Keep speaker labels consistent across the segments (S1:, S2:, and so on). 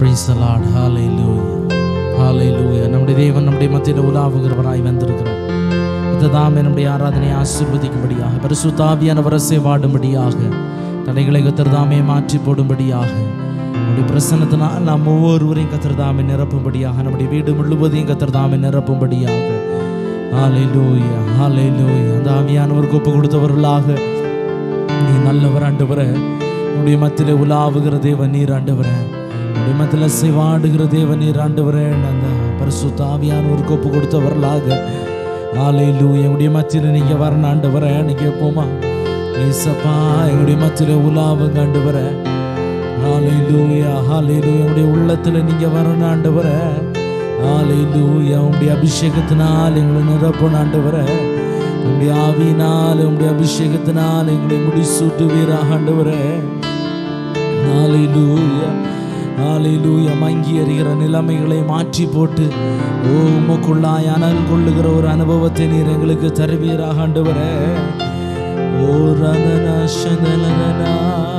S1: Praise the Lord. Hallelujah. Hallelujah. நம்முடைய தேவன் நம்முடைய மத்தியில் உலாவுகிறவராய் வந்திருக்கிறார் இதுதாமே நம்முடைய ஆராதனை ஆசிர்வதிக்கும்படியாக பரிசுத்தாவியானவர் வாடும்படியாக தடைகளை கத்திரதாமே மாற்றி போடும்படியாக நம்முடைய பிரசன்னத்தினால் நாம் ஒவ்வொருவரையும் கத்திரதாமே நிரப்பும்படியாக நம்முடைய வீடு முழுவதையும் கத்திரதாமே நிரப்பும்படியாக ஹalleluya ஹalleluya அந்த ஆவியானவருக்கு ஒப்பு கொடுத்தவர்களாக நீ நல்லவர் ஆண்டவரே உடைய மத்தியில உலாவுகிற தேவன் நீர் ஆண்டவரே உடைய மத்தியில சிவாடுகிற தேவன் நீர் ஆண்டவரே அந்த பரிசுத்த ஆவியானவருக்கு ஒப்பு கொடுத்தவர்களாக ஹalleluya உடைய மத்தியில நீங்க வரணும் ஆண்டவரே நீங்க போமா ஏசப்பா எங்களுடைய மத்தியில உலாவுங்க ஆண்டவரே ஹalleluya ஹalleluya உடைய உள்ளத்துல நீங்க வரணும் ஆண்டவரே ஹalleluya உடைய அபிஷேகத்தினால் எங்களை நிரப்பணும் ஆண்டவரே உடைய ஆவியினால் உடைய அபிஷேகத்தினால் எங்களை முடிசூட்டுவீராக ஆண்டவரே ஹalleluya ஹalleluya மங்கி எறிகிற நிலைமைகளை மாற்றி போட்டு ஓ உமக்குள்ளாய் அனல் கொள்ளுகிற ஒரு அனுபவத்தை நீர் எங்களுக்கு தருவீராக ஆண்டவரே ஓ ரதனா சதலனா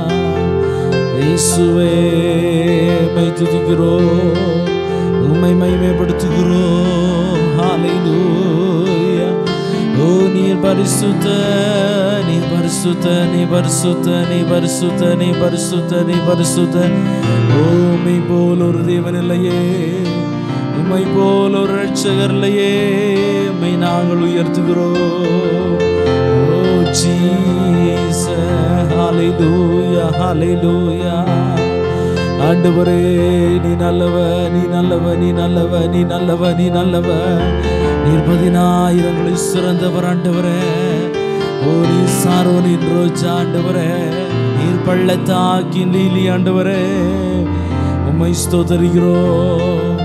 S1: இயேசுவே மை துதிக்கிறோம் உம்மை மைமைப்படுத்துகிறோம் ஹalleluya ஓ நீர் பரிசுத்த நீ பரிசுத்த நீ பரிசுத்த நீ பரிசுத்த நீ பரிசுத்த நீ பரிசுத்த ஓ உம்மை போல் ஒரு தேவன் இல்லையே உம்மை போல் ஒரு ரட்சகர் இல்லையே உம்மை நாங்கள் உயர்த்துகிறோம் ஓ ஜீசஸ் ஹalleluya ஹalleluya ஆண்டவரே நீ நல்லவ நீ நல்லவ நீ நல்லவ நீ நல்லவ நீ நல்லவ நீர் பதினாயிரங்களில் சிறந்தவர் ஆண்டவரே ஓ நீ சாரோனின் ரோஜா ஆண்டவரே நீர் பள்ளத்தாக்கின் லீலி ஆண்டவரே உம்மை ஸ்தோத்தரிக்கிறோம்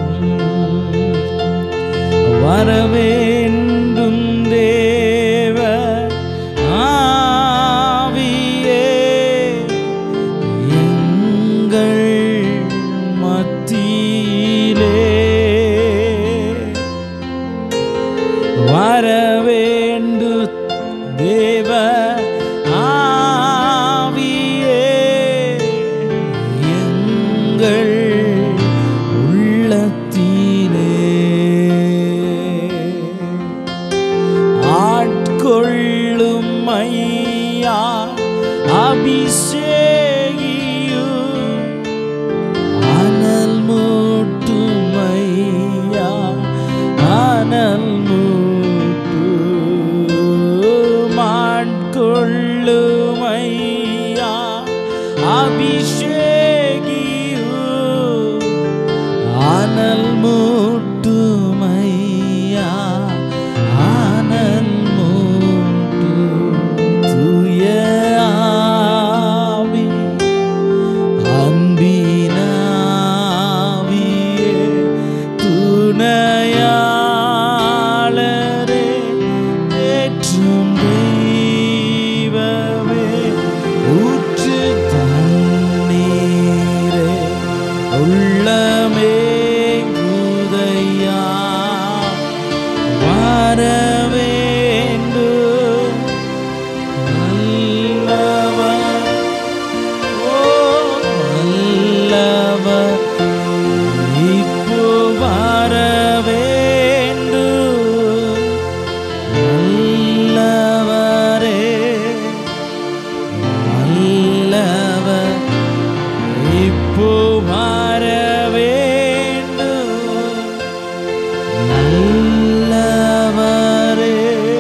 S1: வரவேண்டும் தேவ ஆவியே எங்கள் மத்தியிலே வரவேண்டு தேவ ஆவியே எங்கள் உள்ளத்திலே ஆட்கொள்ளும் ஐயா அபிஷேகியும் அனல் மூட்டும் ஐயா அனல் மூட்டும் ஆட்கொள்ளும் ஐயா அபிஷேகியும் அனல் மூட்டும் ஐயா அனல் மூட்டும் தூய ஆவி அன்பினாவியே துணையாளரே ஏற்றும் தெய்வமே ஊற்று தண்ணீரே உள்ளமே குதையா வரவேண்டும் நல்லவர் ஓ நல்லவர் இப்போ வரவேண்டும் நல்லவரே நல்லவர் இப்போ வரவேண்டும் நல்லவரே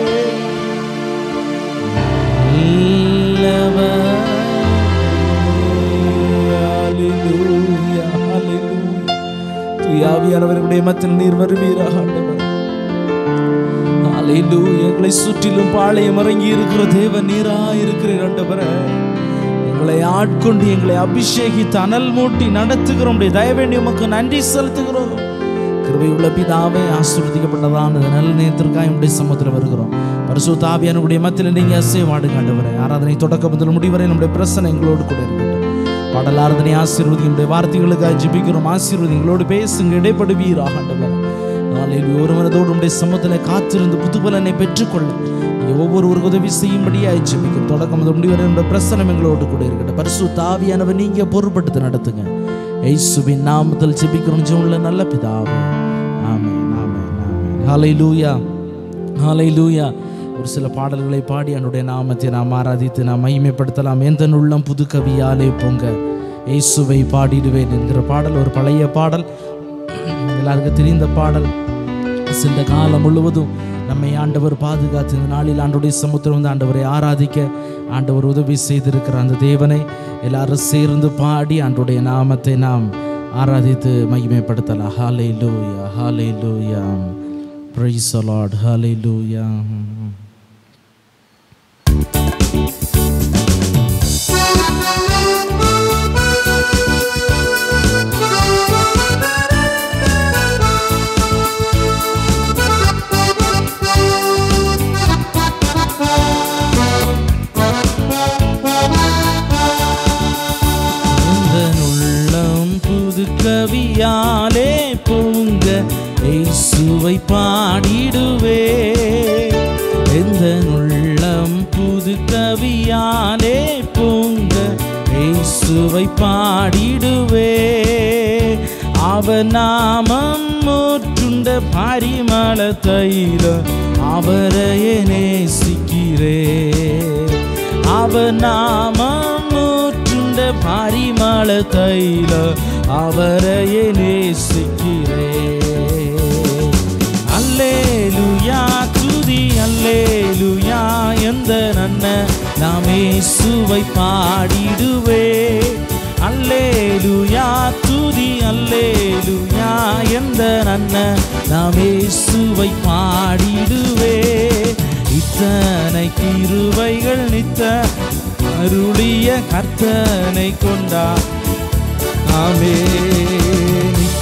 S1: தூயாவியானவர்களுடைய மத்தியில் நீர் வருவீராக ஆண்டவர் ஹalleluya எங்களை சுற்றிலும் பாளையம் இறங்கி இருக்கிற தேவ நீரா இருக்கிற ஆண்டவரே எங்களை ஆட்கொண்டு எங்களை அபிஷேகித்து அனல் மூட்டி நடத்துகிறோம் உடைய தயவேண்டி உமக்கு நன்றி செலுத்துகிறோம் கிருபை உள்ள பிதாவே ஆசீர்வதிக்கப்பட்டதான இந்த நல்ல நேரத்திற்காக உடைய சமுத்திரம் வருகிறோம் பரிசுத்த ஆவியானுடைய மத்தியில் நீங்க அசைவாடு ஆண்டவரே ஆராதனை தொடக்க முதல் முடிவரை நம்முடைய பிரசனை எங்களோடு கூட இருக்கட்டும் பாடல் ஆராதனை ஆசீர்வதி உடைய வார்த்தைகளுக்காக ஜெபிக்கிறோம் ஆசீர்வதி எங்களோடு பேசுங்க இடைப்படுவீராக ஆண்டவரே நாளில் ஒரு மனதோடு உடைய சமூகத்தில் காத்திருந்து புதுபலனை பெற்றுக்கொள்ள நீங்க ஒவ்வொருவருக்கு உதவி செய்யும்படியாக ஜெபிக்கிறோம் தொடக்கம் முதல் முடிவரை நம்முடைய பிரசனம் எங்களோடு கூட இருக்கட்டும் பரிசு தாவியானவர் நீங்க பொறுப்படுத்தி நடத்துங்க இயேசுவின் நாமத்தில் ஜெபிக்கிறோம் ஜீவனுள்ள நல்ல பிதாவே ஆமென் ஆமென் ஆமென் ஹalleluya ஹalleluya ஒரு சில பாடல்களை பாடி என்னுடைய நாமத்தை நாம் ஆராதித்து நாம் மகிமைப்படுத்தலாம் எந்த உள்ளம் புது கவியாலே பொங்க இயேசுவை பாடிடுவேன் என்கிற பாடல் ஒரு பழைய பாடல் எல்லாருக்கும் தெரிந்த பாடல் சில காலம் முழுவதும் நம்மை ஆண்டவர் பாதுகாத்து இந்த நாளில் ஆண்டவருடைய சமுத்திரம் வந்து ஆண்டவரை ஆராதிக்க ஆண்டவர் உதவி செய்திருக்கிற அந்த தேவனை எல்லாரும் சேர்ந்து பாடி ஆண்டவருடைய நாமத்தை நாம் ஆராதித்து மகிமைப்படுத்தலாம் ஹாலே லூயா ஹாலே லூயா பிரைஸ் லார்ட் ஹாலே லூயா எந்தன் உள்ளம் புது கவியாலே பொங்க இயேசுவை பாடிடுவே எந்த உள்ளம் புது கவியாலே பொங்க இயேசுவை பாடிடுவே அவர் நாமம் முற்றுண்ட பரிமள தைல அவரையே நேசிக்கிறே அவர் நாமம் முற்றுண்ட பரிமள தைல அவரையே நேசிக்கிறே அல்லேலுயா துதி அல்லேலுயா எந்த நன்ன நாமே சுவை பாடிடுவே அல்லேலுயா துதி அல்லேலுயா எந்த நன்ன நாமே சுவை பாடிடுவே இத்தனை கிருபைகள் நித்த அருளிய கர்த்தனை கொண்டா ஆமே நித்த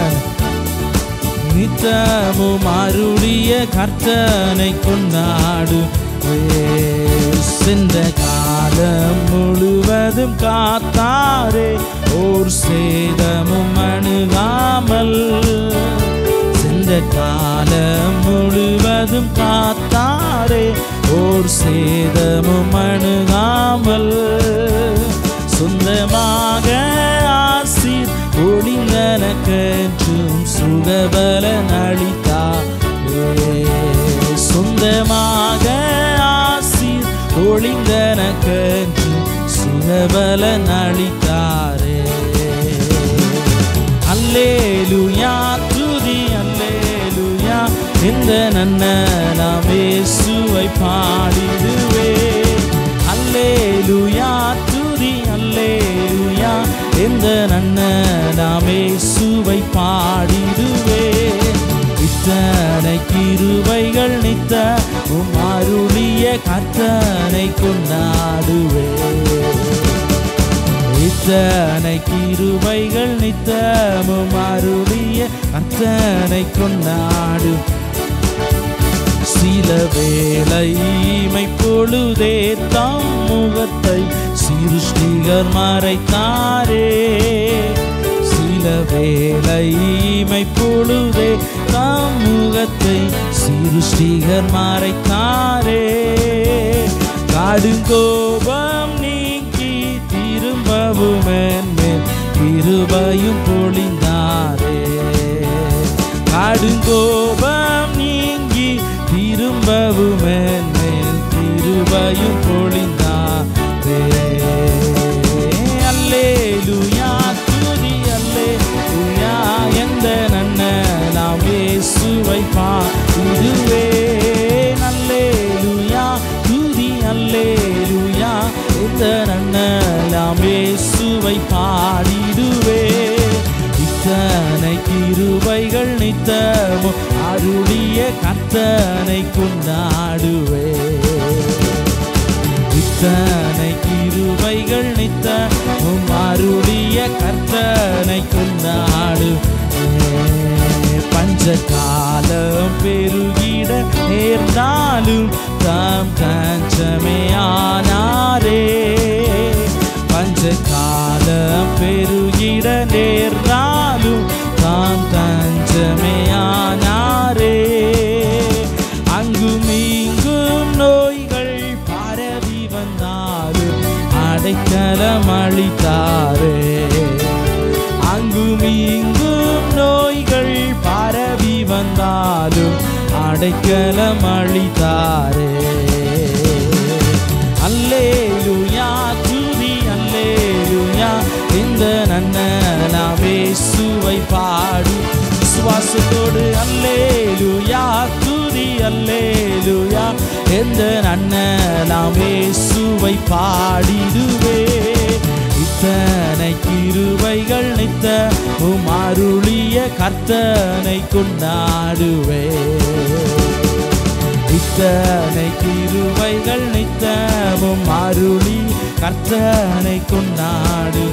S1: நித்தமும் அருளிய கர்த்தனை கொண்டாடு சென்ற காலம் முழுவதும் காத்தாரே ஓர் சேதமும் அணுகாமல் சென்ற காலம் முழுவதும் காத்தாரே ஓர் சேதமும் அணுகாமல் சொந்தமாக ஆசிர் ஒளிந்தனக்கென்றும் சுகபலன் அளித்தாரே சொந்தமாக ஆசிர் ஒளிந்தனக்கென்றும் சுகபலன் அளித்தாரே அல்லேலுயா துதி அல்லேலுயா இந்த நன்ன நாம் இயேசுவை பாடிடுவே அல்லேலுயா துதி அல்லேலுயா இந்த நன்ன நாம் இயேசுவை பாடிடுவே இத்தனை கிருபைகள் நித்த உம் அருளிய கர்த்தனை கொண்டாடுவே இத்தனை கிருபைகள் நித்தமும் அருளிய கர்த்தனை கொண்டாடு சில வேலைமை பொழுதே தம் முகத்தை சிருஷ்டிகர் மறைத்தாரே சில வேலைமை பொழுதே தம் முகத்தை சிருஷ்டிகர் மறைத்தாரே கடுங்கோபம் நீக்கி திரும்பவும் மேன்மேல் கிருபையும் பொழிந்தாரே கடுங்கோபம் நீங்கி திரும்பவும் மேன்மேல் கிருபையும் பொழிந்தாரே அல்லேலுயா துதி அல்லேலுயா எந்த நன்ன நாம் இயேசுவை பாடுவே அல்லேலுயா துதி அல்லேலுயா எந்த நன்ன நாம் இயேசுவை பாடிடுவே இத்தனை கிருபைகள் நித்தமும் அருளிய கர்த்தனை கொண்டாடுவே இத்தனை கிருபைகள் நித்தமும் அருளிய கர்த்தனை கொண்டாடு பஞ்சகாலம் பெருகிட நேர்ந்தாலும் தாம் தஞ்சமே ஆனாரே பஞ்சகாலம் பெருகிட நேர்ந்தாலும் தாம் தஞ்சமே ஆனாரே அங்கும் இங்கும் நோய்கள் பரவி வந்தாலும் அடைக்கலம் அளித்தாரே அங்கும் இங்கும் நோய்கள் பரவி வந்தாலும் அடைக்கலம் அளித்தாரே அல்லேலுயா துதி அல்லேலுயா இந்த நன்னலாமே சுவை பாடு சுவாசத்தோடு அல்லேலுயா துதி அல்லேலுயா எந்த நன்னலாமே சுவை பாடிடுவே இத்தனை கிருபைகள் நித்த உமாருளிய கர்த்தனை கொண்டாடுவே இத்தனை கிருபைகள் நித்தமும் அருளி கர்த்தனை கொண்டாடு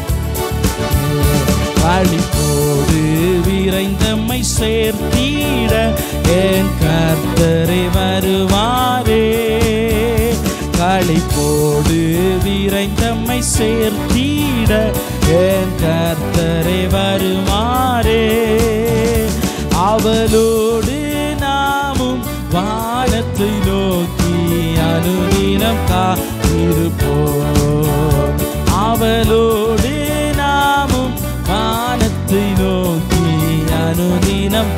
S1: களிப்போடு விரைந்தம்மை சேர்த்தீட என் கர்த்தரை வருவாரே களிப்போடு விரைந்தம்மை சேர்த்தீட என் கர்த்தரை வருமாறே அவளோடு நாமும் வானத்தை நோக்கி அனுதினம் காத்திருப்போம் அவளோடு நாமும் வானத்தை நோக்கி அனுதினம்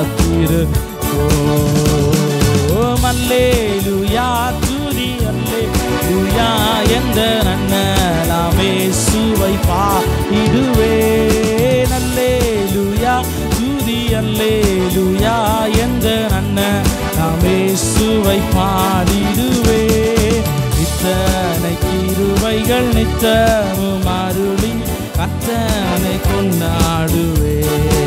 S1: காத்திருப்போம் அல்லேலுயா துதி அல்லேலுயா எந்த நன்னலாமே சுவை பாடுவே நல்லேலுயா துதி அல்லேலுயா எந்த நன்ன நாமே சுவை பாடிடுவே இத்தனை கிருபைகள் நித்தமும் அருளி கத்தனை கொண்டாடுவே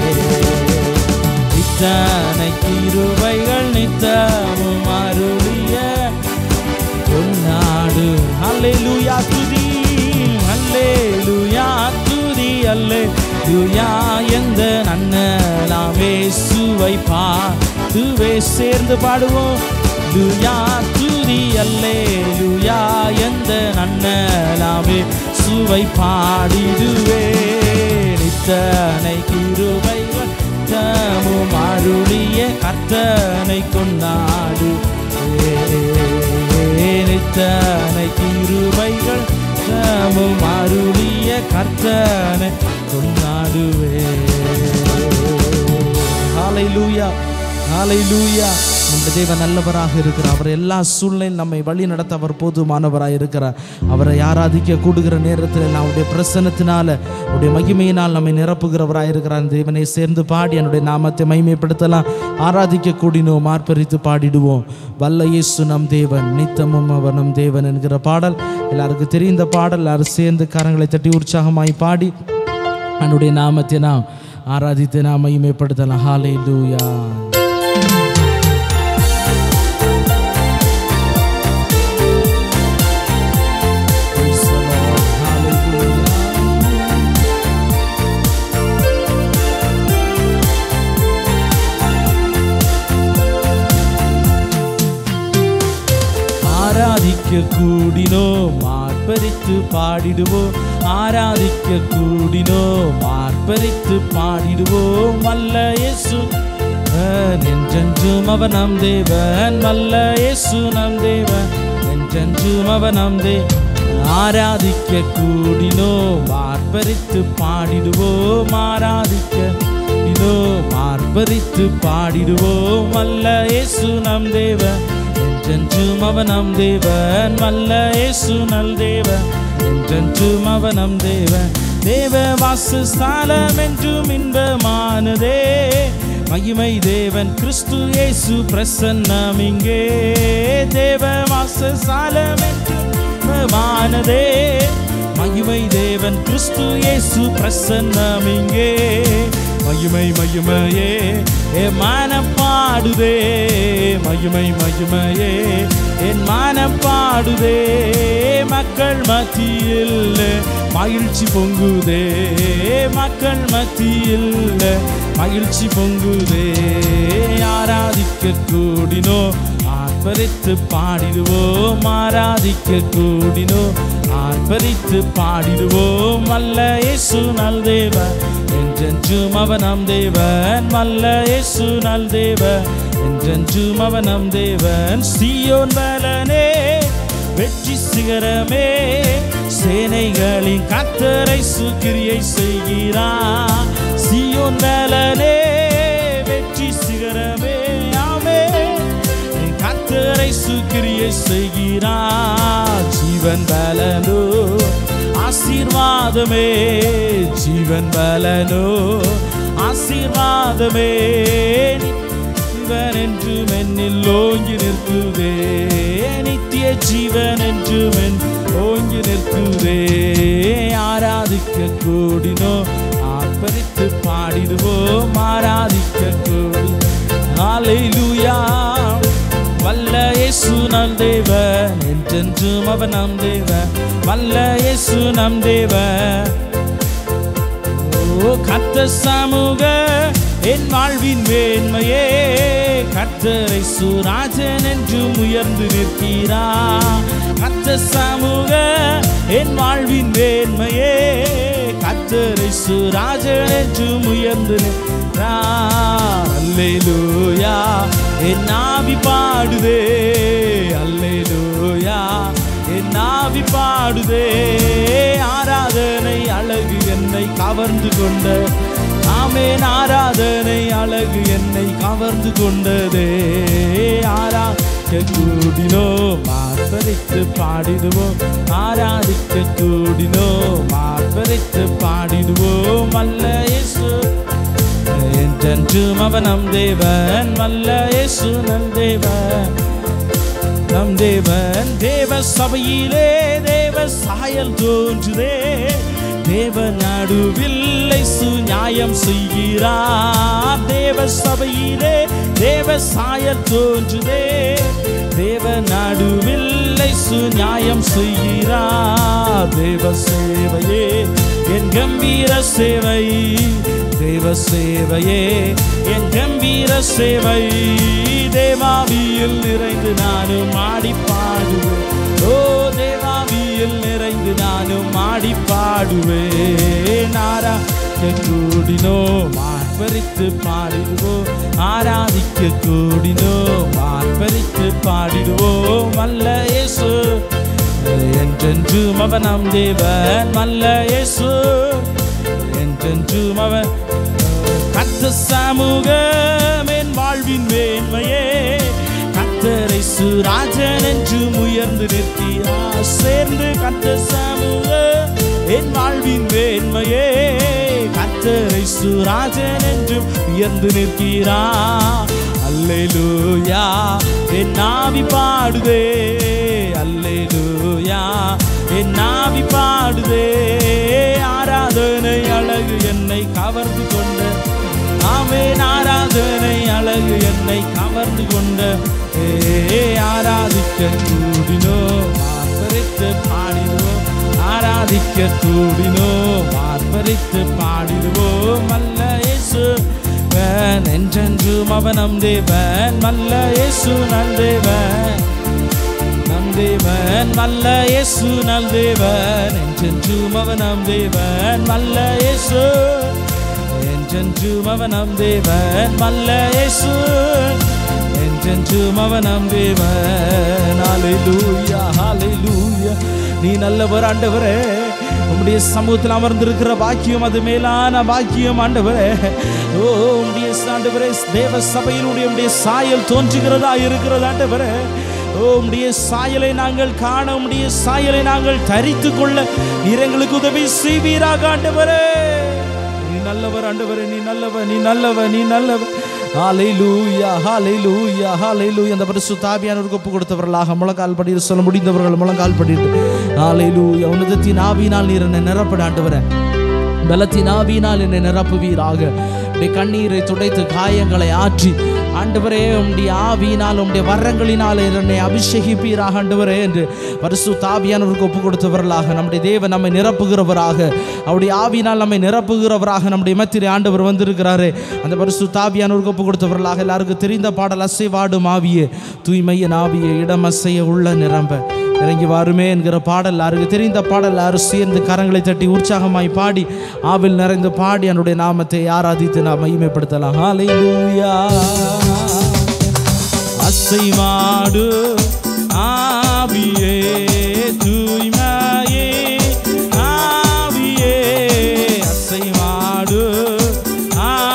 S1: இத்தனை கிருபைகள் நித்தமும் அருளிய கொண்டாடு அல்லேலூயா துதி அல்லேலூயா துதி அல்லேலூயா எந்த நன்னலாமே சுவை பாடுவே சேர்ந்து பாடுவோம் லுயா துதி அல்லேலூயா எந்த நன்னலாமே சுவை பாடிடுவே நித்தனை கிருபைகள் தமும் அருளிய கர்த்தனை கொண்டாடு நித்தனை கிருபைகள் தமும் அருளிய கர்த்தனை கொண்டாடுவே ஹalleluya ஹalleluya நம்முடைய தேவன் நல்லவராக இருக்கிறார் அவர் எல்லா சூழ்நிலையும் நம்மை வழி நடத்த அவர் போதுமானவராக இருக்கிறார் அவரை ஆராதிக்க கூடுகிற நேரத்தில் அவருடைய பிரசன்னத்தினால அவருடைய மகிமையினால் நம்மை நிரப்புகிறவராக இருக்கிறார் தேவனை சேர்ந்து பாடி என்னுடைய நாமத்தை மகிமைப்படுத்தலாம் ஆராதிக்க கூடினோம் ஆர்ப்பரித்து பாடிடுவோம் வல்ல இயேசு நம் தேவன் நித்தமும் அவர் நம் தேவன் என்கிற பாடல் எல்லாருக்கும் தெரிந்த பாடல் எல்லாரும் சேர்ந்து கரங்களை தட்டி உற்சாகமாய் பாடி அவனுடைய நாமத்தை நாம் ஆராதித்து நாம் மகிமைப்படுத்தலாம் ஹாலே லூயா ஆராதிக்க கூடினோ மார்பரித்து பாடிடுவோம் ஆராதிக்க கூடினோ மார்பரித்து பாடிடுவோம் வல்ல இயேசு நெஞ்சென்றும் அவ நம் தேவன் வல்ல இயேசு நம் தேவன் நெஞ்சென்றும் அவ நம் தே ஆராதிக்க கூடினோ மார்பரித்து பாடிடுவோம் ஆராதிக்க இதோ மார்பரித்து பாடிடுவோம் வல்ல இயேசு நம் தேவன் என்றென்றும் அவனம் தேவன் வல்ல இயேசு நல் தேவன் என்றென்றும் அவனம் தேவன் தேவ வாசஸ்தானம் என்றும் இன்பமானதே மகிமை தேவன் கிறிஸ்து இயேசு பிரசன்னம் இங்கே தேவ வாசஸ்தானம் என்றும் இன்பமானதே மகிமை தேவன் கிறிஸ்து இயேசு பிரசன்னம் இங்கே மகிமை மகிமையே ஏ மனம் பாடுதே மகிமை மகிமையே என் மனம் பாடுதே மக்கள் மத்தியில் மகிழ்ச்சி பொங்குதே மக்கள் மத்தியில் மகிழ்ச்சி பொங்குதே ஆராதிக்க கூடினோ ஆர்ப்பரித்து பாடிடுவோம் ஆராதிக்க கூடினோ ஆர்ப்பரித்து பாடிடுவோம் அல்ல இயேசு நல் தேவன் என்றென்றும் அவனம் தேவன் வல்ல இயேசு நல் தேவன் என்றென்றும் அவனம் தேவன் சியோன் பலனே வெற்றி சிகரமே சேனைகளின் கத்தரை சுக்கிரியை செய்கிறார் சியோன் வேலனே வெற்றி சிகரமே ஆமே கத்தரை சுக்கிரிய செய்கிறார் ஜீவன் பலனோ ஆசீர்வாதமே ஜீவன் பலனோ ஆசீர்வாதமே ஜீவன் என்றும் என்னில் ஓங்கி நிற்குதே நித்திய ஜீவன் என்றும் என் ஓங்கி நிற்குதே ஆராதிக்க கூடினோ ஆர்ப்பரித்து பாடிடுவோம் ஆராதிக்க கூடி ஹalleluya வல்ல இயேசு நம் தேவன் என்றென்றும் அவன் நம் தேவன் வல்ல இயேசு நம் தேவன் ஓ கத்த சமூக என் வாழ்வின் மேன்மையே கத்தரை சுராஜன் என்றும் உயர்ந்து நிற்கிறா கத்த சமூக என் வாழ்வின் மேன்மையே கத்தரை சுராஜன் என்றும் உயர்ந்து நிற்கிறார் அல்லேலூயா என் ஆவி பாடுதே அல்லேலூயா என் ஆவி பாடுதே ஆராதனை அழகு என்னை கவர்ந்து கொண்ட ஆமேன் ஆராதனை அழகு என்னை கவர்ந்து கொண்டதே ஆராதிக்க கூடினோ மார்பரித்து பாடிடுவோம் ஆராதிக்க கூடினோ மார்பரித்து பாடிடுவோம் அல்ல இயேசு என்றென்றும் அவன் நம் தேவன் வல்ல இயேசு நம் தேவன் நம் தேவன் தேவ சபையிலே தேவ சாயல் தோன்றுதே தேவ நடுவில் இயேசு நியாயம் செய்கிறார் தேவ சபையிலே தேவ சாயல் தோன்றுதே தேவ நடுவில் இயேசு நியாயம் செய்கிறார் தேவ சேவையே என் கம்பீர சேவை தேவ சேவையே என் கம்பீர சேவை தேவாவியில் நிறைந்து நானும் ஆடி பாடுவேன் ஓ தேவாவியில் நிறைந்து நானும் ஆடி பாடுவேன் ஆராதிக்க கூடினோ மார்பரித்து பாடிடுவோம் ஆராதிக்க கூடினோ மார்பரித்து பாடிடுவோம் அல்ல இயேசு என்றென்றும் அவன் நம் தேவன் அல்ல இயேசு என்றென்றும் அவன் கத்த சமூகம் என் வாழ்வின் மேன்மையே கத்தரை சுராஜன் என்றும் உயர்ந்து நிற்கிறா சேர்ந்து கத்த சமூக என் வாழ்வின் மேன்மையே கத்தரை சுராஜன் என்றும் உயர்ந்து நிற்கிறா அல்லேலூயா என் நாவி பாடுதே அல்லேலூயா என் நாவி பாடுதே ஆராதனை அழகு என்னை கவர்ந்து கொண்ட ஆமேன் ஆராதனை அழகு என்னை கவர்ந்து கொண்ட ஏ ஆராதிக்க கூடினோ மார்பரித்து பாடிடுவோம் ஆராதிக்க கூடினோ மார்பரித்து பாடிடுவோம் அல்ல இயேசு தேவன் என்றென்றும் அவன் நம் தேவன் வல்ல இயேசு நல் தேவன் நம் தேவன் வல்ல இயேசு நல் தேவன் என்றென்றும் அவன் நம் தேவன் வல்ல இயேசு என்றென்றும் அவன் நம் தேவன் வல்ல இயேசு என்றென்றும் அவன் நம் தேவன் ஹalleluya ஹalleluya நீ நல்லவர் ஆண்டவரே உம்முடைய சமூகத்தில் அமர்ந்திருக்கிற பாக்கியம் அது மேலான பாக்கியம் ஆண்டவரே ஓ உம்முடைய ஆண்டவரே தேவ சபையினுடைய உம்முடைய சாயல் தோன்றுகிறதா இருக்கிறது ஆண்டவரே ஓ உம்முடைய சாயலை நாங்கள் காண உம்முடைய சாயலை நாங்கள் தரித்து கொள்ள நீர் எங்களுக்கு உதவி செய்வீராக ஆண்டவரே நீ நல்லவர் ஆண்டவரே நீ நல்லவர் நீ நல்லவர் நீ நல்லவர் ஹalleluya ஹalleluya ஹalleluya அந்த பரிசுத்த ஆவியானவருக்கு ஒப்பு கொடுத்தவர்களாக முழங்கால் படியில் சொல்ல முடிந்தவர்கள் முழங்கால் படிட்டு ஹalleluya உன்னதத்தின் ஆவியினால் நீர் என்னை நிரப்பட ஆண்டவரே பலத்தின் ஆவியினால் என்னை நிரப்புவீராக உடைய கண்ணீரை துடைத்து காயங்களை ஆற்றி ஆண்டவரே உம்முடைய ஆவியினால் உம்முடைய வரங்களினால் என்னை அபிஷேகிப்பீராக ஆண்டவரே என்று பரிசு தாவியானவருக்கு ஒப்பு கொடுத்தவர்களாக நம்முடைய தேவன் நம்மை நிரப்புகிறவராக அவருடைய ஆவியினால் நம்மை நிரப்புகிறவராக நம்முடைய மத்திரை ஆண்டவர் வந்திருக்கிறாரே அந்த பரிசு தாவியானவருக்கு ஒப்பு கொடுத்தவர்களாக எல்லாருக்கும் தெரிந்த பாடல் அசைவாடும் ஆவியே தூய்மையின் ஆவியே இடம் அசைய உள்ள நிரம்ப இறங்கி வாருமே என்கிற பாடல் எல்லாருக்கு தெரிந்த பாடல் எல்லாரும் சேர்ந்து கரங்களை தட்டி உற்சாகமாய் பாடி ஆவில் நிறைந்து பாடி என்னுடைய நாமத்தை ஆராதித்து நாம் மகிமைப்படுத்தலாம் ஹalleluya அசைவாடு ஆவியே தூய்மையே ஆவியே அசைவாடு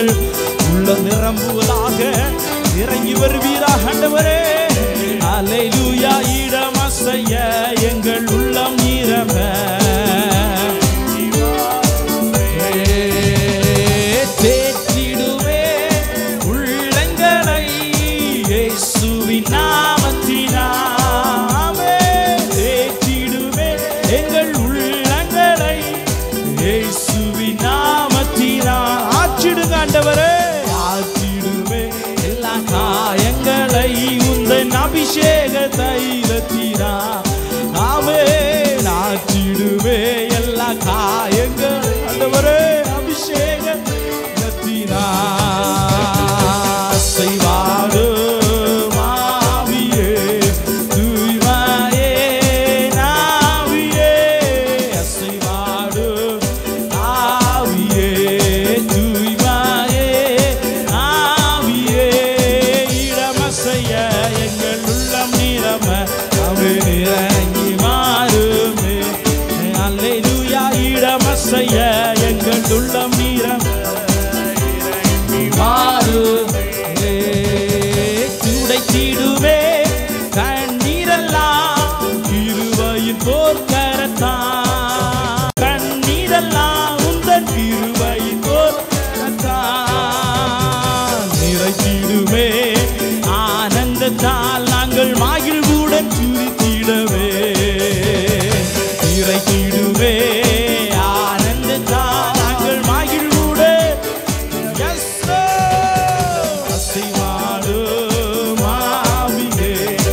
S2: எங்கள் உள்ள நிரம்புவதாக இறங்கி வருவீராக ஆண்டவரே அலைலூயா இடம் அசைய எங்கள் உள்ளம் நிரம்ப தேற்றிடுவே உள்ளங்களை இயேசுவின் நாமத்தினாமே தேற்றிடுவே எங்கள் உள்ளங்களை இயேசுவின் நாமத்தினா ஆற்றிடுங்க ஆண்டவரே ஆற்றிடுவே எல்லா காயங்களை உந்தன் அபிஷேக தைலத்தினா ஆமே ஆற்றிடுவே எல்லா காயங்கள் ஆண்டவரே அபிஷேக தைலத்தினா செய்வாடு மாவியே தூய்மையே நாவியே அசைவாடு ஆவியே தூய்மையே ஆவியே இடமசைய எங்கள் உள்ளம் நிரம அவை இறங்கி மாறுமே அல்லேலூயா இடமசைய எங்கள் உள்ளம் நிரம மாறுமே துடைத்திடுவே கண்ணீரெல்லாம் கிருபையின் போர்க்கரத்தான் கண்ணீரெல்லாம் உந்தன் கிருபையின் போர்க்கரத்தான் நிறைத்திடுவே ஆனந்தத்தால் நாங்கள் மகிழ்வுடன் துதித்திடவே நிறைத்திடுவே ஆனந்தத்தால் நாங்கள் மகிழ்வுடன் Yes, sir. அசைவாடு மாவியே,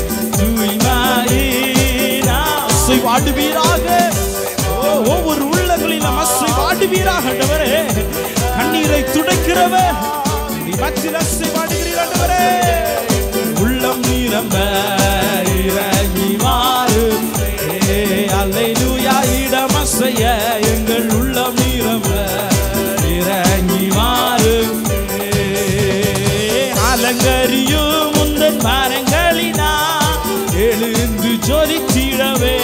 S2: தூய்மையினா அசைவாடுவீராக. ஓ, ஒவ்வொரு உள்ளங்களிலும் அசைவாடுவீராக, ஆண்டவரே. கண்ணீரை துடைக்கிறவர் நீ மத்தியில் அசைவாடுகிறீர் ஆண்டவரே. உள்ளம் நிரம்ப இறங்கி மாறு அல்லேலூயா இடம் அசைய எங்கள் உள்ளம் நிரம்ப இறங்கி மாறு அலங்கரியும் முந்தன் மரங்களினா எழுந்து ஜொலித்திடவே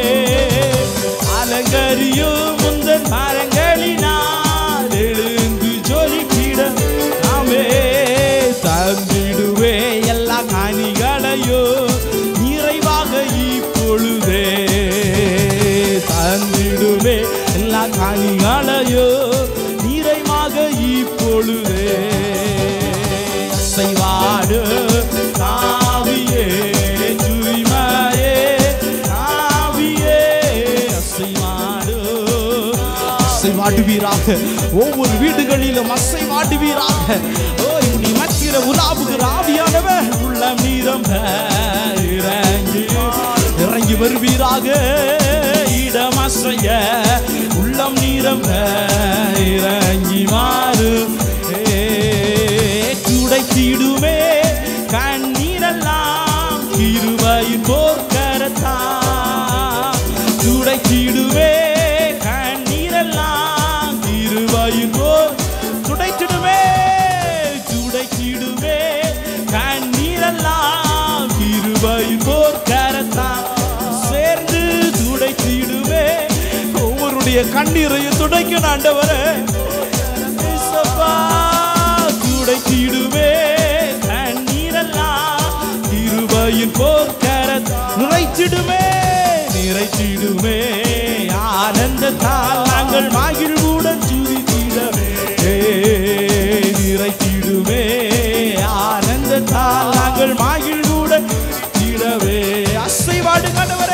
S2: அலங்கரியும் முந்தன் மரங்களினா எழுந்து ஜொலித்திட நாமே தந்திடுவே எல்லா கனிகளையோ நிறைவாக இப்பொழுதே தந்திடுவே எல்லா கனிகளையோ நிறைவாக இப்பொழுதே அசைவாடு ஆவியே தூய்மையே ஆவியே அசைவாடு அசைவாடுவீராக ஒவ்வொரு வீடுகளிலும் அசைவாடுவீராக ஓ நீ மத்தியில உலாவுகிற ஆவியானவர் உள்ள நீரம் இறங்கி இறங்கி வருவீராக இடம் அசைய உள்ளம் நீரம் இறங்கி மாறு துடைத்திடுமே கண்ணீரெல்லாம் கிருபையின் போர்க்கரத்தா துடைத்திடுவே கண்ணீரெல்லாம் கிருபையின் போர் துடைத்திடுமே துடைத்திடுவே கண்ணீரெல்லாம் கிருபையின் போர்க்கரத்தா சேர்ந்து துடைத்திடுவே ஒவ்வொருடைய கண்ணீரையும் துடைக்கணும் ஆண்டவரே இயேசப்பா, துடைத்திடுவே கண்ணீரெல்லாம் கிருபையின் போர்க்கரத் நிறைத்திடுமே நிறைத்திடுமே ஆனந்தத்தால் நாங்கள் மகிழ்வுடன் துதித்திடவே நிறைத்திடுமே ஆனந்தத்தால் நாங்கள் மகிழ்வுடன் திடவே அசைவாடு கண்டவரே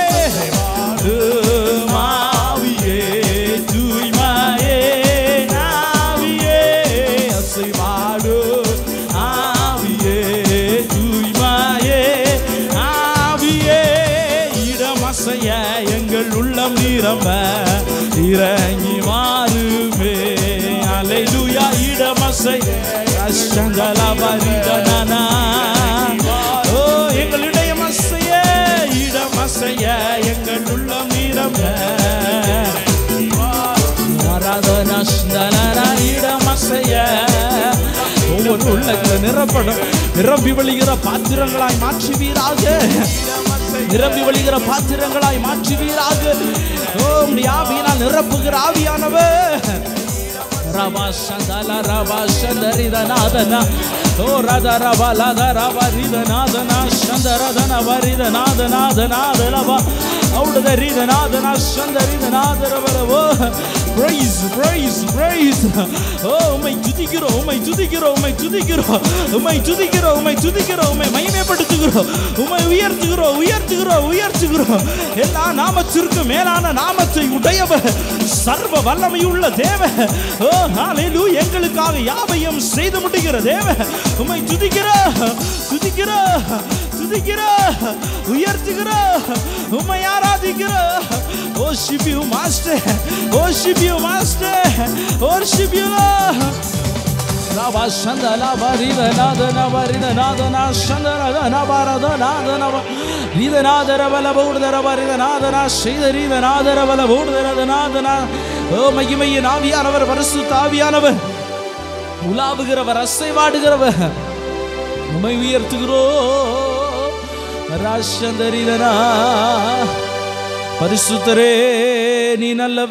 S2: மாவியே தூய்மையே நாவியே அசைவாடு ஆவியே தூய்மையே ஆவியே இடம் அசைய எங்கள் உள்ளம் நிரம்ப இறங்கி மாறுமே அலைலுயா இடம் அசைய கஷ்டங்கள வரிதனா ஓ எங்கள் இடம் அசைய இடம் அசைய எங்கள் உள்ளம் நிரம்ப ஒவ்வொரு உள்ளங்களை நிரப்படும் நிரம்பி வழிகிற பாத்திரங்களாய் மாற்றுவீராக நிரம்பி வழிகிற பாத்திரங்களாய் மாற்றுவீராக ஓ உம்முடைய ஆவியினால் நிரப்புகிற ஆவியானவர் ரபாஷந்தல ரபாஷந்தரிதநாதன ஓ ரத ரபலத ரபரிதநாதன சந்தரதன வரிதநாதநாதநாதநாதலபா ಔಡದ ರೀದನಾದನ சந்தரிதநாதரவரவோ praise praise praise ஓ உம்மை துதிக்கிறோம் உம்மை துதிக்கிறோம் உம்மை துதிக்கிறோம் உம்மை துதிக்கிறோம் உம்மை துதிக்கிறோம் உம்மை மகிமைப்படுத்துகிறோம் உம்மை உயர்த்துகிறோம் உயர்த்துகிறோம் உயர்த்துகிறோம் எல்லா நாமத்திற்கு மேலான நாமத்தை உடையவர் சர்வ வல்லமையுள்ள தேவ ஓ ஹalleluya எங்களுக்காக யாவையும் செய்து முடிக்கிற தேவ உம்மை துதிக்கிறோம் துதிக்கிறோம் துதிக்கிறோம் உயர்த்துகிறோம் உம்மை ஆராதிக்கிறோம் worship you master worship you master worship you Lord Lava Shandala Varida Nadana Varida Nadana Shandara Nabarada Nadana Rida Nadara Vala Burdara Varida Nadana Shida Rida Nadara Vala Burdara Nadana ஓ மகிமையின் ஆவியானவர் பரிசுத்த ஆவியானவர் உலாவுகிறவர் அசைவாடுகிறவர் உமை உயர்த்துகிறோ ராஷந்தரிதனா பரிசுத்தரே நீ நல்லவ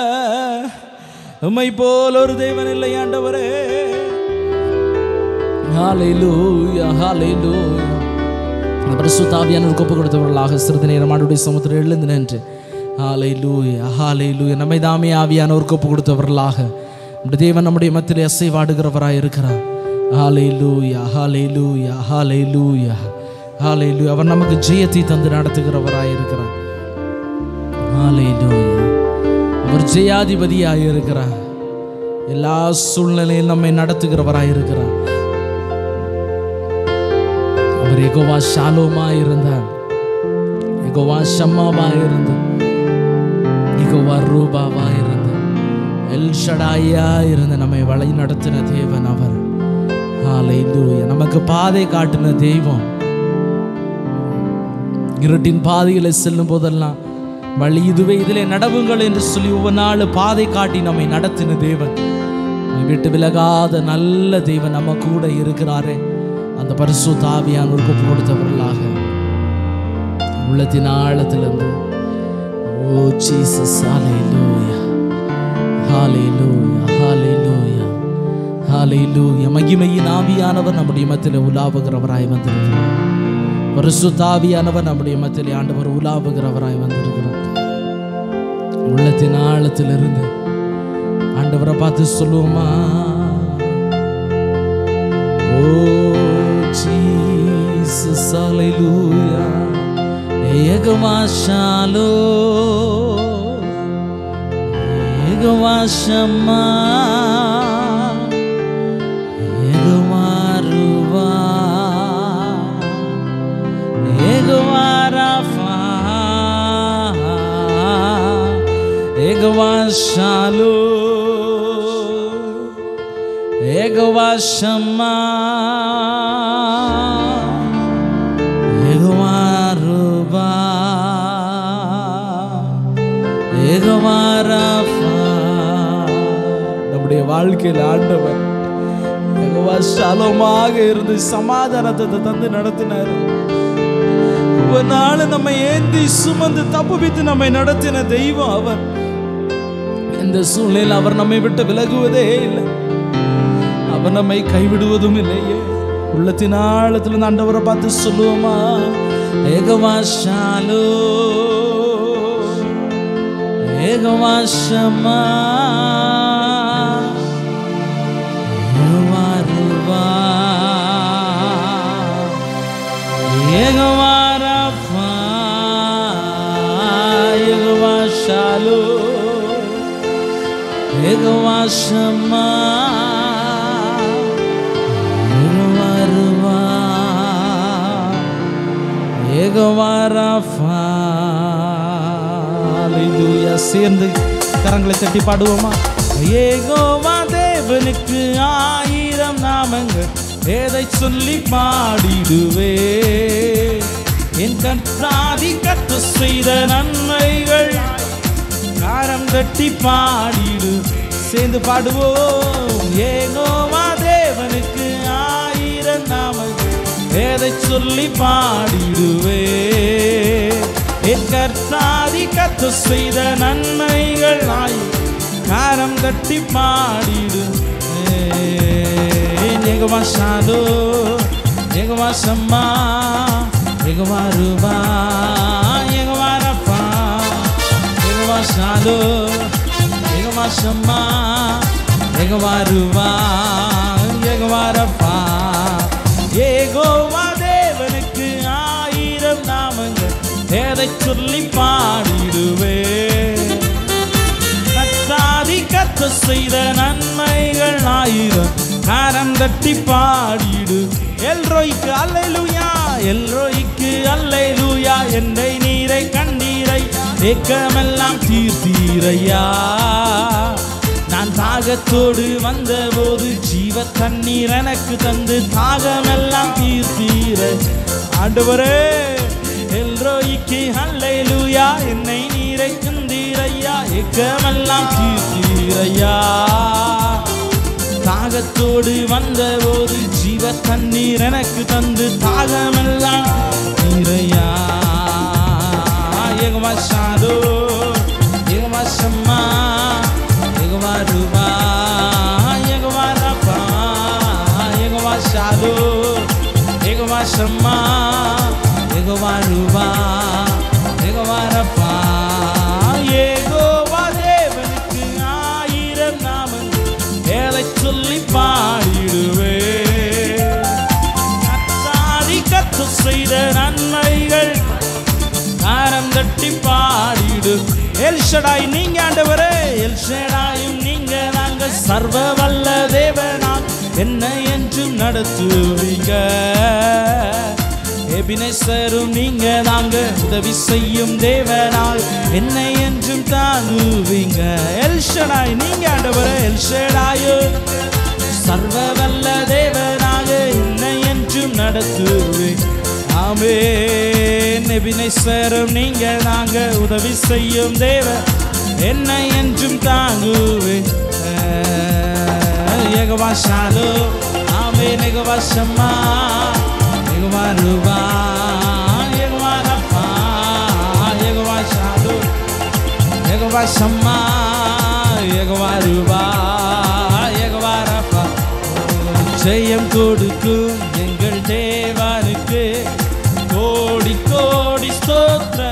S2: உம்மை போல் ஒரு தேவன் இல்லை ஆண்டவரே ஹalleluya ஹalleluya அந்த பரிசுத்த ஆவியானவருக்கு ஒப்பு கொடுத்தவர்களாக சிறிது நேரம் ஆண்டுடைய சமுத்திரம் எழுந்து நின்று ஹalleluya ஹalleluya நம்மை தாமே ஆவியானவருக்கு ஒப்பு கொடுத்தவர்களாக நம்முடைய தேவன் நம்முடைய மத்தியிலே அசைவாடுகிறவராய் இருக்கிறார் ஹalleluya ஹalleluya ஹalleluya ஹalleluya அவர் நமக்கு ஜெயத்தை தந்து நடத்துகிறவராய் இருக்கிறார் ஹalleluya அவர் ஜெயாதிபதியாய் இருக்கிறார் எல்லா சூழ்நிலையும் நம்மை நடத்துகிறவராய் இருக்கிறார் அவர் எகோவா ஷாலோமா இருந்தார் எகோவா ஷம்மாவா இருந்தார் எகோவா ரூபாவா இருந்தார் எல் ஷடாயா இருந்த நம்மை வழி நடத்தின தேவன் அவர் ஹalleluya நமக்கு பாதை காட்டின தெய்வம் இருட்டின் பாதையில் செல்லும் போதெல்லாம் வழி இதுவே இதிலே நடவுங்கள் என்று சொல்லி ஒவ்வொரு நாள் பாதை காட்டி நம்மை நடத்தின தேவன் நம்மை விட்டு விலகாத நல்ல தேவன் நம்ம கூட இருக்கிறாரே அந்த பரிசு தாவியான் ஒரு கொப்பு கொடுத்தவர்களாக உள்ளத்தின் ஆழத்திலிருந்து ஓ ஜீசஸ் ஹalleluya ஹalleluya ஹalleluya ஹalleluya மகிமையின் ஆவியானவர் நம்முடைய மத்தியில் உலாவுகிறவராய் வந்திருக்கிறார் பரிசுத்தாவியானவர் நம்முடைய மத்தியில் ஆண்டவர் உலாவுகிறவராய் வந்திருக்கிறார் உள்ளத்தின் ஆழத்திலிருந்து ஆண்டவரை பார்த்து சொல்லுவோமா ஓ ஜீசஸ் ஹalleluya ஏகமா ஷாலோ ஏகமா ஷம்மா ஏகமா ருவா ஏகமா ராஃபா ஏகமா ஷாலோ ஏகமா ஷம்மா ஏகமா ருபா ஏகமா ராஃபா நம்முடைய வாழ்க்கையில் ஆண்டவர் யெகோவா ஷாலோமாக இருந்து சமாதானத்தை தந்து நடத்தினார் ஒவ்வொரு நாளும் நம்மை ஏந்தி சுமந்து தப்புவித்து நம்மை நடத்தின தெய்வம் அவர் எந்த சூழ்நிலையில் அவர் நம்மை விட்டு விலகுவதே இல்லை அவர் நம்மை கைவிடுவதும் இல்லையே உள்ளத்தின் ஆழத்துல இருந்து ஆண்டவரை பார்த்து சொல்லுவோமா ஏகமா ஷாலோ ஏகமா ஷமா ஏகமா ருபா ஏகமா ரஃபா ஏகமா ஷாலோ ஏகமா ஷமா ஏகமா ருபா ஏகமா ரஃபா ஹalleluya சேர்ந்து கரங்களை தட்டி பாடுவோமா ஏகோவா தேவனுக்கு ஆயிரம் நாமங்கள் ஏதை சொல்லி பாடிடுவே என் கற்றாதி கத்து செய்த நன்மைகள் காரம் கட்டி பாடிடு சேர்ந்து பாடுவோம் ஏகோவா தேவனுக்கு ஆயிரம் நாமங்கள் ஏதை சொல்லி பாடிடுவே என் கர்த்தாதி கத்து செய்த நன்மைகள் ஆய் காரம் தட்டி பாடிடு எகவா ஷாலோ எகவா சம்மா எகவா ரூபா எகவா ரப்பா எகவா ஷாலோ எகவா சம்மா எகவா ரூபா எகவா ரப்பா ஏகோவா தேவனுக்கு ஆயிரம் நாமங்கள் எதை சொல்லி பாடிடுவே கத்தாதி கத்த செய்த நன்மைகள் ஆயிரம் காரம் தட்டி பாடிடு எல்ரோய்க்கு அல்லேலூயா எல்ரோய்க்கு அல்லேலூயா என்னை நீரை கண்டீரை ஏக்கமெல்லாம் தீர்த்தீரையா நான் தாகத்தோடு வந்தபோது ஜீவ தண்ணீர் எனக்கு தந்து தாகமெல்லாம் தீர்த்தீரை ஆண்டவரே எல்ரோய்க்கு அல்லேலூயா என்னை நீரை கண்டீரையா ஏக்கமெல்லாம் தீர்த்தீரையா தாகத்தோடு வந்தபோது ஜீவ தண்ணீர் எனக்கு தந்து தாகமெல்லாம் நீரையா எகமா ஷாதோ எகமா சம்மா எகமா ரூபா எகமா ரப்பா எகமா ஷாதோ எகமா சம்மா எகமா ரூபா எகமா ரப்பா ஏகோவா தேவனுக்கு ஆயிரம் நாமங்கள் ஏழை சொல்லி பாடிடுவே கத்தாதி கத்து செய்த நன்மைகள் காரம் தட்டி பாடிடு எல்ஷடாய் நீங்க ஆண்டவரே எல்ஷடாயும் நீங்க நாங்க சர்வ வல்ல தேவனால் என்ன என்றும் நடத்துவீங்க எபினேசரும் நீங்க நாங்க உதவி செய்யும் தேவனால் என்னை என்றும் தாங்குவீங்க எல்ஷடாய் நீங்க ஆண்டவரே எல்ஷடாயோ சர்வ வல்ல தேவனாக என்னை என்றும் நடத்துவேன் ஆமே நெபினேஸ்வரம் நீங்க நாங்க உதவி செய்யும் தேவ என்னை என்றும் தாங்குவேன் எகவா ஷாலோ ஆமே நெகவா ஷம்மா எகவா ரூபா எகவா ரப்பா எகவா ஷாலோ எகவா சம்மா எகவா ரூபா எகவா ரப்பா ஜெயம் கொடுக்கும் எங்கள் தேவனுக்கு கோடி கோடி ஸ்தோத்திர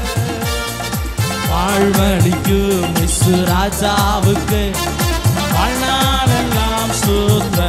S2: வாழ்வழிக்கும் இசு ராஜாவுக்கு வாழ்நாளெல்லாம் ஸ்தோத்திர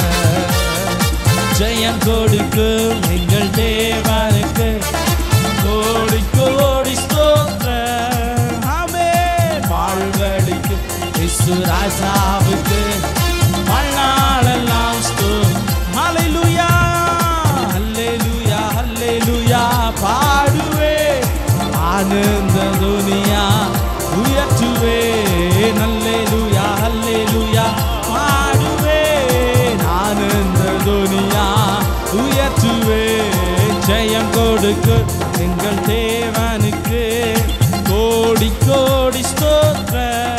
S2: ஜெயம் கொடுக்கும் எங்கள் தேவனுக்கு கோடி கோடி ஸ்தோத்திர ஆமே வாழ்வழிக்கும் இசு ராஜாவுக்கு வாழ்நாளெல்லாம் ஸ்தோத்திரம் ஹalleluya ஹalleluya ஹalleluya பாடுவே ஆனந்த துனியா உயர்த்துவே ஹalleluya ஹalleluya பாடுவே ஆனந்த துனியா உயர்த்துவே ஜெயம் கொடுக்கு எங்கள் தேவனுக்கு கோடி கோடி ஸ்தோத்திர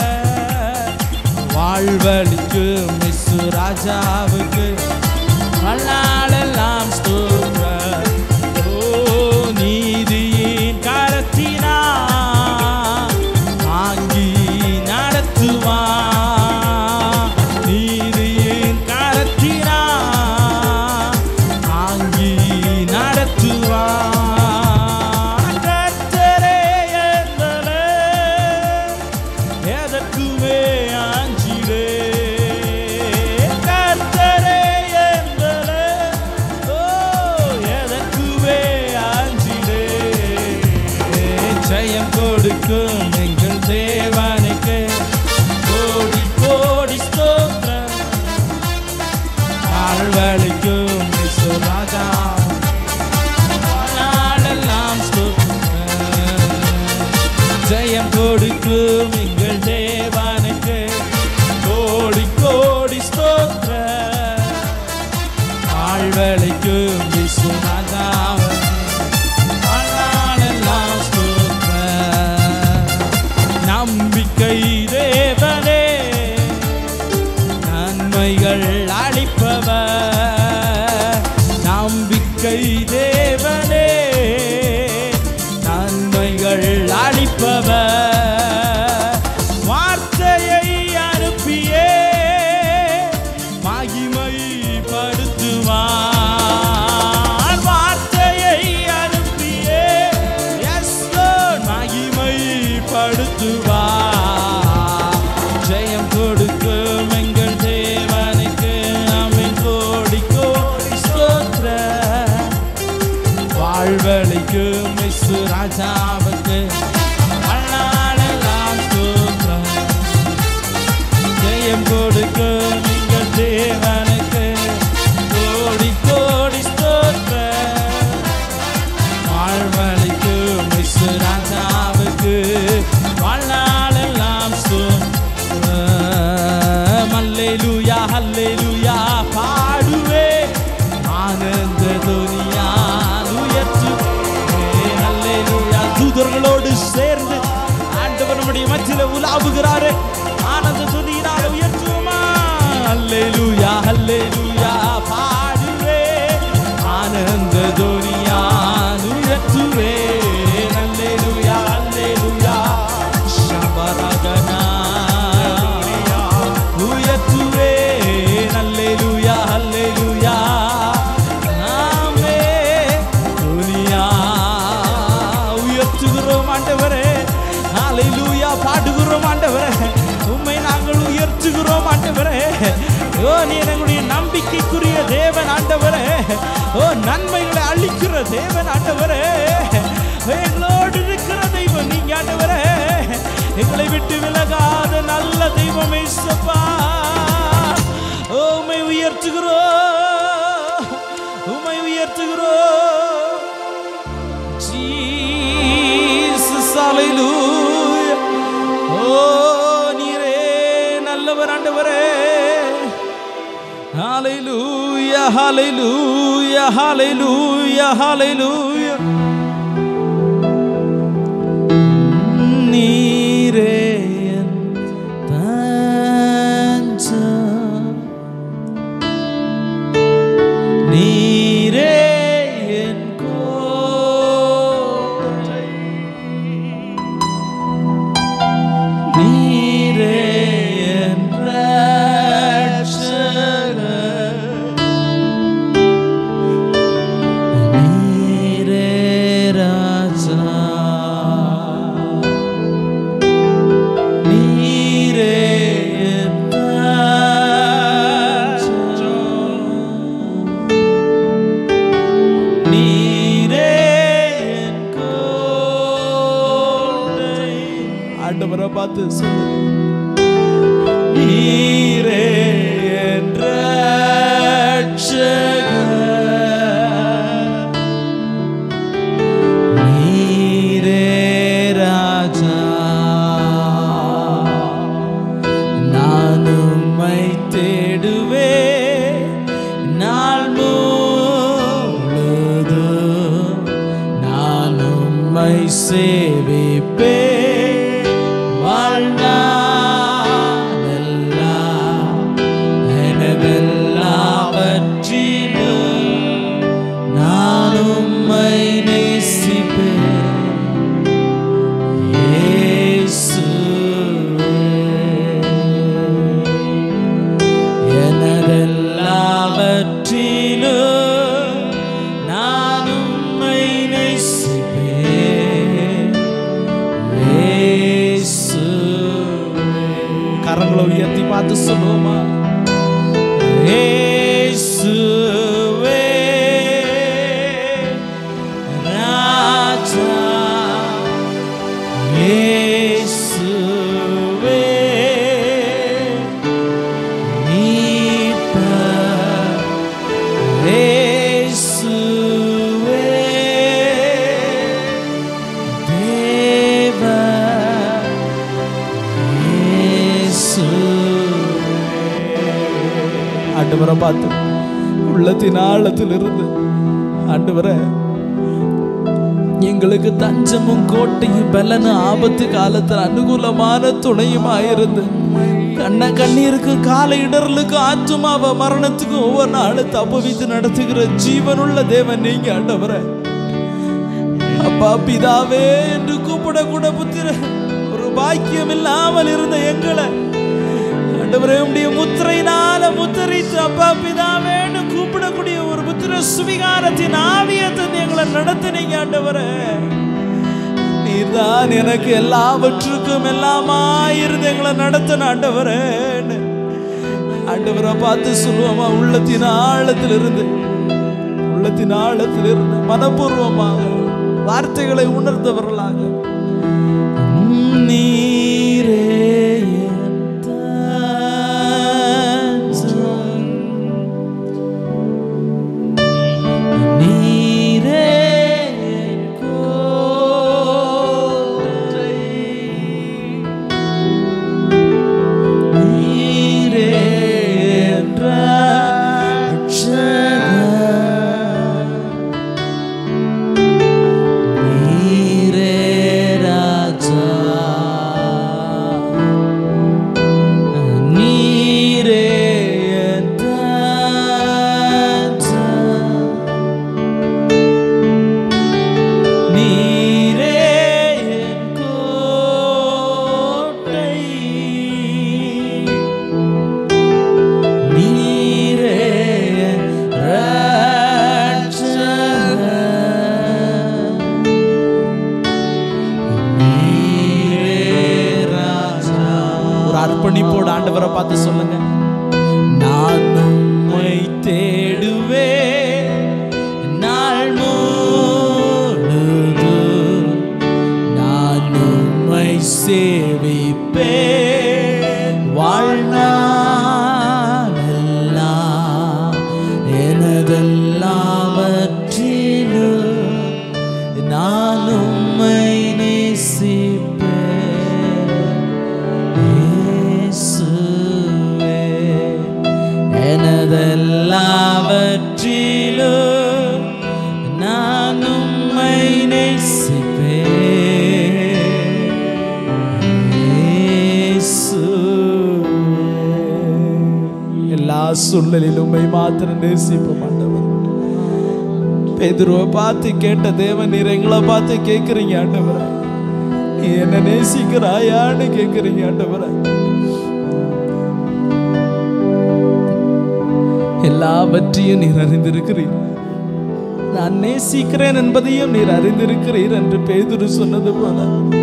S2: வாழ்வழிக்கும் மிசு ராஜாவுக்கு வாழ்நாளெல்லாம் ஸ்தோத்திர ஓ நீதியின் கரத்தினா தாங்கி நடத்துவா நீதியின் கரத்தினா தாங்கி நடத்துவா கர்த்தரே என்பலே எதற்குமே ஆஞ்சிடே கர்த்தரே என்பலே ஓ எதற்குமே ஆஞ்சிடே ஜெயம் கொடுக்கும் எங்கள் தேவனுக்கு கோடி கோடி ஸ்தோத்திரம் ஆழ்வழிக்கும் ராஜா நாளெல்லாம் ஸ்தோத்திரம் ஜெயம் கொடுக்கும் எங்கள் தேவனுக்கு கோடி கோடி ஸ்தோத்திர ஆழ்வழிக்கும் விசுநாதாவன் வாழ்நாளெல்லாம் ஸ்தோத்திர நம்பிக்கை தேவனே நன்மைகள் அளிப்பவர் நம்பிக்கை தேவனே நன்மைகள் அளிப்பவர் வார்த்தையை இயேசு ராஜாவுக்கு வாழ்நாளெல்லாம் ஸ்தோத்திரம். ஜெயம் கொடுக்க நீங்கள் தேவனுக்கு கோடி கோடி ஸ்தோத்திரம் வாழ்வழிக்கு மிஸ்ஸு ராஜாவுக்கு வாழ்நாளெல்லாம் மல்லேலூயா ஹல்லேலூயா பாடுவே ஆனந்த துனியால் உயர்த்து ஹல்லேலூயா தூதர்களோடு சேர்ந்து ஆண்டவர் நம்முடைய மத்தியில உலாவுகிறாரே ஆனந்த துதியினால் உயர்த்துவோமா ஹல்லேலூயா ஹல்லேலூயா பாடுவே ஆனந்த துனியால் உயர்த்துவே ஹல்லேலூயா ஹல்லேலூயா ஷபரகனா உயர்த்துவே ஹல்லேலூயா ஹல்லேலூயா ஆமே துனியா உயர்த்துகிறோம் ஆண்டவரே ஹalleluya பாடுகிறோம் ஆண்டவரே உம்மை நாங்கள் உயர்த்துகிறோம் ஆண்டவரே ஓ நீ எங்களுடைய நம்பிக்கைக்குரிய தேவன் ஆண்டவரே ஓ நன்மைகளை அளிக்கிற தேவன் ஆண்டவரே எங்களோடு இருக்கிற தெய்வம் நீங்க ஆண்டவரே எங்களை விட்டு விலகாத நல்ல தெய்வம் இயேசுப்பா ஓ உம்மை உயர்த்துகிறோம் உம்மை உயர்த்துகிறோம் Jesus, hallelujah. ஓ நீரே நல்லவர் ஆண்டவரே ஹalleluya hallelujah hallelujah hallelujah நீரே என் தஞ்சம் நீரே என் கோட்டை நீரே என் ரட்சகர். நீரே ராஜா நீரே என் தஞ்சம். நீரே என் கோட்டை. ஆண்டவரை பார்த்து சொல்லு நீரே என் ரட்சகர். நீரே ராஜா நான் உம்மை தேடுவே நாள் முழுதும் நான் உம்மை சேவிப்பே வாழ்நாளெல்லாம் எனதெல்லாவற்றிலும் நான் உம்மை நேசிப்பேன் எனதெல்லாவற்றிலும் நான் உம்மை நேசிப்பேன் கரங்களை உயர்த்தி பார்த்து சொல்லுவோமா இயேசுவே ராஜா இயேசுவே மீட்பர் இயேசுவே தேவன் ஆண்டவரை பார்த்து உள்ளத்தின் ஆழத்திலிருந்து ஆண்டவரை எங்களுக்கு தஞ்சமும் கோட்டையும் பலனு ஆபத்து காலத்தில் அனுகூலமான துணையுமாயிருந்து கண்ண கண்ணீருக்கு கால இடர்களுக்கு ஆத்துமாவ மரணத்துக்கு ஒவ்வொரு நாளும் தப்புவித்து நடத்துகிற ஜீவனுள்ள தேவன் நீங்க ஆண்டவரை அப்பா பிதாவே என்று கூப்பிடக்கூட புத்திர ஒரு பாக்கியம் இல்லாமல் இருந்த எங்களை ஆண்டவரே உம்முடைய முத்திரையினால முத்திரைத்து அப்பா பிதாவேன்னு கூப்பிடக்கூடிய ஒரு புத்திர சுவிகாரத்தின் ஆவியை தந்து எங்களை நடத்துனீங்க ஆண்டவரே நீர்தான் எனக்கு எல்லாவற்றுக்கும் எல்லாமா இருந்து எங்களை நடத்தின ஆண்டவரே ஆண்டவரை பார்த்து சொல்லுவோமா உள்ளத்தின் ஆழத்திலிருந்து உள்ளத்தின் ஆழத்திலிருந்து மனப்பூர்வமாக வார்த்தைகளை உணர்ந்தவர்களாக நீரே என் தஞ்சம். நீரே என் கோட்டை. நீரே என் ரட்சகர். நீரே ராஜா நீரே என் தஞ்சம். நீரே என் கோட்டை. நீரே என் ரட்சகர். ஒரு அர்ப்பணிப்போடு ஆண்டவரை பார்த்து சொல்லுங்க நான் உம்மை தேடுவேன் நாள் முழுதும் நான் உம்மை சேவிப்பேன் வாழ்நாளெல்லாம் எனதெல்லாவற்றிலும் நான் உம்மை நேசிப்பேன் இயேசுவே எனதெல்லாவற்றிலும் நான் உம்மை நேசிப்பேன் இயேசுவே. எல்லா சூழ்நிலையிலும் உம்மை மாத்திரம் நேசிப்போம் ஆண்டவர் பேதுருவை பார்த்து கேட்ட தேவன் நீர் எங்களை பார்த்து கேட்குறீங்க ஆண்டவரை நீ என்ன நேசிக்கிறாயான்னு கேட்குறீங்க ஆண்டவரை எல்லாவற்றையும் நீர் அறிந்திருக்கிறீர் நான் நேசிக்கிறேன் என்பதையும் நீர் அறிந்திருக்கிறீர் என்று பேதுரு சொன்னது போல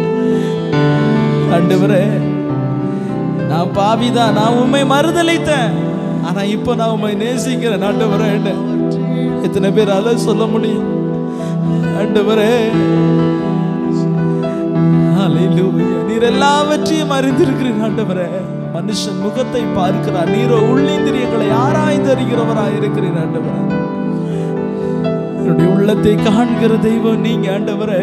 S2: ஆண்டவரே நான் பாவிதான் நான் உண்மை மறுதளித்தேன் ஆனா இப்போ நான் உண்மை நேசிக்கிறேன் ஆண்டவரே எத்தனை பேரால சொல்ல முடியும் ஆண்டவரே ஹalleluya. நீர் எல்லாவற்றையும் அறிந்திருக்கிறீர் ஆண்டவரே மனுஷன் முகத்தை பார்க்கிறார் நீரோ உள்ளிந்திரியங்களை ஆராய்ந்து அறிகிறவராய் இருக்கிறீர் ஆண்டவரே என்னுடைய உள்ளத்தை காண்கிற தெய்வம் நீங்க ஆண்டவரே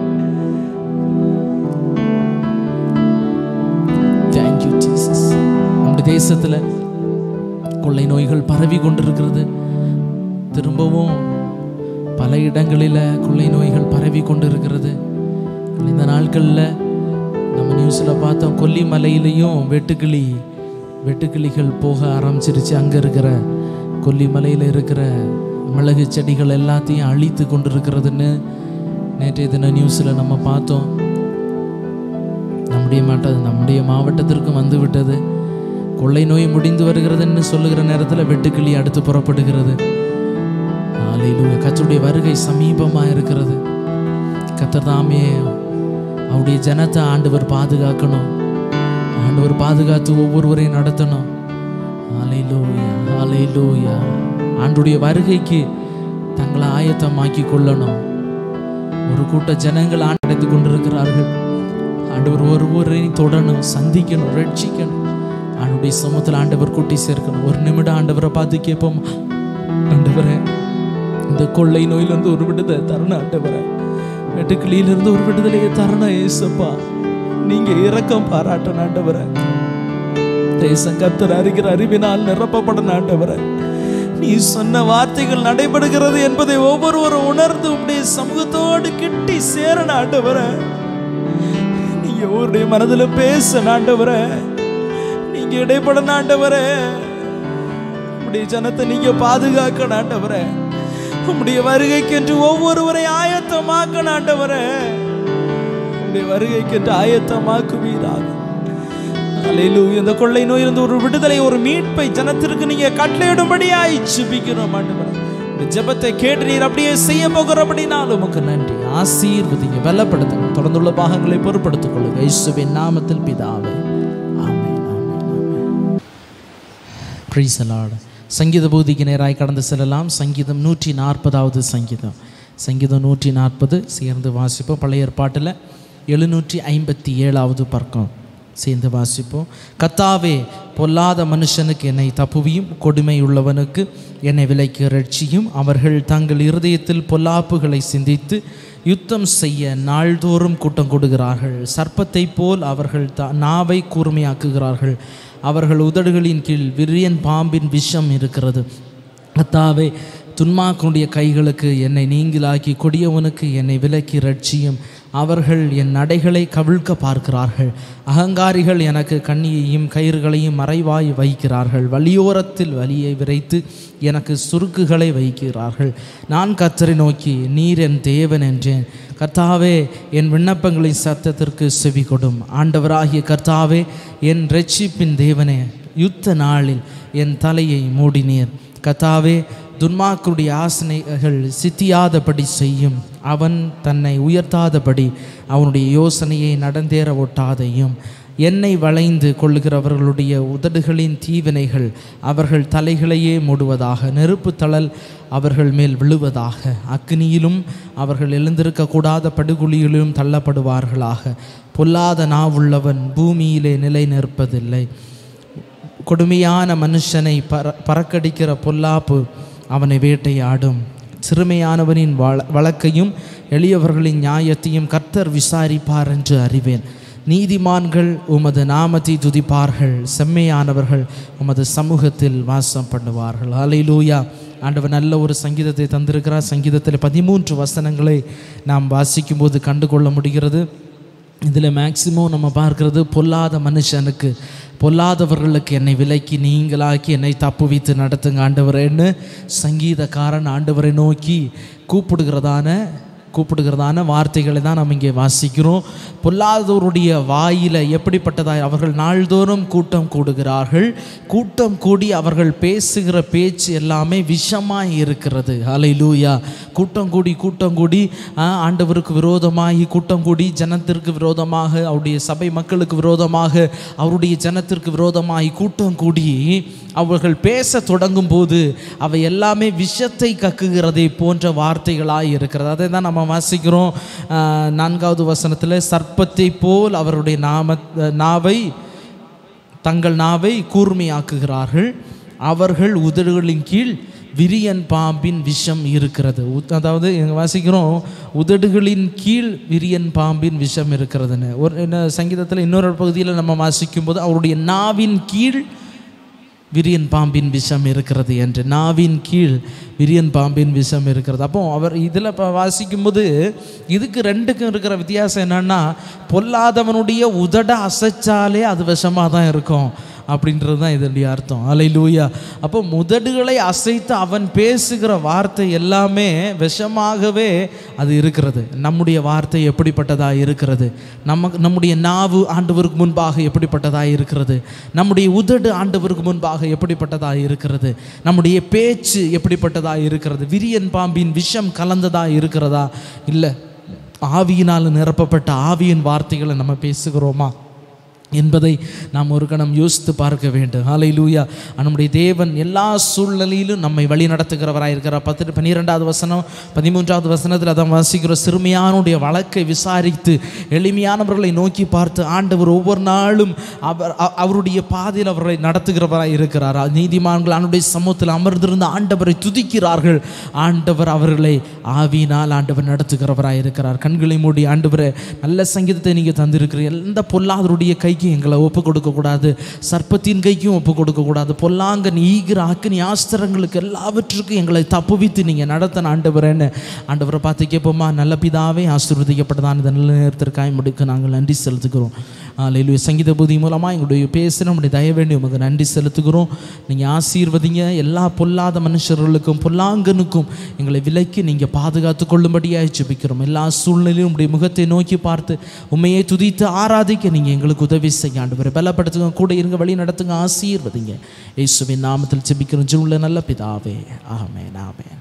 S2: தேங்க்யூ ஜீசஸ் நம்முடைய தேசத்துல கொள்ளை நோய்கள் பரவி கொண்டிருக்கிறது திரும்பவும் பல இடங்களில் கொள்ளை நோய்கள் பரவி கொண்டிருக்கிறது இந்த நாட்களில் நம்ம நியூஸில் பார்த்தோம் கொல்லிமலையிலையும் வெட்டுக்கிளி வெட்டுக்கிளிகள் போக ஆரம்பிச்சிருச்சு அங்கே இருக்கிற கொல்லிமலையில் இருக்கிற மிளகு செடிகள் எல்லாத்தையும் அழித்து கொண்டிருக்கிறதுன்னு நேற்றைய தின நியூஸில் நம்ம பார்த்தோம் நம்முடைய மாட்ட நம்முடைய மாவட்டத்திற்கும் வந்து விட்டது கொள்ளை நோய் முடிந்து வருகிறதுன்னு சொல்லுகிற நேரத்தில் வெட்டுக்கிளி அடுத்து புறப்படுகிறது ஆலையிலூய கத்தருடைய வருகை சமீபமாக இருக்கிறது கத்தர் தாமே அவருடைய ஜனத்தை ஆண்டவர் பாதுகாக்கணும் ஆண்டவர் பாதுகாத்து ஒவ்வொருவரையும் நடத்தணும் ஆலையிலூயா ஆலையிலூயா ஆண்டுடைய வருகைக்கு தங்களை ஆயத்தமாக்கி கொள்ளணும் ஒரு கூட்ட ஜனங்கள் ஆண்டடைந்து கொண்டிருக்கிறார்கள் ஆண்டவர் ஒருவரையும் தொடணும் சந்திக்கணும் ரட்சிக்கணும் ஆண்டுடைய சமூகத்தில் ஆண்டவர் கூட்டி சேர்க்கணும் ஒரு நிமிடம் ஆண்டவரை பார்த்து கேட்போம் ஆண்டவரே இந்த கொள்ளை நோயிலிருந்து ஒரு விடுதலை தரணும் ஆண்டவரே வெட்டுக்கிளியிலிருந்து ஒரு விடுதலையை தரணும் ஏசப்பா நீங்க இரக்கம் பாராட்டணும் ஆண்டவரே தேசம் கர்த்தர் அறிகிற அறிவினால் நிரப்பப்படணும் ஆண்டவரே நீ சொன்ன வார்த்தைகள் நடைபெறுகிறது என்பதை ஒவ்வொருவரும் உணர்ந்து உடைய சமூகத்தோடு கிட்டி சேரணும் ஆண்டவரே நீங்க ஒவ்வொருடைய மனதில் பேச ஆண்டவரே நீங்க இடைப்படணும் ஆண்டவரே உடைய ஜனத்தை நீங்க பாதுகாக்கணும் ஆண்டவரே உம்முடைய வருகைக்கென்று ஒவ்வொருவரை ஆயத்தமாக்கணும் ஆண்டவரே உம்முடைய வருகைக்கென்று ஆயத்தமாக்குவீராக அல்லேலூயா இந்த கொள்ளை நோயிலிருந்து ஒரு விடுதலை ஒரு மீட்பை ஜனத்திற்கு நீங்க கட்டளையிடும்படியாய் ஜெபிக்கிறோம் ஆண்டவரே இந்த ஜெபத்தை கேட்டு நீர் அப்படியே செய்ய போகிறபடினால் உமக்கு நன்றி ஆசீர்வதிங்க பலப்படுத்துங்க தொடர்ந்துள்ள பாகங்களை பொறுப்படுத்திக் கொள்ளுங்க இயேசுவின் நாமத்தில் பிதாவே ஆமென் ஆமென் ஆமென் Praise the Lord. சங்கீத பூதிக்கு நேராய் கடந்து செல்லலாம் சங்கீதம் நூற்றி நாற்பதாவது சங்கீதம்
S1: சங்கீதம் நூற்றி நாற்பது சேர்ந்து வாசிப்போம் பழைய ஏற்பாட்டில் எழுநூற்றி ஐம்பத்தி ஏழாவது பக்கம் சேர்ந்து வாசிப்போம் கத்தாவே பொல்லாத மனுஷனுக்கு என்னை தப்புவியும் கொடுமை உள்ளவனுக்கு என்னை விலைக்கு ரட்சியும் அவர்கள் தங்கள் இருதயத்தில் பொல்லாப்புகளை சிந்தித்து யுத்தம் செய்ய நாள்தோறும் கூட்டம் கொடுக்கிறார்கள் சர்ப்பத்தைப் போல் அவர்கள் த நாவை கூர்மையாக்குகிறார்கள் அவர்கள் உதடுகளின் கீழ் விரியன் பாம்பின் விஷம் இருக்கிறது கத்தாவே துன்மாக்கனுடைய கைகளுக்கு என்னை நீங்களாக்கி கொடியவனுக்கு என்னை விலக்கி ரட்சியும் அவர்கள் என் நடைகளை கவிழ்க்க பார்க்கிறார்கள் அகங்காரிகள் எனக்கு கண்ணியையும் கயிறுகளையும் மறைவாய் வைக்கிறார்கள் வழியோரத்தில் வலியை விரைத்து எனக்கு சுருக்குகளை வைக்கிறார்கள் நான் கத்தரை நோக்கி நீர் என் தேவன் என்றேன் கர்த்தாவே என் விண்ணப்பங்களின் சத்தத்திற்கு செவி கொடும் ஆண்டவராகிய கர்த்தாவே என் ரட்சிப்பின் தேவனே யுத்த நாளில் என் தலையை மூடினீர் கர்த்தாவே துன்மாக்குடைய ஆசனைகள் சித்தியாதபடி செய்யும் அவன் தன்னை உயர்த்தாதபடி அவனுடைய யோசனையை நடந்தேற ஒட்டாதையும் என்னை வளைந்து கொள்ளுகிறவர்களுடைய உதடுகளின் தீவினைகள் அவர்கள் தலைகளையே மூடுவதாக நெருப்பு தழல் அவர்கள் மேல் விழுவதாக அக்னியிலும் அவர்கள் எழுந்திருக்கக்கூடாத படுகுழியிலும் தள்ளப்படுவார்களாக பொல்லாத நாவுள்ளவன் பூமியிலே நிலை நிற்பதில்லை கொடுமையான மனுஷனை பற பறக்கடிக்கிற பொல்லாப்பு அவனை வேட்டையாடும் சிறுமையானவனின் வழ வழக்கையும் எளியவர்களின் நியாயத்தையும் கர்த்தர் விசாரிப்பார் என்று அறிவேன் நீதிமான்கள் உமது நாமத்தை துதிப்பார்கள் செம்மையானவர்கள் உமது சமூகத்தில் வாசம் பண்ணுவார்கள் ஹalleluya ஆண்டவர் நல்ல ஒரு சங்கீதத்தை தந்திருக்கிறார் சங்கீதத்தில் பதிமூன்று வசனங்களை நாம் வாசிக்கும்போது கண்டுகொள்ள முடிகிறது இதில் மேக்சிமம் நம்ம பார்க்கிறது பொல்லாத மனுஷனுக்கு பொல்லாதவர்களுக்கு என்னை விலக்கி நீங்களாக்கி என்னை தப்புவித்து நடத்துங்க ஆண்டவரேன்னு சங்கீதக்காரன் ஆண்டவரை நோக்கி கூப்பிடுகிறதான கூப்பிடுகிறதான வார்த்தைகளை தான் நம்ம இங்கே வாசிக்கிறோம் பொல்லாதவருடைய வாயில எப்படிப்பட்டதாய் அவர்கள் நாள்தோறும் கூட்டம் கூடுகிறார்கள் கூட்டம் கூடி அவர்கள் பேசுகிற பேச்சு எல்லாமே விஷமாய் இருக்கிறது அலை லூயா கூட்டம் கூடி கூட்டம் கூடி ஆ, ஆண்டவருக்கு விரோதமாகி கூட்டம் கூடி ஜனத்திற்கு விரோதமாக அவருடைய சபை மக்களுக்கு விரோதமாக அவருடைய ஜனத்திற்கு விரோதமாகி கூட்டம் கூடி அவர்கள் பேச தொடங்கும் போது அவை எல்லாமே விஷத்தை கக்குகிறதை போன்ற வார்த்தைகளாய் இருக்கிறது அதை தான் நம்ம வாசிக்கிறோம் ஆ, நான்காவது வசனத்தில் சர்ப்பத்தை போல் அவருடைய நாம நாவை தங்கள் நாவை கூர்மையாக்குகிறார்கள் அவர்கள் உதடுகளின் கீழ் விரியன் பாம்பின் விஷம் இருக்கிறது உத்- அதாவது இங்க வாசிக்கிறோம் உதடுகளின் கீழ் விரியன் பாம்பின் விஷம் இருக்கிறதுன்னு ஒரு என்ன சங்கீதத்தில் இன்னொரு பகுதியில் நம்ம வாசிக்கும்போது அவருடைய நாவின் கீழ் விரியன் பாம்பின் விஷம் இருக்கிறது என்று நாவின் கீழ் விரியன் பாம்பின் விஷம் இருக்கிறது அப்போ அவர் இதில் இப்போ வாசிக்கும்போது இதுக்கு ரெண்டுக்கும் இருக்கிற வித்தியாசம் என்னன்னா பொல்லாதவனுடைய உதட அசைச்சாலே அது விஷமாக தான் இருக்கும் அப்படின்றது தான் இதனுடைய அர்த்தம் அலை லூயா அப்போ முதடுகளை அசைத்து அவன் பேசுகிற வார்த்தை எல்லாமே விஷமாகவே அது இருக்கிறது நம்முடைய வார்த்தை எப்படிப்பட்டதாக இருக்கிறது நமக்கு நம்முடைய நாவு ஆண்டவருக்கு முன்பாக எப்படிப்பட்டதாக இருக்கிறது நம்முடைய உதடு ஆண்டவருக்கு முன்பாக எப்படிப்பட்டதாக இருக்கிறது நம்முடைய பேச்சு எப்படிப்பட்டதாக இருக்கிறது விரியன் பாம்பின் விஷம் கலந்ததாக இருக்கிறதா இல்லை ஆவியினால் நிரப்பப்பட்ட ஆவியின் வார்த்தைகளை நம்ம பேசுகிறோமா என்பதை நாம் ஒரு கணம் யோசித்து பார்க்க வேண்டும் ஹாலை லூயா நம்முடைய தேவன் எல்லா சூழ்நிலையிலும் நம்மை வழி நடத்துகிறவராக இருக்கிறார் பத்து பன்னிரெண்டாவது வசனம் பதிமூன்றாவது வசனத்தில் அதான் வாசிக்கிற சிறுமியானுடைய வழக்கை விசாரித்து எளிமையானவர்களை நோக்கி பார்த்து ஆண்டவர் ஒவ்வொரு நாளும் அவர் அ- அவருடைய பாதையில் அவர்களை நடத்துகிறவராக இருக்கிறார் நீதிமான்கள் ஆண்டுடைய சமூகத்தில் அமர்ந்திருந்த ஆண்டவரை துதிக்கிறார்கள் ஆண்டவர் அவர்களை ஆவியினால் ஆண்டவர் நடத்துகிறவராக இருக்கிறார் கண்களை மூடி ஆண்டவரை நல்ல சங்கீதத்தை நீங்கள் தந்திருக்கிறீர்கள் எந்த பொல்லாதருடைய கைக்கு எங்களை ஒப்பு கொடுக்கக்கூடாது சர்ப்பத்தின் கைக்கும் ஒப்பு கொடுக்கக்கூடாது பொல்லாங்கன் ஈகிற அக்கினி ஆஸ்திரங்களுக்கு எல்லாவற்றுக்கும் எங்களை தப்புவித்து நீங்கள் நடத்தின ஆண்டவரேன்னு ஆண்டவரை பார்த்து கேட்போமா நல்ல பிதாவே ஆசீர்வதிக்கப்பட்டதான் இந்த நல்ல நேரத்திற்காய் முடிக்க நாங்கள் நன்றி செலுத்துகிறோம் ஆலையிலுய சங்கீத புதி மூலமாக எங்களுடைய பேச நம்முடைய தயவேண்டி உமக்கு நன்றி செலுத்துகிறோம் நீங்கள் ஆசீர்வதிங்க எல்லா பொல்லாத மனுஷர்களுக்கும் பொல்லாங்கனுக்கும் எங்களை விலக்கி நீங்கள் பாதுகாத்து கொள்ளும்படியாக ஜெபிக்கிறோம் எல்லா சூழ்நிலையும் உடைய முகத்தை நோக்கி பார்த்து உண்மையை துதித்து ஆராதிக்க நீங்கள் எங்களுக்கு உதவி செய்ய ஆண்டவரை பலப்படுத்துங்க கூட இருங்க வழி நடத்துங்க ஆசீர்வதிங்க இயேசுவின் நாமத்தில் ஜெபிக்கிறோம் ஜூன்ல நல்ல பிதாவே ஆமென் ஆமென்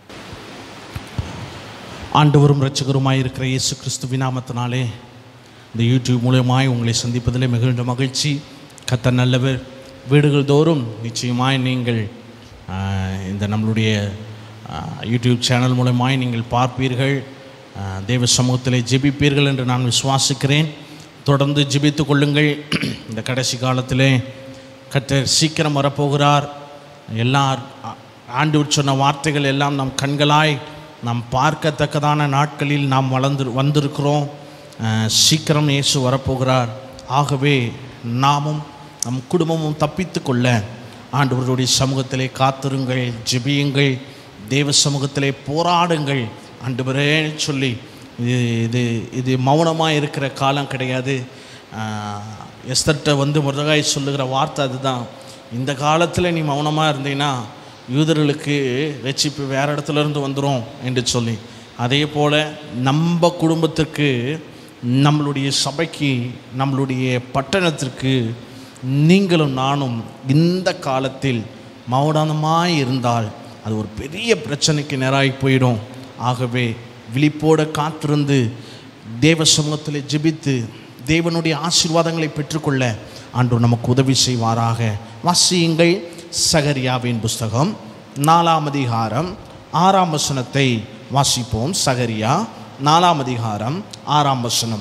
S3: ஆண்டவரும் இரட்சகருமாய் இருக்கிற இயேசு கிறிஸ்துவின் நாமத்தினாலே இந்த யூடியூப் மூலயமாய் உங்களை சந்திப்பதிலே மிகுந்த மகிழ்ச்சி கத்த நல்லவர் வீடுகள் தோறும் நிச்சயமாய் நீங்கள் ஆஹ், இந்த நம்மளுடைய அஹ், யூடியூப் சேனல் மூலமாய் நீங்கள் பார்ப்பீர்கள் அஹ், தேவ சமூகத்திலே ஜெபிப்பீர்கள் என்று நான் விசுவாசிக்கிறேன் தொடர்ந்து ஜெபித்து கொள்ளுங்கள் இந்த கடைசி காலத்திலே கர்த்தர் சீக்கிரம் வரப்போகிறார் எல்லார் ஆ- ஆண்டவர் சொன்ன வார்த்தைகள் எல்லாம் நம் கண்களாய் நாம் பார்க்கத்தக்கதான நாட்களில் நாம் வளர்ந்து வந்திருக்கிறோம் அஹ், சீக்கிரம் இயேசு வரப்போகிறார் ஆகவே நாமும் நம் குடும்பமும் தப்பித்து கொள்ள ஆண்டவருடைய சமூகத்திலே காத்திருங்கள் ஜெபியுங்கள் தேவ சமூகத்திலே போராடுங்கள் ஆண்டவரே சொல்லி இது இது இது மௌனமாக இருக்கிற காலம் கிடையாது ஆஹ், எஸ்தர்ட்ட வந்து முருகாய் சொல்லுகிற வார்த்தை அதுதான் இந்த காலத்தில் நீ மௌனமாக இருந்தீங்கன்னா யூதர்களுக்கு ரட்சிப்பு வேறு இடத்துல இருந்து வந்துடும் என்று சொல்லி அதே போல் நம்ம குடும்பத்திற்கு நம்மளுடைய சபைக்கு நம்மளுடைய பட்டணத்திற்கு நீங்களும் நானும் இந்த காலத்தில் மௌனமாய் இருந்தால் அது ஒரு பெரிய பிரச்சனைக்கு நேராகி போயிடும் ஆகவே விழிப்போட காத்திருந்து தேவ சமூகத்தில் ஜெபித்து தேவனுடைய ஆசீர்வாதங்களை பெற்றுக்கொள்ள ஆண்டு நமக்கு உதவி செய்வாராக வாசியுங்கள் சகரியாவின் புஸ்தகம் நாலாம் அதிகாரம் ஆறாம் வசனத்தை வாசிப்போம் சகரியா நாலாம் அதிகாரம் ஆறாம் வசனம்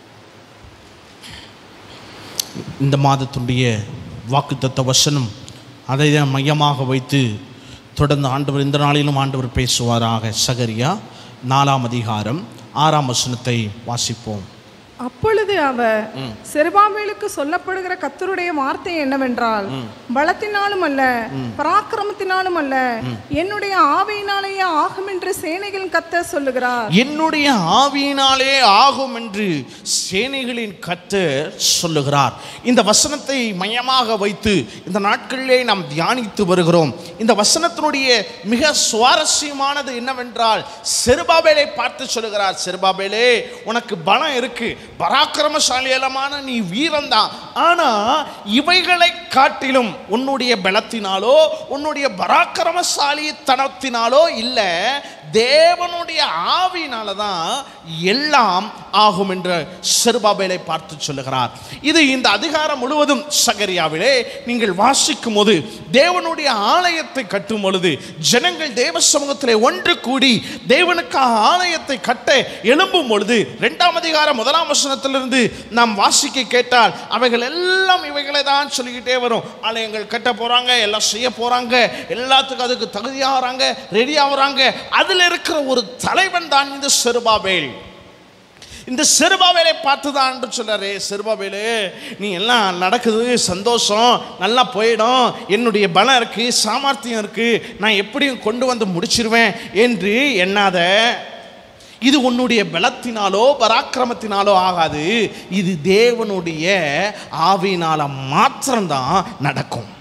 S3: இந்த மாதத்துடைய வாக்குத்தத்த வசனம் அதை தான் மையமாக வைத்து தொடர்ந்து ஆண்டவர் இந்த நாளிலும் ஆண்டவர் பேசுவாராக சகரியா நாலாம் அதிகாரம் ஆறாம் வசனத்தை வாசிப்போம்
S4: அப்பொழுது அவர் செருபாபேலுக்கு சொல்லப்படுகிற கத்தருடைய வார்த்தை என்னவென்றால் பலத்தினாலும் அல்ல பராக்கிரமத்தினாலும் அல்ல என்னுடைய ஆவியினாலேயே ஆகும் என்று சேனைகளின் கத்த சொல்லுகிறார்
S3: என்னுடைய ஆவியினாலே ஆகும் என்று சேனைகளின் கர்த்தர் சொல்லுகிறார் இந்த வசனத்தை மையமாக வைத்து இந்த நாட்களிலே நாம் தியானித்து வருகிறோம் இந்த வசனத்தினுடைய மிக சுவாரஸ்யமானது என்னவென்றால் செருபாபேலை பார்த்து சொல்லுகிறார் செருபாபேலே உனக்கு பலம் இருக்கு பராக்கிரமசாலியலமான நீ வீரன்தான் ஆனா இவைகளை காட்டிலும் உன்னுடைய பலத்தினாலோ உன்னுடைய பராக்கிரமசாலித்தனத்தினாலோ இல்லை தேவனுடைய ஆவியினால தான் எல்லாம் ஆகும் என்ற செருபாபேலை பார்த்து சொல்லுகிறார் இது இந்த அதிகாரம் முழுவதும் சகரியாவிலே நீங்கள் வாசிக்கும் போது தேவனுடைய ஆலயத்தை கட்டும் பொழுது ஜனங்கள் தேவ சமூகத்திலே ஒன்று கூடி தேவனுக்காக ஆலயத்தை கட்ட எழும்பும் பொழுது இரண்டாம் அதிகாரம் முதலாம் வசனத்திலிருந்து நாம் வாசிக்க கேட்டால் அவைகள் எல்லாம் இவைகளை தான் சொல்லிக்கிட்டே வரும் ஆலயங்கள் கட்ட போறாங்க எல்லாம் செய்ய போறாங்க எல்லாத்துக்கும் அதுக்கு தகுதியாகிறாங்க ரெடி ஆகுறாங்க அதில் இருக்கிற ஒரு தலைவன் தான் இந்த செருபாபேல் இந்த செருபாவேலை பார்த்து தான் என்று சொல்றாரு செருபாவேலு நீ எல்லாம் நடக்குது சந்தோஷம் நல்லா போயிடும் என்னுடைய பலம் இருக்கு சாமர்த்தியம் இருக்கு நான் எப்படியும் கொண்டு வந்து முடிச்சிருவேன் என்று எண்ணாத இது உன்னுடைய பலத்தினாலோ பராக்கிரமத்தினாலோ ஆகாது இது தேவனுடைய ஆவியினால மாத்திரம்தான் நடக்கும்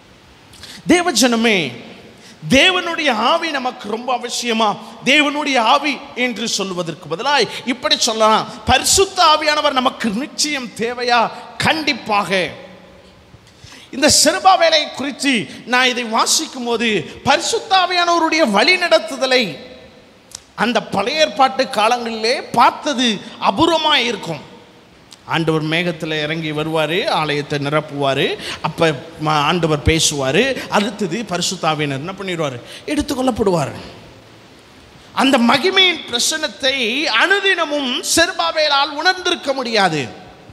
S3: தேவஜனமே தேவனுடைய ஆவி நமக்கு ரொம்ப அவசியமா தேவனுடைய ஆவி என்று சொல்வதற்கு பதிலாய் இப்படி சொல்லலாம் பரிசுத்த ஆவியானவர் நமக்கு நிச்சயம் தேவையா கண்டிப்பாக இந்த செருபாவேலை குறித்து நான் இதை வாசிக்கும் போது பரிசுத்தாவியானவருடைய வழிநடத்துதலை அந்த பழைய ஏற்பாட்டு காலங்களிலே பார்த்தது அபூர்வமாக இருக்கும் ஆண்டவர் மேகத்தில் இறங்கி வருவார் ஆலயத்தை நிரப்புவார் அப்போ ஆண்டவர் பேசுவார் அடுத்தது பரிசுத்தாவினர் என்ன பண்ணிடுவார் எடுத்துக்கொள்ளப்படுவார் அந்த மகிமையின் பிரசனத்தை அனுதினமும் செருபாவேலால் உணர்ந்திருக்க முடியாது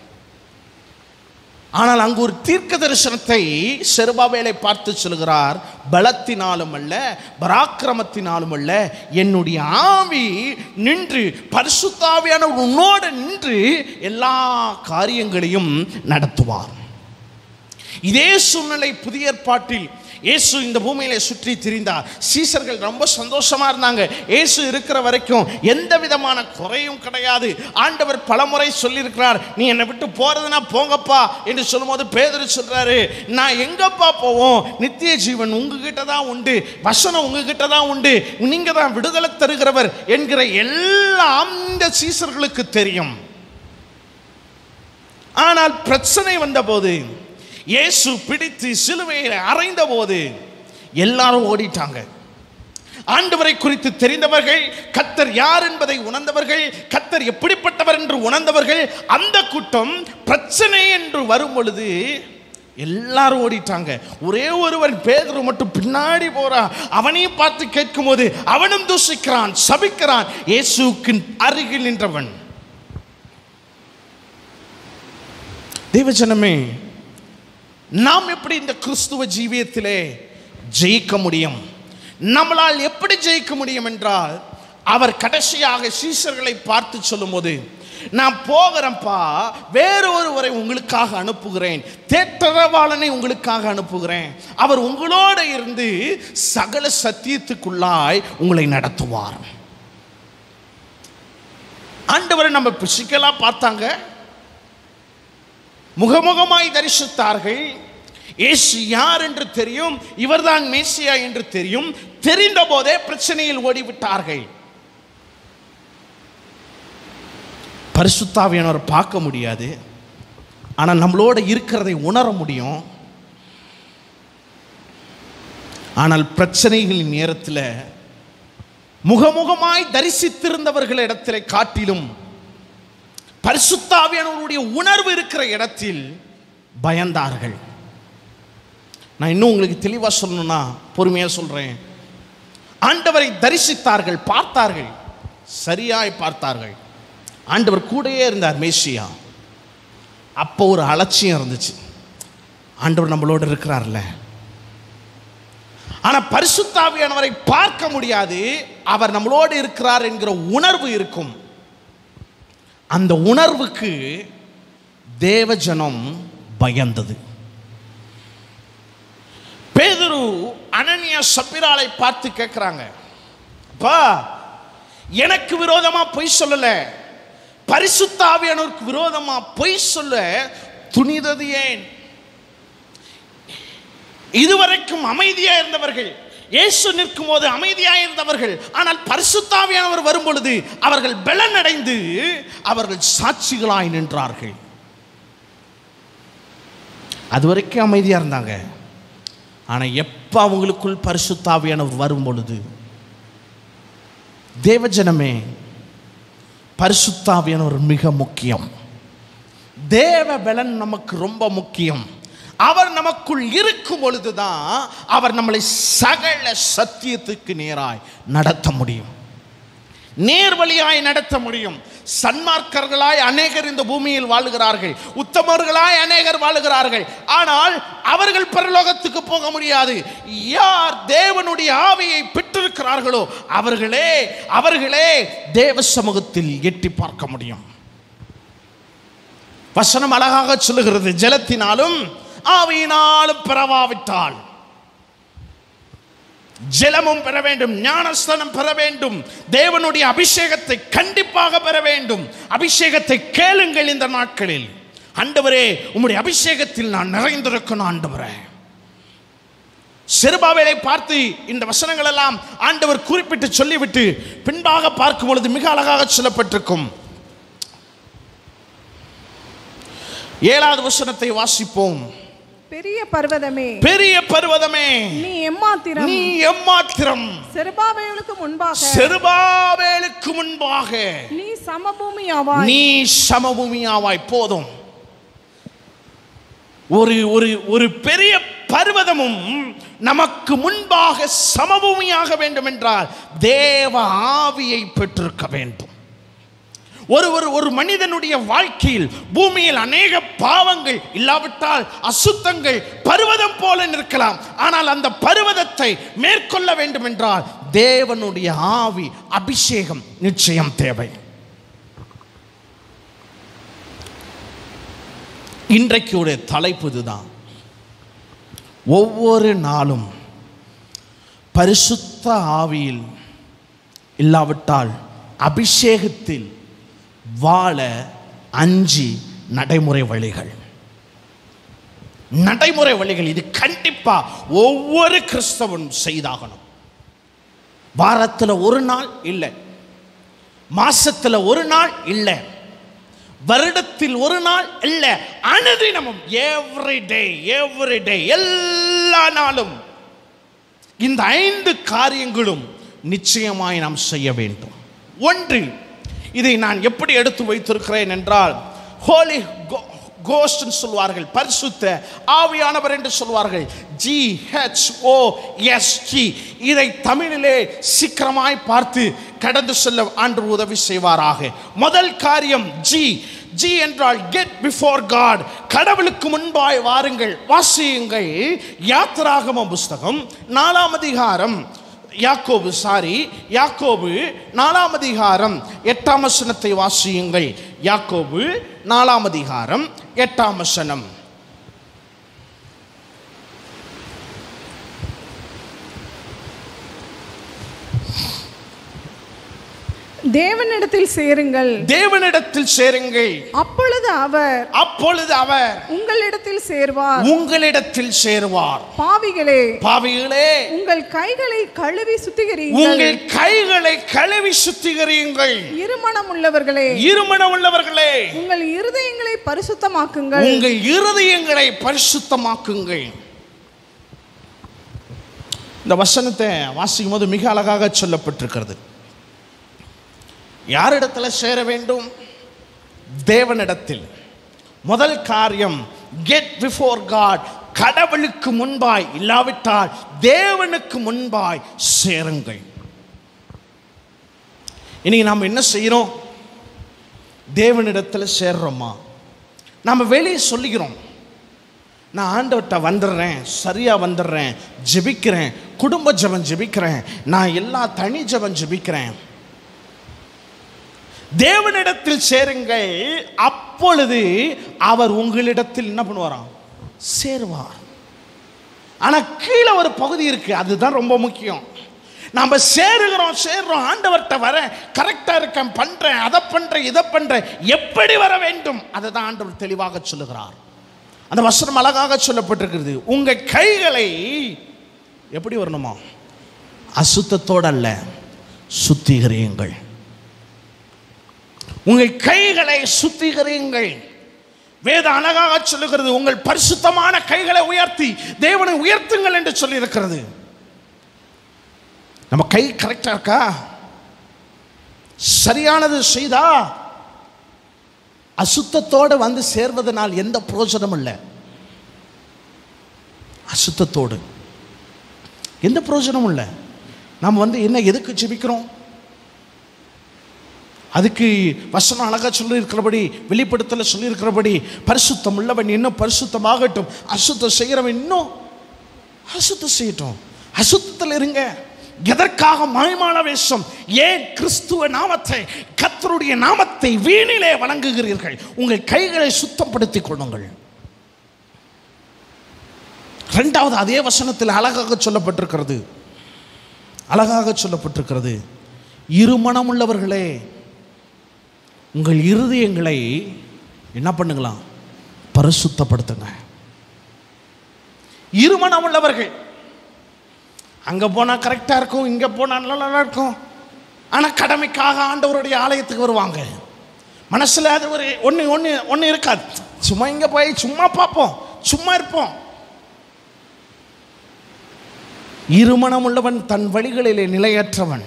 S3: ஆனால் அங்கு ஒரு தீர்க்க தரிசனத்தை செருபாவேலை பார்த்து சொல்கிறார் பலத்தினாலும் அல்ல பராக்கிரமத்தினாலும் அல்ல என்னுடைய ஆவி நின்று பரிசுத்தாவியான உன்னோடு நின்று எல்லா காரியங்களையும் நடத்துவார் இதே சூழ்நிலை புதிய ஏற்பாட்டில் இயேசு இந்த பூமியில சுற்றி திரிந்தார் சீசர்கள் ரொம்ப சந்தோஷமா இருந்தாங்க இயேசு இருக்கிற வரைக்கும் எந்த விதமான குறையும் கிடையாது ஆண்டவர் பலமுறை சொல்லியிருக்கிறார் நீ என்னை விட்டு போறதுனா போங்கப்பா என்று சொல்லும்போது பேதர் சொல்றாரு நான் எங்கப்பா போவோம் நித்திய ஜீவன் உங்ககிட்ட தான் உண்டு வசனம் உங்ககிட்ட தான் உண்டு நீங்க தான் விடுதலை தருகிறவர் என்கிற எல்லாம் இந்த சீசர்களுக்கு தெரியும் ஆனால் பிரச்சனை வந்தபோது இயேசு பிடித்து சிலுவையில் அறைந்த போது எல்லாரும் ஓடிட்டாங்க ஆண்டவரை குறித்து தெரிந்தவர்கள் கத்தர் யார் என்பதை உணர்ந்தவர்கள் கத்தர் எப்படிப்பட்டவர் என்று உணர்ந்தவர்கள் அந்த கூட்டம் பிரச்சனை என்று வரும் பொழுது எல்லாரும் ஓடிட்டாங்க ஒரே ஒருவன் பேதுரு மட்டும் பின்னாடி போறான் அவனையும் பார்த்து கேட்கும்போது அவனும் தூசிக்கிறான் சபிக்கிறான் இயேசுக்கு அருகில் நின்றவன் தேவஜனமே நாம் எப்படி இந்த கிறிஸ்துவ ஜீவியத்திலே ஜெயிக்க முடியும் நம்மளால் எப்படி ஜெயிக்க முடியும் என்றால் அவர் கடைசியாக சீசர்களை பார்த்து சொல்லும்போது நான் போகிறேன்ப்பா வேறு ஒருவரை உங்களுக்காக அனுப்புகிறேன் தேற்றரவாளனை உங்களுக்காக அனுப்புகிறேன் அவர் உங்களோட இருந்து சகல சத்தியத்துக்குள்ளாய் உங்களை நடத்துவார் ஆண்டவரை நம்ம பிசிக்கலா பார்த்தாங்க முகமுகமாய் தரிசித்தார்கள் இயேசு யார் என்று தெரியும் இவர்தான் மேசியா என்று தெரியும் தெரிந்த போதே பிரச்சனையில் ஓடிவிட்டார்கள் பரிசுத்தாவியானவர் பார்க்க முடியாது ஆனால் நம்மளோட இருக்கிறதை உணர முடியும் ஆனால் பிரச்சனைகளின் நேரத்தில் முகமுகமாய் தரிசித்திருந்தவர்கள் இடத்திலே காட்டிலும் பரிசுத்தாவியானவருடைய உணர்வு இருக்கிற இடத்தில் பயந்தார்கள் நான் இன்னும் உங்களுக்கு தெளிவாக சொல்லணும்னா பொறுமையாக சொல்கிறேன் ஆண்டவரை தரிசித்தார்கள் பார்த்தார்கள் சரியாய் பார்த்தார்கள் ஆண்டவர் கூடயே இருந்தார் மேசியா அப்போ ஒரு அலட்சியம் இருந்துச்சு ஆண்டவர் நம்மளோட இருக்கிறார்ல ஆனா பரிசுத்தாவியானவரை பார்க்க முடியாது அவர் நம்மளோடு இருக்கிறார் என்கிற உணர்வு இருக்கும் அந்த உணர்வுக்கு தேவஜனம் பயந்தது பேதுரு அனனியா சப்பிராலை பார்த்து கேட்குறாங்க அப்பா எனக்கு விரோதமா பொய் சொல்லல பரிசுத்த ஆவியானவருக்கு விரோதமா பொய் சொல்ல துணிதது ஏன் இதுவரைக்கும் அமைதியா இருந்தவர்கள் இயேசு நிற்கும் போது அமைதியா இருந்தவர்கள் ஆனால் பரிசுத்தாவியானவர் வரும் பொழுது அவர்கள் பலனடைந்து அவர்கள் சாட்சிகளாய் நின்றார்கள் அது வரைக்கும் அமைதியா இருந்தாங்க ஆனா எப்ப அவங்களுக்குள் பரிசுத்தாவியானவர் வரும் பொழுது தேவஜனமே பரிசுத்தாவியானவர் மிக முக்கியம் தேவ பலன் நமக்கு ரொம்ப முக்கியம் அவர் நமக்குள் இருக்கும் பொழுதுதான் அவர் நம்மளை சகல சத்தியத்துக்கு நேராய் நடத்த முடியும் நேர்வழியாய் நடத்த முடியும் சன்மார்க்கர்களாய் அநேகர் இந்த பூமியில் வாழுகிறார்கள் உத்தமர்களாய் அநேகர் வாழுகிறார்கள் ஆனால் அவர்கள் பரலோகத்துக்கு போக முடியாது யார் தேவனுடைய ஆவியை பெற்றிருக்கிறார்களோ அவர்களே அவர்களே தேவ சமூகத்தில் எட்டி பார்க்க முடியும் வசனம் அழகாக சொல்லுகிறது ஜலத்தினாலும் ஆவியினாலும் பெறவாவிட்டால் ஜலமும் பெற வேண்டும் ஞானஸ்தானம் பெற வேண்டும் தேவனுடைய அபிஷேகத்தை கண்டிப்பாக பெற வேண்டும் அபிஷேகத்தை கேளுங்கள் இந்த நாட்களில் ஆண்டவரே உம்முடைய அபிஷேகத்தில் நான் நிறைந்திருக்கணும் ஆண்டவரே செருபாவேலை பார்த்து இந்த வசனங்கள் எல்லாம் ஆண்டவர் குறிப்பிட்டு சொல்லிவிட்டு பின்பாக பார்க்கும் பொழுது மிக அழகாக சொல்லப்பட்டிருக்கும் ஏழாவது வசனத்தை வாசிப்போம்
S4: பெரிய பர்வதமே
S3: பெரிய பர்வதமே
S4: நீ எம்மாத்திரம்
S3: நீ எம்மாத்திரம்
S4: செருபாபேலுக்கு முன்பாக
S3: செருபாவேலுக்கு முன்பாக
S4: நீ சமபூமியாவாய்
S3: நீ சமபூமியாவாய் போதும் ஒரு ஒரு ஒரு பெரிய பர்வதமும் நமக்கு முன்பாக சமபூமியாக வேண்டும் என்றால் தேவ ஆவியை பெற்றிருக்க வேண்டும் ஒரு ஒரு ஒரு மனிதனுடைய வாழ்க்கையில் பூமியில் அநேக பாவங்கள் இல்லாவிட்டால் அசுத்தங்கள் பர்வதம் போல நிற்கலாம் ஆனால் அந்த பர்வதத்தை மேற்கொள்ள வேண்டும் என்றால் தேவனுடைய ஆவி அபிஷேகம் நிச்சயம் தேவை இன்றைக்குடைய தலைப்பு இதுதான் ஒவ்வொரு நாளும் பரிசுத்த ஆவியில் இல்லாவிட்டால் அபிஷேகத்தில் வாழ அஞ்சு நடைமுறை வழிகள் நடைமுறை வழிகள் இது கண்டிப்பா ஒவ்வொரு கிறிஸ்தவனும் செய்தாகணும் வாரத்தில் ஒரு நாள் இல்லை மாசத்துல ஒரு நாள் இல்லை வருடத்தில் ஒரு நாள் இல்லை அனுதினமும் எவ்ரி டே எவ்ரி டே எல்லா நாளும் இந்த ஐந்து காரியங்களும் நிச்சயமாய் நாம் செய்ய வேண்டும் ஒன்று இதை நான் எப்படி எடுத்து வைத்திருக்கிறேன் என்றால் ஹோலி கோஸ்ட்னு சொல்வார்கள் பரிசுத்த ஆவியானவர் என்று சொல்வார்கள் G H O S T இதை தமிழிலே சீக்கிரமாய் பார்த்து கடந்து செல்ல ஆண்டு உதவி செய்வாராக முதல் காரியம் ஜி ஜி என்றால் கெட் பிஃபோர் காட் கடவுளுக்கு முன்பாய் வாருங்கள் வாசியுங்கள் யாத்திராகம புஸ்தகம் நாலாம் அதிகாரம் யாக்கோபு சாரி யாக்கோபு நாலாம் அதிகாரம் எட்டாம் வசனத்தை வாசியுங்கள் யாக்கோபு நாலாம் அதிகாரம் எட்டாம் வசனம்
S4: தேவனிடத்தில் சேருங்கள்
S3: தேவனிடத்தில் சேருங்கள்
S4: அப்பொழுது அவர்
S3: அப்பொழுது அவர்
S4: உங்களிடத்தில் சேர்வார்
S3: உங்களிடத்தில் சேருவார்
S4: பாவிகளே
S3: பாவிகளே
S4: உங்கள் கைகளை கழுவி சுத்திகரியுங்கள்
S3: உங்கள் கைகளை கழுவி சுத்திகரியுங்கள்
S4: இருமணம் உள்ளவர்களே
S3: இருமணம் உள்ளவர்களே
S4: உங்கள் இருதயங்களை பரிசுத்தமாக்குங்கள்
S3: உங்கள் இருதயங்களை பரிசுத்தமாக்குங்கள் இந்த வசனத்தை வாசிக்கும் போது மிக அழகாக சொல்லப்பட்டிருக்கிறது யாரிடத்துல சேர வேண்டும் தேவனிடத்தில் முதல் காரியம் கெட் பிஃபோர் காட் கடவுளுக்கு முன்பாய் இல்லாவிட்டால் தேவனுக்கு முன்பாய் சேருங்கள் இன்னைக்கு நாம் என்ன செய்கிறோம் தேவனிடத்தில் சேர்றோமா நாம் வெளியே சொல்லிக்கிறோம் நான் ஆண்டவர்கிட்ட வந்துடுறேன் சரியாக வந்துடுறேன் ஜெபிக்கிறேன் குடும்ப ஜெபம் ஜெபிக்கிறேன் நான் எல்லா தனி ஜெபம் ஜெபிக்கிறேன் தேவனிடத்தில் சேருங்கள் அப்பொழுது அவர் உங்களிடத்தில் என்ன பண்ணுவாராம் சேருவார் ஆனால் கீழே ஒரு பகுதி இருக்கு அதுதான் ரொம்ப முக்கியம் நாம் சேருகிறோம் சேர்றோம் ஆண்டவர்கிட்ட வரேன் கரெக்டாக இருக்கேன் பண்ணுறேன் அதை பண்ணுறேன் இதை பண்ணுறேன் எப்படி வர வேண்டும் அதை தான் ஆண்டவர் தெளிவாக சொல்லுகிறார் அந்த வசனம் அழகாக சொல்லப்பட்டிருக்கிறது உங்கள் கைகளை எப்படி வரணுமா அசுத்தத்தோடு அல்ல சுத்திகரியுங்கள் உங்கள் கைகளை சுத்திகரியுங்கள் வேத அழகாக சொல்லுகிறது உங்கள் பரிசுத்தமான கைகளை உயர்த்தி தேவனை உயர்த்துங்கள் என்று சொல்லியிருக்கிறது நம்ம கை கரெக்டா இருக்கா சரியானது செய்தா அசுத்தத்தோடு வந்து சேர்வதனால் எந்த பிரயோஜனமும் இல்லை அசுத்தத்தோடு எந்த பிரயோஜனமும் இல்லை நாம் வந்து என்ன எதுக்கு ஜெபிக்கிறோம் அதுக்கு வசனம் அழகாக சொல்லியிருக்கிறபடி வெளிப்படுத்தல சொல்லியிருக்கிறபடி பரிசுத்தம் உள்ளவன் இன்னும் பரிசுத்தமாகட்டும் அசுத்தம் செய்கிறவன் இன்னும் அசுத்தம் செய்யட்டும் அசுத்தத்தில் இருங்க எதற்காக மாய்மால வேஷம் ஏன் கிறிஸ்துவ நாமத்தை கத்தருடைய நாமத்தை வீணிலே வணங்குகிறீர்கள் உங்கள் கைகளை சுத்தப்படுத்திக் கொள்ளுங்கள் ரெண்டாவது அதே வசனத்தில் அழகாக சொல்லப்பட்டிருக்கிறது அழகாக சொல்லப்பட்டிருக்கிறது இருமணம் உள்ளவர்களே உங்கள் இருதயங்களை என்ன பண்ணுங்களாம் பரிசுத்தப்படுத்துங்க இருமணம் உள்ளவர்கள் அங்கே போனால் கரெக்டாக இருக்கும் இங்கே போனால் நல்லா இருக்கும் ஆனால் கடமைக்காக ஆண்டவருடைய ஆலயத்துக்கு வருவாங்க மனசில் அது ஒரு ஒன்று ஒன்று ஒன்று இருக்காது சும்மா இங்கே போய் சும்மா பார்ப்போம் சும்மா இருப்போம் இருமணம் உள்ளவன் தன் வழிகளிலே நிலையற்றவன்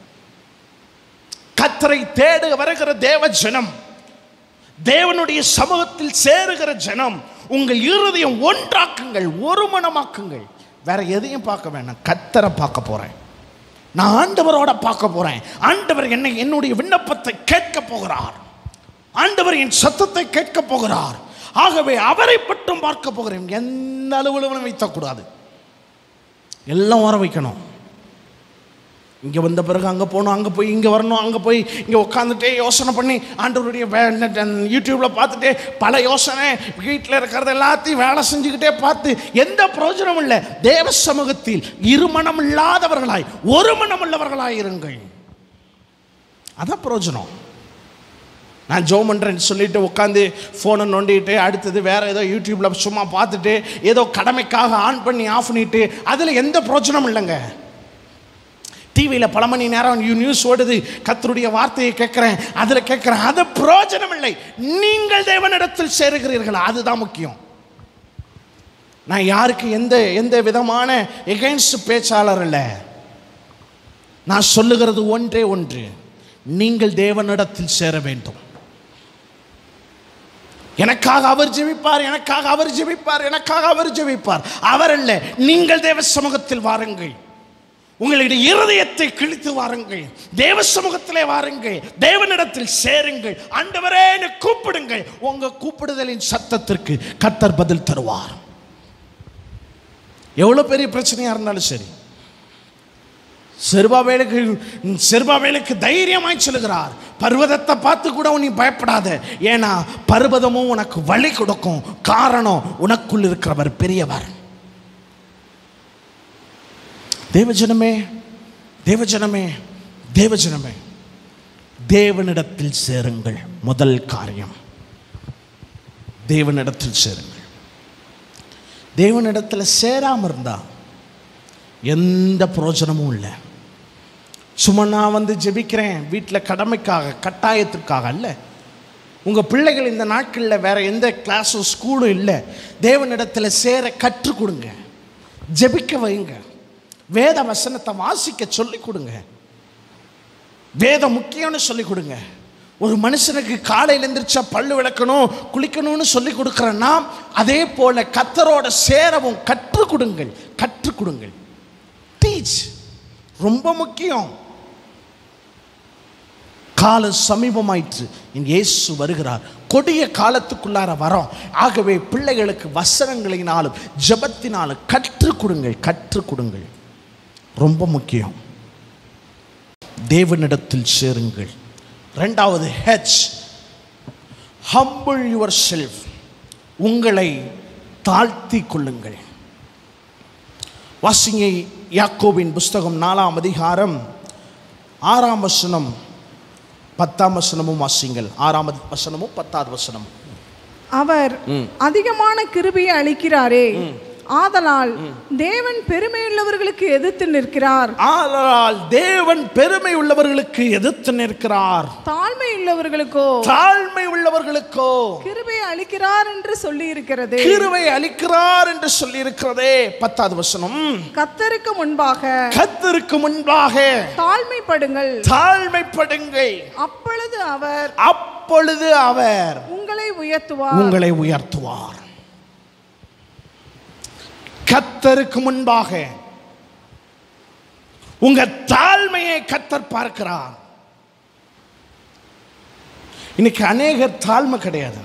S3: கத்தரை தேடு வருகிற தேவ ஜனம் தேவனுடைய சமூகத்தில் சேருகிற ஜனம் உங்கள் இருதயம் ஒன்றாக்குங்கள் ஒரு மனமாக்குங்கள் வேற எதையும் பார்க்க வேணாம் கத்தரை பார்க்க போறேன் நான் ஆண்டவரோட பார்க்க போறேன் ஆண்டவர் என்னை என்னுடைய விண்ணப்பத்தை கேட்க போகிறார் ஆண்டவர் என் சத்தத்தை கேட்க போகிறார் ஆகவே அவரை மட்டும் பார்க்க போகிறேன் எந்த அலுவலகம் வைத்தக்கூடாது எல்லாம் வர வைக்கணும் இங்கே வந்த பிறகு அங்கே போகணும் அங்கே போய் இங்கே வரணும் அங்கே போய் இங்கே உட்காந்துட்டே யோசனை பண்ணி ஆண்டவருடைய வே யூடியூப்பில் பார்த்துட்டே பல யோசனை வீட்டில் இருக்கிறது எல்லாத்தையும் வேலை செஞ்சுக்கிட்டே பார்த்து எந்த பிரயோஜனமும் இல்லை தேவ சமூகத்தில் இருமணம் இல்லாதவர்களாய் ஒரு மனம் உள்ளவர்களாய் இருங்கள் அதான் பிரயோஜனம் நான் ஜோ பண்ணுறேன்னு சொல்லிட்டு உட்காந்து ஃபோனை நோண்டிட்டு அடுத்தது வேற ஏதோ யூடியூப்பில் சும்மா பார்த்துட்டு ஏதோ கடமைக்காக ஆன் பண்ணி ஆஃப் பண்ணிட்டு அதில் எந்த பிரயோஜனமும் இல்லைங்க டிவியில் பல மணி நேரம் யூ நியூஸ் ஓடுது கத்தருடைய வார்த்தையை கேட்குறேன் அதில் கேட்குறேன் அது பிரயோஜனம் இல்லை நீங்கள் தேவனிடத்தில் சேருகிறீர்களா அதுதான் முக்கியம் நான் யாருக்கு எந்த எந்த விதமான எகென்ஸ்ட் பேச்சாளர் இல்லை நான் சொல்லுகிறது ஒன்றே ஒன்று நீங்கள் தேவனிடத்தில் சேர வேண்டும் எனக்காக அவர் ஜெபிப்பார் எனக்காக அவர் ஜெபிப்பார் எனக்காக அவர் ஜெபிப்பார் அவர் அல்ல நீங்கள் தேவ சமூகத்தில் வாருங்கள் உங்களுடைய இருதயத்தை கிழித்து வாருங்கள் தேவ சமூகத்திலே வாருங்கள் தேவனிடத்தில் சேருங்கள் ஆண்டவரே கூப்பிடுங்கள் உங்க கூப்பிடுதலின் சத்தத்திற்கு கத்தர் பதில் தருவார் எவ்வளவு பெரிய பிரச்சனையா இருந்தாலும் சரி செருபாவேலுக்கு செருபாவேலுக்கு தைரியமாய் சொல்லுகிறார் பர்வதத்தை பார்த்து கூட நீ பயப்படாத ஏன்னா பர்வதமும் உனக்கு வழி கொடுக்கும் காரணம் உனக்குள் இருக்கிறவர் பெரியவர் தேவஜனமே தேவஜனமே தேவஜனமே தேவனிடத்தில் சேருங்கள் முதல் காரியம் தேவனிடத்தில் சேருங்கள் தேவனிடத்தில் சேராமல் இருந்தா எந்த பிரயோஜனமும் இல்லை சும்மா நான் வந்து ஜெபிக்கிறேன் வீட்டில் கடமைக்காக கட்டாயத்துக்காக அல்ல உங்கள் பிள்ளைகள் இந்த நாட்களில் வேற எந்த கிளாஸும் ஸ்கூலும் இல்லை தேவனிடத்தில் சேர கற்றுக் கொடுங்க ஜெபிக்க வைங்க வேத வசனத்தை வாசிக்க சொல்லிக் கொடுங்க வேதம் முக்கியம்னு சொல்லிக் கொடுங்க ஒரு மனுஷனுக்கு காலையில் எந்திரிச்சா பல்லு விளக்கணும் குளிக்கணும்னு சொல்லி கொடுக்குற நாம் அதே போல கத்தரோட சேரவும் கற்றுக் கொடுங்கள் கற்றுக் கொடுங்கள் டீச் ரொம்ப முக்கியம் காலம் சமீபமாயிற்று என் இயேசு வருகிறார் கொடிய காலத்துக்குள்ளார வரோம் ஆகவே பிள்ளைகளுக்கு வசனங்களினாலும் ஜெபத்தினாலும் கற்றுக் கொடுங்கள் கற்றுக் கொடுங்கள் ரொம்ப முக்கியம் தேவனிடத்தில் சேருங்கள் ரெண்டாவது ஹெச் ஹம்பிள் யுவர் செல்ஃப் உங்களை தாழ்த்தி கொள்ளுங்கள் வாசிங்க யாக்கோபின் புஸ்தகம் நாலாம் அதிகாரம் ஆறாம் வசனம் பத்தாம் வசனமும் வாசிங்கள் ஆறாம் வசனமும் பத்தாவது வசனம்
S4: அவர் அதிகமான கிருபையை அளிக்கிறாரே ஆதலால் தேவன் பெருமையுள்ளவர்களுக்கு எதிர்த்து நிற்கிறார்
S3: ஆனால் தேவன் பெருமை உள்ளவர்களுக்கு எதிர்த்து நிற்கிறார்
S4: தாழ்மை உள்ளவர்களுக்கோ
S3: தாழ்மை உள்ளவர்களுக்கோ
S4: கிருபை அளிக்கிறார் என்று சொல்லி இருக்கிறது
S3: கிருவை அளிக்கிறார் என்று சொல்லி இருக்கிறதே பத்தாவது வசனம்
S4: கத்தருக்கு முன்பாக
S3: கத்தருக்கு முன்பாக
S4: தாழ்மைப்படுங்கள்
S3: தாழ்மைப்படுங்கள்
S4: அப்பொழுது அவர்
S3: அப்பொழுது அவர்
S4: உங்களை உயர்த்துவார்
S3: உங்களை உயர்த்துவார் கத்தருக்கு முன்பாக உங்க தாழ்மையை கத்தர் பார்க்கிறார் இன்னைக்கு அநேகர் தாழ்மை கிடையாது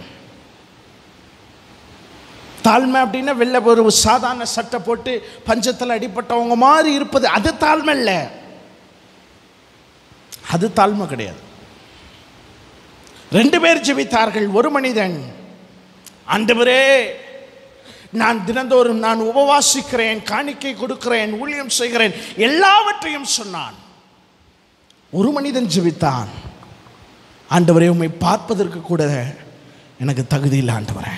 S3: தாழ்மை அப்படின்னா வெளில ஒரு சாதாரண சட்டை போட்டு பஞ்சத்தில் அடிப்பட்டவங்க மாதிரி இருப்பது அது தாழ்மை இல்லை அது தாழ்மை கிடையாது ரெண்டு பேர் ஜெபித்தார்கள் ஒரு மனிதன் ஆண்டவரே நான் தினந்தோறும் நான் உபவாசிக்கிறேன் காணிக்கை கொடுக்கிறேன் ஊழியம் செய்கிறேன் எல்லாவற்றையும் சொன்னான் ஒரு மனிதன் ஜெபித்தான் ஆண்டவரே உம்மை பார்ப்பதற்கு கூட எனக்கு தகுதி இல்லை ஆண்டவரே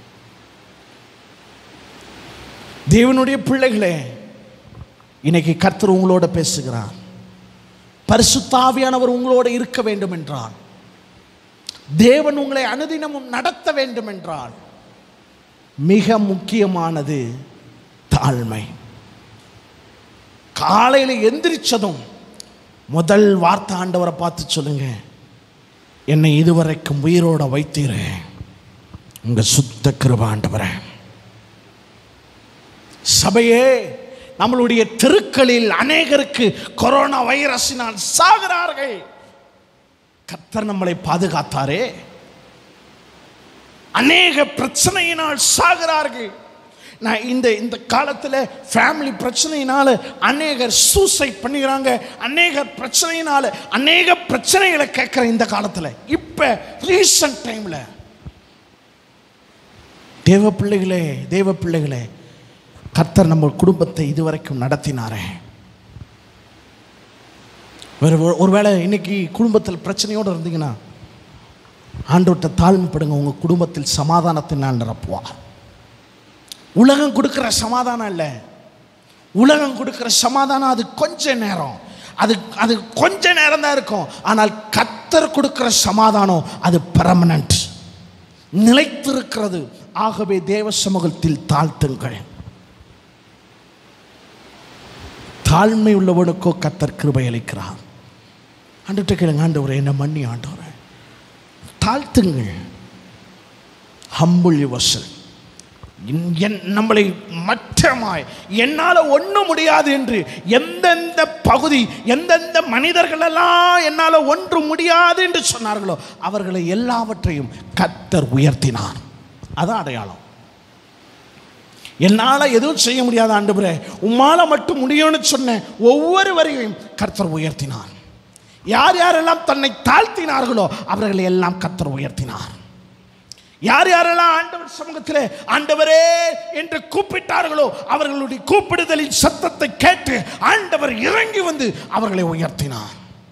S3: தேவனுடைய பிள்ளைகளே இன்னைக்கு கர்த்தர் உங்களோட பேசுகிறார் பரிசுத்தாவியானவர் உங்களோட இருக்க வேண்டும் என்றான் தேவன் உங்களை அனுதினமும் நடத்த வேண்டும் என்றால் மிக முக்கியமானது தாழ்மை காலையில் எந்திரிச்சதும் முதல் வார்த்தை ஆண்டவரை பார்த்து சொல்லுங்க என்னை இதுவரைக்கும் உயிரோட வைத்தீரே உங்க சுத்த கிருப ஆண்டவரே சபையே நம்மளுடைய தெருக்களில் அநேகருக்கு கொரோனா வைரஸினால் சாகிறார்கள் கர்த்தர் நம்மளை பாதுகாத்தாரே அநேக பிரச்சனையினால் சாகிறார்கள் நான் இந்த இந்த காலத்தில் ஃபேமிலி பிரச்சனையினால அநேகர் சூசைட் பண்ணிக்கிறாங்க அநேகர் பிரச்சனையினால அநேக பிரச்சனைகளை கேட்குற இந்த காலத்தில் இப்போ ரீசன்ட் டைமில் தேவ பிள்ளைகளே தேவ பிள்ளைகளே கர்த்தர் நம்ம குடும்பத்தை இதுவரைக்கும் நடத்தினாரே வேறு ஒரு- ஒருவேளை இன்னைக்கு குடும்பத்தில் பிரச்சனையோடு இருந்தீங்கன்னா ஆண்டவர்கிட்ட தாழ்மைப்படுங்க உங்கள் குடும்பத்தில் சமாதானத்தினால் நிரப்புவார் உலகம் கொடுக்குற சமாதானம் இல்லை உலகம் கொடுக்குற சமாதானம் அது கொஞ்ச நேரம் அது அது கொஞ்ச நேரம் தான் இருக்கும் ஆனால் கத்தர் கொடுக்குற சமாதானம் அது பெர்மனன்ட் நிலைத்திருக்கிறது ஆகவே தேவ சமூகத்தில் தாழ்த்துங்கள் தாழ்மை உள்ளவனுக்கோ கத்தர் கிருபை அளிக்கிறார் ஆண்டுகிட்ட கேளுங்க ஆண்டவரே என்ன மன்னி ஆண்டவரே தாழ்த்துங்கள் ஹம்பிள் யுவர்செல் என் நம்மளை மற்றமாய் என்னால் ஒன்றும் முடியாது என்று எந்தெந்த பகுதி எந்தெந்த மனிதர்களெல்லாம் என்னால் ஒன்று முடியாது என்று சொன்னார்களோ அவர்களை எல்லாவற்றையும் கத்தர் உயர்த்தினார் அதான் அடையாளம் என்னால் எதுவும் செய்ய முடியாத ஆண்டவரே உம்மால மட்டும் முடியும்னு சொன்ன ஒவ்வொருவரையும் கர்த்தர் உயர்த்தினார் யார் யாரெல்லாம் தன்னை தாழ்த்தினார்களோ அவர்களை எல்லாம் கர்த்தர் உயர்த்தினார் யார் யாரெல்லாம் ஆண்டவர் சமூகத்தில் ஆண்டவரே என்று கூப்பிட்டார்களோ அவர்களுடைய கூப்பிடுதலின் சத்தத்தை கேட்டு ஆண்டவர் இறங்கி வந்து அவர்களை உயர்த்தினார்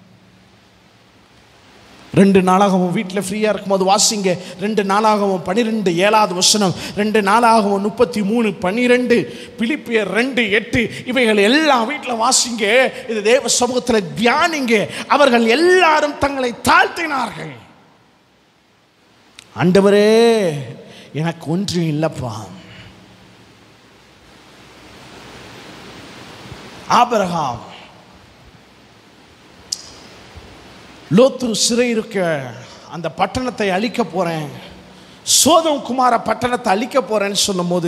S3: ரெண்டு நாளாகவும் வீட்டில் ஃப்ரீயாக இருக்கும்போது வாசிங்க ரெண்டு நாளாகவும் பனிரெண்டு ஏழாவது வசனம் ரெண்டு நாளாகவும் முப்பத்தி மூணு பனிரெண்டு பிலிப்பியர் ரெண்டு எட்டு இவைகள் எல்லாம் வீட்டில் வாசிங்க இது தேவ சமூகத்தில் தியானிங்க அவர்கள் எல்லாரும் தங்களை தாழ்த்தினார்கள் ஆண்டவரே எனக்கு ஒன்றும் இல்லைப்பா ஆபரகாம் லோத்து சிறை இருக்க அந்த பட்டணத்தை அழிக்க போறேன் சோதம் குமார பட்டணத்தை அழிக்க போறேன்னு சொல்லும்போது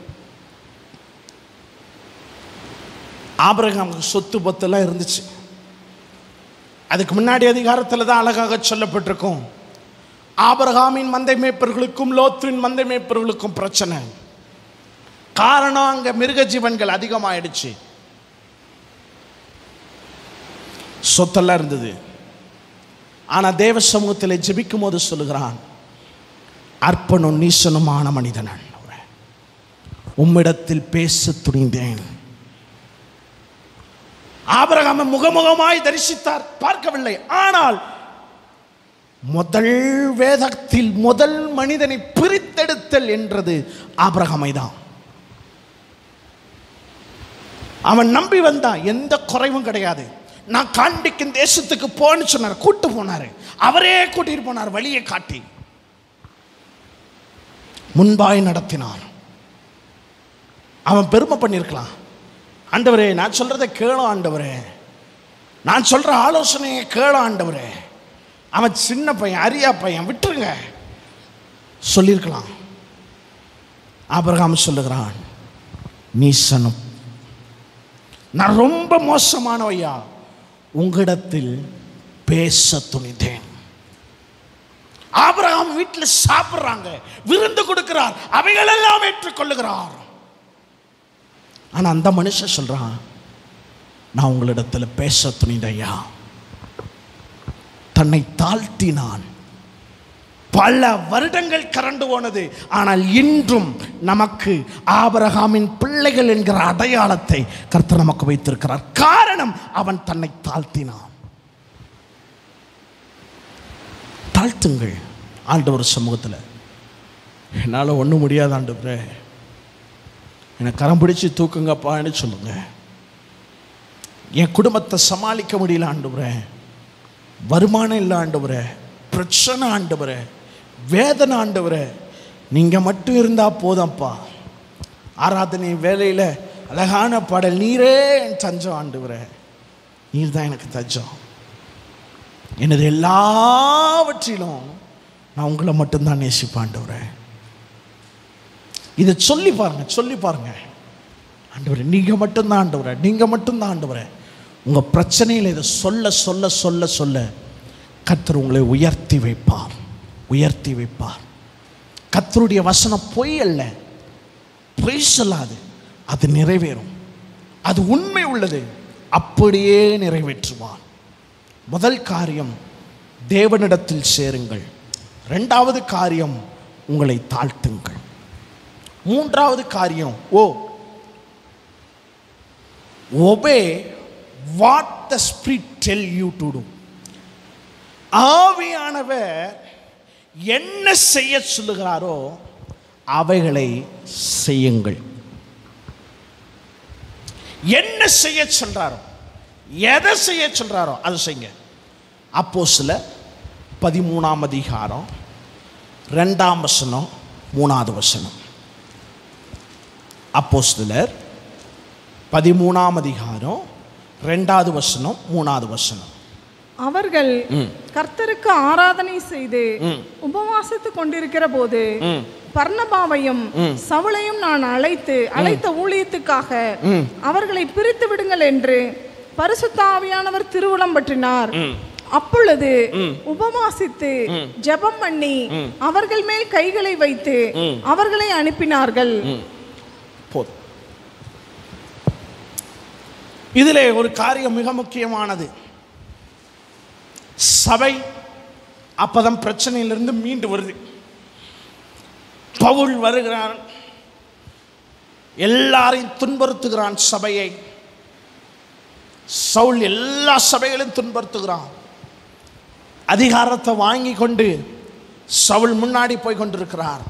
S3: ஆபரகாமுக்கு சொத்து பத்தெல்லாம் இருந்துச்சு அதுக்கு முன்னாடி அதிகாரத்தில் தான் அழகாக சொல்லப்பட்டிருக்கும் ஆபரகாமின் மந்தை மேய்ப்பர்களுக்கும் லோத்துவின் மந்தை மேய்ப்பர்களுக்கும் பிரச்சனை காரணம் அங்க மிருக ஜீவன்கள் அதிகமாயிடுச்சு சொத்தெல்லாம் இருந்தது ஆனா தேவ சமூகத்தில் ஜெபிக்கும் போது சொல்லுகிறான் அர்ப்பணும் நீசனுமான மனிதன் உம்மிடத்தில் பேச துணிந்தேன் ஆபரகாம முகமுகமாய் தரிசித்தார் பார்க்கவில்லை ஆனால் முதல் வேதத்தில் முதல் மனிதனை பிரித்தெடுத்தல் என்றது ஆபிரகாமை தான் அவன் நம்பி வந்தான் எந்த குறைவும் கிடையாது நான் காண்டிக்கும் தேசத்துக்கு போன்னு சொன்னார் கூட்டு போனாரு அவரே கூட்டிட்டு போனார் வழியை காட்டி முன்பாய் நடத்தினான் அவன் பெருமை பண்ணியிருக்கலாம் ஆண்டவரே நான் சொல்றதை கேளும் ஆண்டவரே நான் சொல்ற ஆலோசனையை கேளும் ஆண்டவரே அவன் சின்ன பையன் அரியா பையன் விட்டுருங்க சொல்லியிருக்கலாம் ஆபிரகாம் சொல்லுகிறான் நீசனும் நான் ரொம்ப மோசமானவையா உங்களிடத்தில் பேச துணித்தேன் ஆபிரகாம் வீட்டில் சாப்பிடுறாங்க விருந்து கொடுக்கிறார் அவைகளெல்லாம் ஏற்றுக்கொள்ளுகிறார் ஆனா அந்த மனுஷன் சொல்றான் நான் உங்களிடத்தில் பேச துணிதையா தன்னை தாழ்த்தினான் பல வருடங்கள் கரண்டு போனது ஆனால் இன்றும் நமக்கு ஆபரகாமின் பிள்ளைகள் என்கிற அடையாளத்தை கர்த்தர் நமக்கு வைத்திருக்கிறார் காரணம் அவன் தன்னை தாழ்த்தினான் தாழ்த்துங்கள் ஆண்டவர் சமூகத்தில் என்னால் ஒன்றும் முடியாது ஆண்டவரே என்னை கரம் பிடிச்சு தூக்குங்கப்பான்னு சொல்லுங்க என் குடும்பத்தை சமாளிக்க முடியல ஆண்டவரே வருமானம் இல்லை ஆண்டவரே பிரச்சனை ஆண்டவரே வேதனை ஆண்டவரே நீங்கள் மட்டும் இருந்தால் போதப்பா ஆராதனை வேலையில் அழகான பாடல் நீரே என் தஞ்சம் ஆண்டவரே நீர் தான் எனக்கு தஞ்சம் எனது எல்லாவற்றிலும் நான் உங்களை மட்டும்தான் நேசிப்பேன் ஆண்டவரே இதை சொல்லி பாருங்க சொல்லி பாருங்க ஆண்டவரே நீங்கள் மட்டும்தான் ஆண்டவரே நீங்கள் மட்டும்தான் ஆண்டவரே உங்கள் பிரச்சனையில் இதை சொல்ல சொல்ல சொல்ல சொல்ல கர்த்தர் உங்களை உயர்த்தி வைப்பார் உயர்த்தி வைப்பார் கர்த்தருடைய வசனம் பொய் அல்ல பொய் சொல்லாது அது நிறைவேறும் அது உண்மை உள்ளது அப்படியே நிறைவேற்றுவான் முதல் காரியம் தேவனிடத்தில் சேருங்கள் ரெண்டாவது காரியம் உங்களை தாழ்த்துங்கள் மூன்றாவது காரியம் O obey what the spirit tell you to do ஆவியானவர் என்ன செய்ய சொல்லுகிறாரோ அவைகளை செய்யுங்கள் என்ன செய்ய சொல்றாரோ எதை செய்ய சொல்றாரோ அதை செய்யுங்க அப்போ சில பதிமூணாம் அதிகாரம் ரெண்டாம் வசனம் மூணாவது வசனம் அப்போ சிலர் பதிமூணாம் அதிகாரம் ரெண்டாவது வசனம் மூணாவது வசனம்
S4: அவர்கள் கர்த்தருக்கு ஆராதனை செய்து உபவாசித்துக் கொண்டிருக்கிற போது பர்ணபாவையும் சவுளையும் நான் அழைத்து அழைத்த ஊழியத்துக்காக அவர்களை பிரித்து விடுங்கள் என்று பரிசுத்தாவியானவர் திருவுளம் பற்றினார் அப்பொழுது உபவாசித்து ஜெபம் பண்ணி அவர்கள் மேல் கைகளை வைத்து அவர்களை அனுப்பினார்கள்
S3: போதும் இதிலே ஒரு காரியம் மிக முக்கியமானது சபை அப்பதான் பிரச்சனையிலிருந்து மீண்டு வருது பவுல் வருகிறான் எல்லாரையும் துன்புறுத்துகிறான் சபையை சவுல் எல்லா சபைகளையும் துன்புறுத்துகிறான் அதிகாரத்தை வாங்கி கொண்டு சவுல் முன்னாடி போய் கொண்டிருக்கிறார்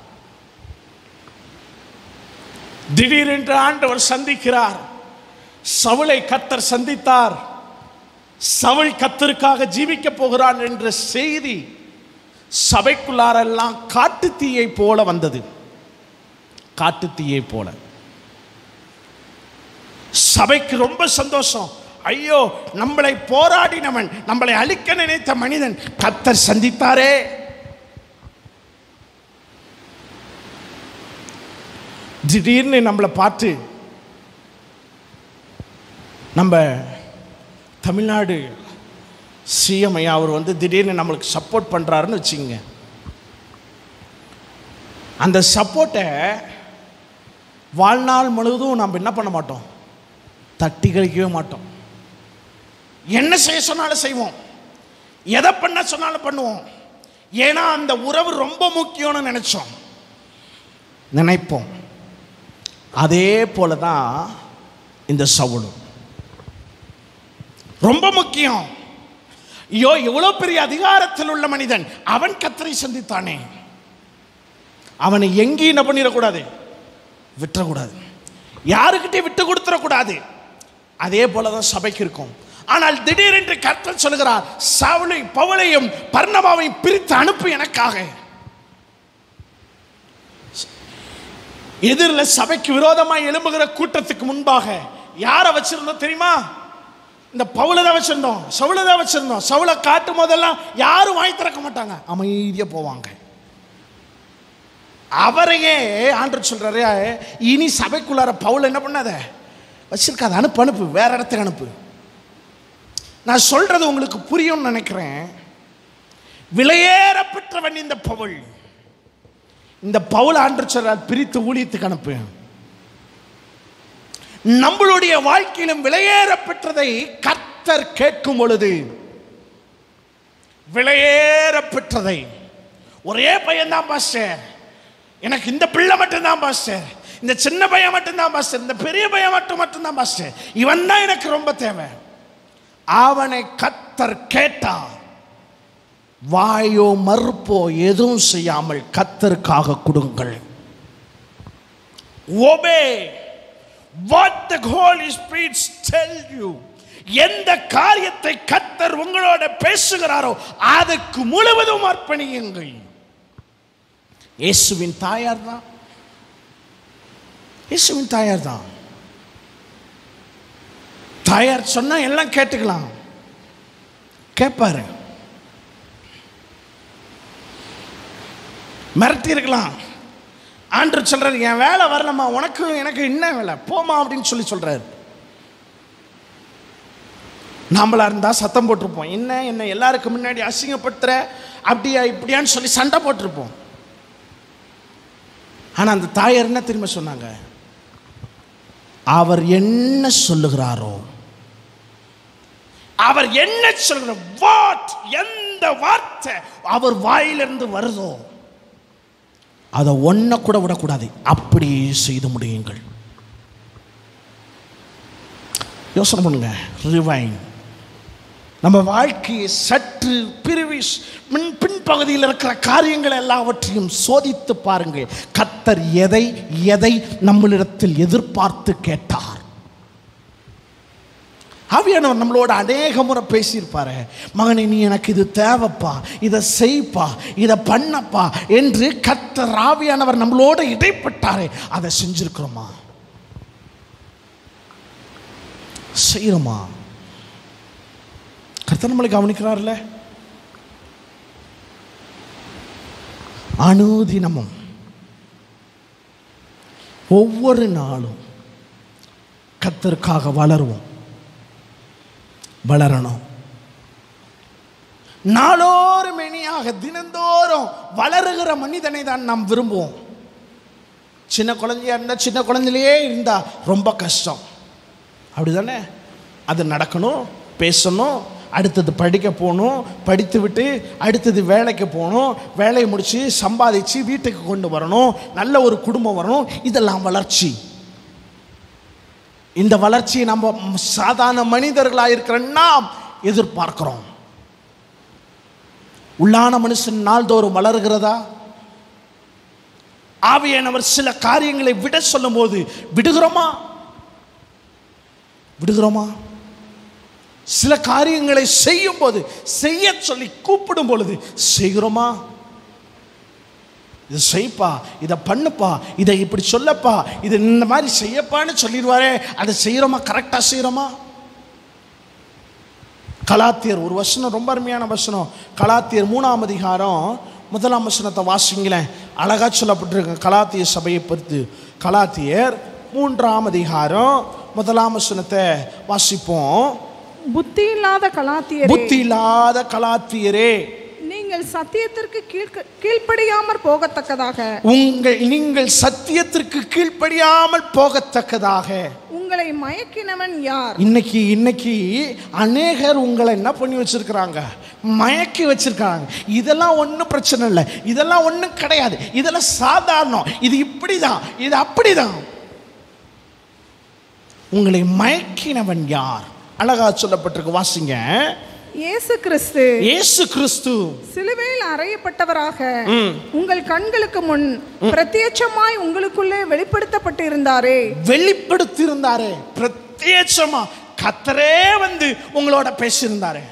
S3: திடீரென்று ஆண்டவர் சந்திக்கிறார் சவுளை கத்தர் சந்தித்தார் சவுள் கத்தருக்காக ஜீவிக்க போகிறான் என்ற செய்தி சபைக்குள்ளாரெல்லாம் காட்டு தீயை போல வந்தது காட்டு தீயை போல சபைக்கு ரொம்ப சந்தோஷம் ஐயோ நம்மளை போராடினவன் நம்மளை அழிக்க நினைத்த மனிதன் கத்தர் சந்தித்தாரே திடீர்னு நம்மளை பார்த்து நம்ம தமிழ்நாடு சிஎம் ஐயா அவர் வந்து திடீர்னு நம்மளுக்கு சப்போர்ட் பண்ணுறாருன்னு வச்சுங்க அந்த சப்போர்ட்டை வாழ்நாள் முழுவதும் நம்ம என்ன பண்ண மாட்டோம் தட்டி கழிக்கவே மாட்டோம் என்ன செய்ய சொன்னாலும் செய்வோம் எதை பண்ண சொன்னாலும் பண்ணுவோம் ஏன்னா அந்த உறவு ரொம்ப முக்கியம்னு நினைச்சோம் நினைப்போம் அதே போல தான் இந்த சவுளும் ரொம்ப முக்கியம் ஐயோ எவ்வளோ பெரிய அதிகாரத்தில் உள்ள மனிதன் அவன் கத்தரை சந்தித்தானே அவனை எங்கேயும் என்ன பண்ணிடக்கூடாது விட்டுறக்கூடாது யாருக்கிட்டே விட்டு கொடுத்துடக்கூடாது அதே போல தான் சபைக்கு இருக்கும் ஆனால் திடீரென்று கர்த்தர் சொல்கிறார் சவுளை பவுளையும் பர்ணபாவையும் பிரித்து அனுப்பு எனக்காக எதிரில் சபைக்கு விரோதமாக எழும்புகிற கூட்டத்துக்கு முன்பாக யாரை வச்சிருந்தோம் தெரியுமா இந்த பவுலை தான் வச்சிருந்தோம் சவுளை தான் வச்சிருந்தோம் சவுளை காட்டும் போதெல்லாம் யாரும் வாய் திறக்க மாட்டாங்க அமைதியாக போவாங்க அவரையே ஆண்டு சொல்றாரு இனி சபைக்குள்ளார பவுல் என்ன பண்ணாத வச்சிருக்காத அனுப்பு அனுப்பு வேற இடத்துக்கு அனுப்பு நான் சொல்றது உங்களுக்கு புரியும்னு நினைக்கிறேன் விலையேறப்பெற்றவன் இந்த பவுல் இந்த பவுல் ஆண்டு சொல்றார் பிரித்து ஊழியத்துக்கு அனுப்பு நம்மளுடைய வாழ்க்கையிலும் விலையேறப்பெற்றதை கர்த்தர் கேட்கும் பொழுது விலையேறப்பெற்றதை ஒரே பையன்தான் பாஸ்டர் எனக்கு இந்த பிள்ளை மட்டும்தான் பாஸ்டர் இந்த சின்ன பையன் மட்டும்தான் பாஸ்டர் இந்த பெரிய பையன் மட்டும் மட்டும்தான் பாஸ்டர் இவன் தான் எனக்கு ரொம்ப தேவை அவனை கத்தர் கேட்டான் வாயோ மறுப்போ எதுவும் செய்யாமல் கத்தருக்காக கொடுங்கள் obey what the holy spirit tell you எந்த காரியத்தை கத்தர் உங்களோட பேசுகிறாரோ அதுக்கு முழுவதும் அர்ப்பணியுங்கள் இயேசுவின் தாயார் தான் இயேசுவின் தாயார் தான் தாயார் சொன்னா எல்லாம் கேட்டுக்கலாம் கேட்பாரு மிரட்டி இருக்கலாம் ஆண்டு சொல்றாரு என் வேலை வரலம்மா உனக்கு எனக்கு என்ன வேலை போமா அப்படின்னு சொல்லி சொல்றாரு நாமளா இருந்தா சத்தம் போட்டிருப்போம் என்ன என்ன எல்லாருக்கும் முன்னாடி அசிங்கப்படுத்துற அப்படியா இப்படியான்னு சொல்லி சண்டை போட்டிருப்போம் ஆனா அந்த தாயார் என்ன திரும்ப சொன்னாங்க அவர் என்ன சொல்லுகிறாரோ அவர் என்ன சொல்கிற வாட் எந்த வார்த்தை அவர் வாயிலிருந்து வருதோ அதை ஒன்றை கூட விடக்கூடாது அப்படியே செய்து முடியுங்கள் யோசனை பண்ணுங்க ரிவைன் நம்ம வாழ்க்கையை சற்று பிரிவி மின் பின்பகுதியில் இருக்கிற காரியங்கள் எல்லாவற்றையும் சோதித்து பாருங்கள் கத்தர் எதை எதை நம்மளிடத்தில் எதிர்பார்த்து கேட்டார் ஆவியானவர் நம்மளோட அநேக முறை பேசியிருப்பாரு மகனே நீ எனக்கு இது தேவைப்பா இதை செய்ப்பா இதை பண்ணப்பா என்று கத்தர் ஆவியானவர் நம்மளோட இடைப்பட்டாரே அதை செஞ்சிருக்கிறோமா செய்கிறோமா கர்த்தர் நம்மளை கவனிக்கிறார்ல அனுதினமும் ஒவ்வொரு நாளும் கத்தருக்காக வளருவோம் வளரணும் நாளோறும் மெனியாக தினந்தோறும் வளருகிற மனிதனை தான் நாம் விரும்புவோம் சின்ன குழந்தையா இருந்தால் சின்ன குழந்தையிலேயே இருந்தா ரொம்ப கஷ்டம் அப்படிதானே அது நடக்கணும் பேசணும் அடுத்தது படிக்க போகணும் படித்து விட்டு அடுத்தது வேலைக்கு போகணும் வேலையை முடித்து சம்பாதிச்சு வீட்டுக்கு கொண்டு வரணும் நல்ல ஒரு குடும்பம் வரணும் இதெல்லாம் வளர்ச்சி இந்த வளர்ச்சியை நம்ம சாதாரண மனிதர்களாக இருக்கிற நாம் எதிர்பார்க்கிறோம் உள்ளான மனுஷன் நாள்தோறும் வளர்கிறதா ஆவியானவர் சில காரியங்களை விட சொல்லும் போது விடுகிறோமா விடுகிறோமா சில காரியங்களை செய்யும் போது செய்ய சொல்லி கூப்பிடும் பொழுது செய்கிறோமா இது செய்ப்பா இதை பண்ணுப்பா இதை இப்படி சொல்லப்பா இது இந்த மாதிரி செய்யப்பான்னு சொல்லிடுவாரே அதை செய்கிறோமா கரெக்டாக செய்கிறோமா கலாத்தியர் ஒரு வசனம் ரொம்ப அருமையான வசனம் கலாத்தியர் மூணாம் அதிகாரம் முதலாம் வசனத்தை வாசிங்களேன் அழகா சொல்லப்பட்டிருக்கு கலாத்திய சபையை பொறுத்து கலாத்தியர் மூன்றாம் அதிகாரம் முதலாம் வசனத்தை வாசிப்போம்
S4: புத்தி இல்லாத கலாத்தியரே
S3: புத்தி இல்லாத கலாத்தியரே
S4: நீங்கள் சத்தியத்திற்கு கீழ்க்க கீழ்ப்படியாமற் போகத்தக்கதாக
S3: உங்கள் நீங்கள் சத்தியத்திற்கு கீழ்ப்படியாமல் போகத்தக்கதாக
S4: உங்களை மயக்கினவன் யார்
S3: இன்னைக்கு இன்னைக்கு அநேகர் உங்களை என்ன பண்ணி வச்சிருக்கிறாங்க மயக்கி வச்சிருக்காங்க இதெல்லாம் ஒன்றும் பிரச்சனை இல்லை இதெல்லாம் ஒன்றும் கிடையாது இதெல்லாம் சாதாரணம் இது இப்படிதான் இது அப்படிதான் உங்களை மயக்கினவன் யார் அழகா சொல்லப்பட்டிருக்கு வாசிங்க
S4: இயேசு கிறிஸ்து
S3: இயேசு கிறிஸ்து
S4: சிலுவையில் அறையப்பட்டவராக உங்கள் கண்களுக்கு முன் பிரத்யட்சமாய் உங்களுக்குள்ளே வெளிப்படுத்தப்பட்டு இருந்தாரே
S3: வெளிப்படுத்தியிருந்தாரு பிரத்யேகமா கத்தரே வந்து உங்களோட பேசியிருந்தாரு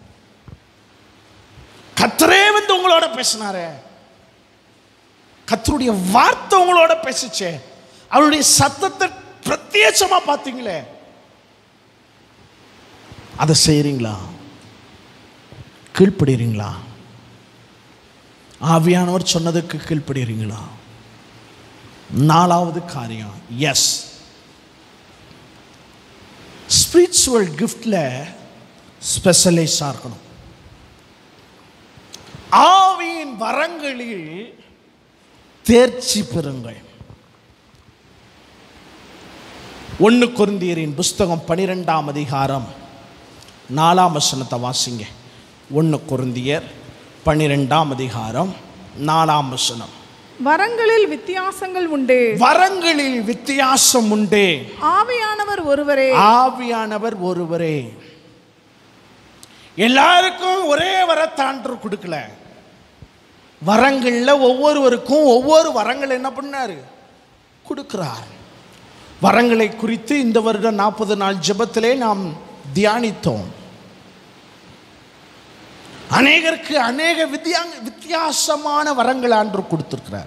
S3: கத்தரே வந்து உங்களோட பேசினாரு கத்தருடைய வார்த்தை உங்களோட பேசுச்சே அவருடைய சத்தத்தை பிரத்யேகமா பார்த்தீங்களே அதை செய்றீங்களா கீழ்ப்படுறீங்களா ஆவியானவர் சொன்னதுக்கு கீழ்ப்படுறீங்களா நாலாவது காரியம் எஸ் ஸ்பிரிச்சுவல் கிஃப்டில் ஸ்பெஷலைஸாக இருக்கணும் ஆவியின் வரங்களில் தேர்ச்சி பெறுங்கள் ஒன்று கொருந்தியரின் புஸ்தகம் பனிரெண்டாம் அதிகாரம் நாலாம் வசனத்தை வாசிங்க ஒன்று கொருந்தியர் பன்னிரெண்டாம் அதிகாரம் நாலாம் வசனம்
S4: வரங்களில் வித்தியாசங்கள் உண்டு
S3: வரங்களில் வித்தியாசம் உண்டே
S4: ஆவியானவர் ஒருவரே
S3: ஆவியானவர் ஒருவரே எல்லாருக்கும் ஒரே வரத்தாண்டு கொடுக்கல வரங்கள்ல ஒவ்வொருவருக்கும் ஒவ்வொரு வரங்கள் என்ன பண்ணாரு கொடுக்கிறார் வரங்களை குறித்து இந்த வருடம் நாற்பது நாள் ஜெபத்திலே நாம் தியானித்தோம் அநேகருக்கு அநேக வித்தியா வித்தியாசமான வரங்கள் ஆண்டு கொடுத்திருக்கிறார்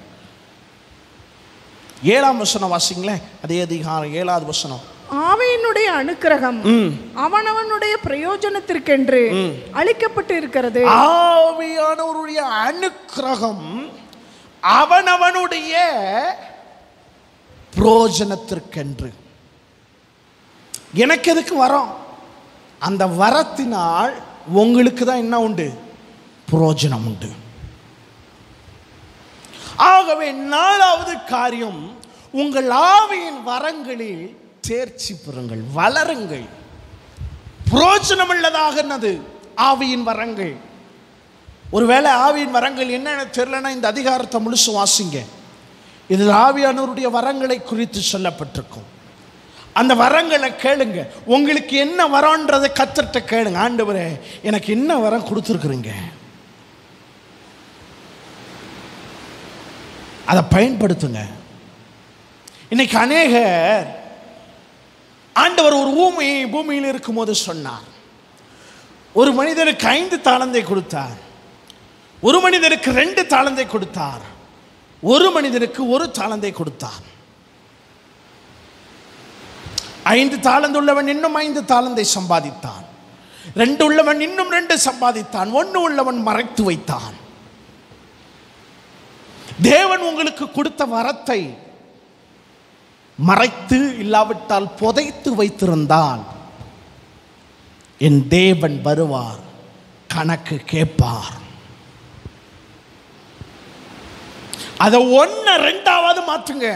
S3: ஏழாம் வசனம் வாசிங்களேன் அதே அதிகாரம் ஏழாவது வசனம்
S4: ஆவியினுடைய அனுக்கிரகம் அவனவனுடைய பிரயோஜனத்திற்கென்று அளிக்கப்பட்டு இருக்கிறது
S3: ஆவியானவருடைய அனுக்கிரகம் அவனவனுடைய புரோஜனத்திற்கென்று எனக்கு எதுக்கு வரோம் அந்த வரத்தினால் உங்களுக்கு தான் என்ன உண்டு புரோஜனம் உண்டு ஆகவே நாலாவது காரியம் உங்கள் ஆவியின் வரங்களில் தேர்ச்சி பெறுங்கள் வளருங்கள் புரோஜனம் உள்ளதாக என்னது ஆவியின் வரங்கள் ஒருவேளை ஆவியின் வரங்கள் என்னன்னு தெரியலன்னா இந்த அதிகாரத்தை முழுசு வாசிங்க இதில் ஆவியானவருடைய வரங்களை குறித்து சொல்லப்பட்டிருக்கும் அந்த வரங்களை கேளுங்க உங்களுக்கு என்ன வரன்றதை கத்துட்ட கேளுங்க ஆண்டவரே எனக்கு என்ன வரம் கொடுத்துருக்குறீங்க அதை பயன்படுத்துங்க இன்னைக்கு அநேகர் ஆண்டவர் ஒரு ஊமை பூமியில் இருக்கும்போது சொன்னார் ஒரு மனிதனுக்கு ஐந்து தாளந்தை கொடுத்தார் ஒரு மனிதனுக்கு ரெண்டு தாளந்தை கொடுத்தார் ஒரு மனிதனுக்கு ஒரு தாளந்தை கொடுத்தார் ஐந்து தாளந்து உள்ளவன் இன்னும் ஐந்து தாளந்தை சம்பாதித்தான் ரெண்டு உள்ளவன் இன்னும் ரெண்டு சம்பாதித்தான் ஒன்று உள்ளவன் மறைத்து வைத்தான் தேவன் உங்களுக்கு கொடுத்த வரத்தை மறைத்து இல்லாவிட்டால் புதைத்து வைத்திருந்தால் என் தேவன் வருவார் கணக்கு கேட்பார் அதை ஒன்ன ரெண்டாவது மாற்றுங்க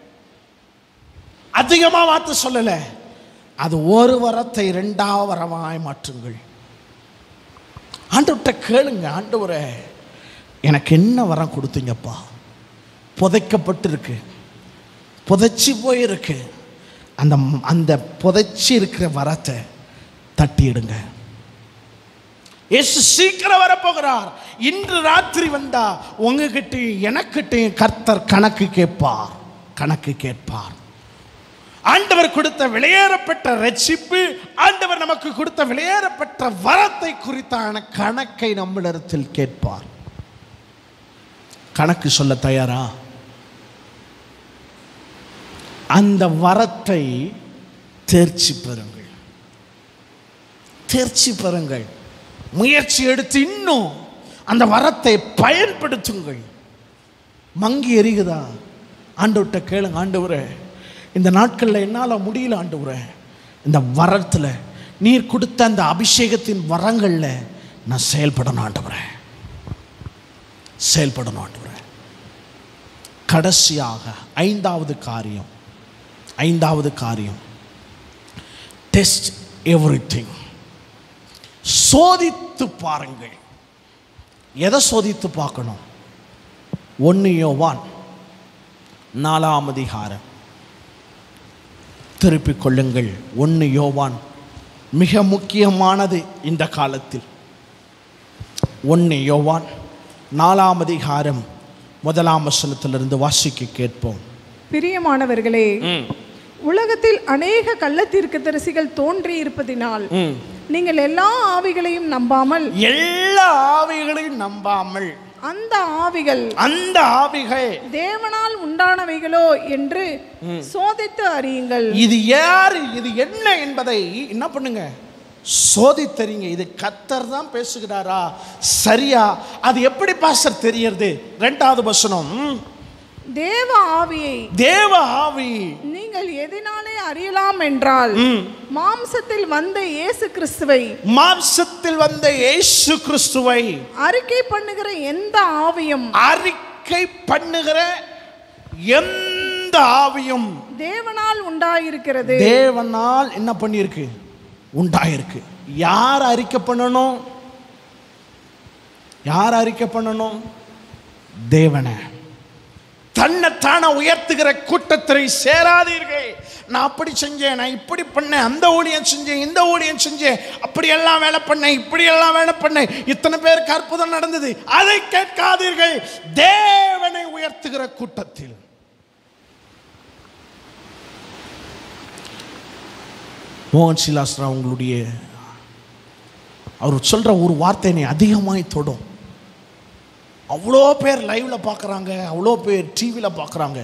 S3: அதிகமா மாற்ற சொல்லல அது ஒரு வரத்தை ரெண்டாவது வரமாய் மாற்றுங்கள் ஆண்டவர்கிட்ட கேளுங்க ஆண்டவரே எனக்கு என்ன வரம் கொடுத்தீங்கப்பா புதைக்கப்பட்டிருக்கு புதைச்சி போயிருக்கு அந்த அந்த புதைச்சி இருக்கிற வரத்தை தட்டிடுங்க இயேசு சீக்கிரம் வரப்போகிறார் இன்று ராத்திரி வந்தா உங்ககிட்டயும் எனக்கிட்டையும் கர்த்தர் கணக்கு கேட்பார் கணக்கு கேட்பார் ஆண்டவர் கொடுத்த வெளியேறப்பட்ட ரட்சிப்பு ஆண்டவர் நமக்கு கொடுத்த வெளியேறப்பட்ட வரத்தை குறித்தான கணக்கை நம்மிடத்தில் கேட்பார் கணக்கு சொல்ல தயாரா அந்த வரத்தை தேர்ச்சி பெறுங்கள் தேர்ச்சி பெறுங்கள் முயற்சி எடுத்து இன்னும் அந்த வரத்தை பயன்படுத்துங்கள் மங்கி எரிகுதா ஆண்டவர்கிட்ட கேளுங்க ஆண்டவரே இந்த நாட்களில் என்னால் முடியல ஆண்டவரே இந்த வரத்தில் நீர் கொடுத்த அந்த அபிஷேகத்தின் வரங்களில் நான் செயல்படணும் ஆண்டவரே செயல்படணும் ஆண்டவரே கடைசியாக ஐந்தாவது காரியம் ஐந்தாவது காரியம் டெஸ்ட் எவ்ரி திங் சோதித்து பாருங்கள் எதை சோதித்து பார்க்கணும் ஒன்று யோவான் நாலாம் அதிகாரம் திருப்பிக் கொள்ளுங்கள் ஒன்று யோவான் மிக முக்கியமானது இந்த காலத்தில் ஒன்று யோவான் நாலாம் அதிகாரம் முதலாம் வசனத்திலிருந்து வாசிக்க கேட்போம்
S4: பிரியமானவர்களே உலகத்தில் அநேக கள்ள தீர்க்கதரிசிகள் தோன்றி இருப்பதினால் நீங்கள் எல்லா ஆவிகளையும் நம்பாமல்
S3: எல்லா ஆவிகளையும் நம்பாமல்
S4: அந்த ஆவிகள்
S3: அந்த ஆவிகள்
S4: தேவனால் உண்டானவைகளோ என்று சோதித்து அறியுங்கள்
S3: இது யாரு இது என்ன என்பதை என்ன பண்ணுங்க சோதித்தறிங்க இது கத்தர் தான் பேசுகிறாரா சரியா அது எப்படி பாஸ்டர் தெரியறது ரெண்டாவது வசனம்
S4: தேவ ஆவியை
S3: தேவ ஆவி
S4: நீங்கள் எதினாலே அறியலாம் என்றால் மாம்சத்தில் வந்த இயேசு கிறிஸ்துவை
S3: மாம்சத்தில் வந்த இயேசு கிறிஸ்துவை
S4: அறிக்கை பண்ணுகிற எந்த ஆவியும்
S3: அறிக்கை பண்ணுகிற எந்த ஆவியும்
S4: தேவனால் உண்டாயிருக்கிறது
S3: தேவனால் என்ன பண்ணியிருக்கு உண்டாயிருக்கு யார் அறிக்கை பண்ணணும் யார் அறிக்கை பண்ணணும் தேவனை தன்னைத்தானே உயர்த்துகிற கூட்டத்தை சேராதீர்கள் நான் அப்படி செஞ்சேன் நான் இப்படி பண்ணேன் அந்த ஊழியம் செஞ்சேன் இந்த ஊழியம் செஞ்சேன் அப்படி எல்லாம் வேலை பண்ணேன் இப்படி எல்லாம் வேலை பண்ணேன் இத்தனை பேருக்கு அற்புதம் நடந்தது அதை கேட்காதீர்கள் தேவனை உயர்த்துகிற கூட்டத்தில் மோகன் சிலாஸ்ரா உங்களுடைய அவர் சொல்ற ஒரு வார்த்தை என்னை அதிகமாய் தொடும் அவ்வளோ பேர் லைவ்ல பார்க்குறாங்க அவ்வளோ பேர் டிவியில் பார்க்குறாங்க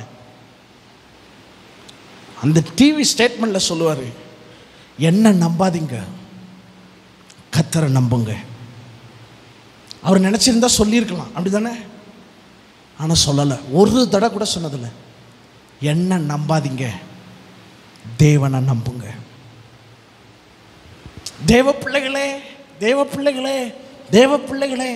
S3: அந்த டிவி ஸ்டேட்மெண்ட்ல சொல்லுவார் என்ன நம்பாதீங்க கத்தரை நம்புங்க அவர் நினச்சிருந்தா சொல்லியிருக்கலாம் அப்படி தானே ஆனால் சொல்லலை ஒரு தடவை கூட சொன்னதில்லை என்ன நம்பாதீங்க தேவனை நம்புங்க தேவ பிள்ளைகளே தேவ பிள்ளைகளே தேவ பிள்ளைகளே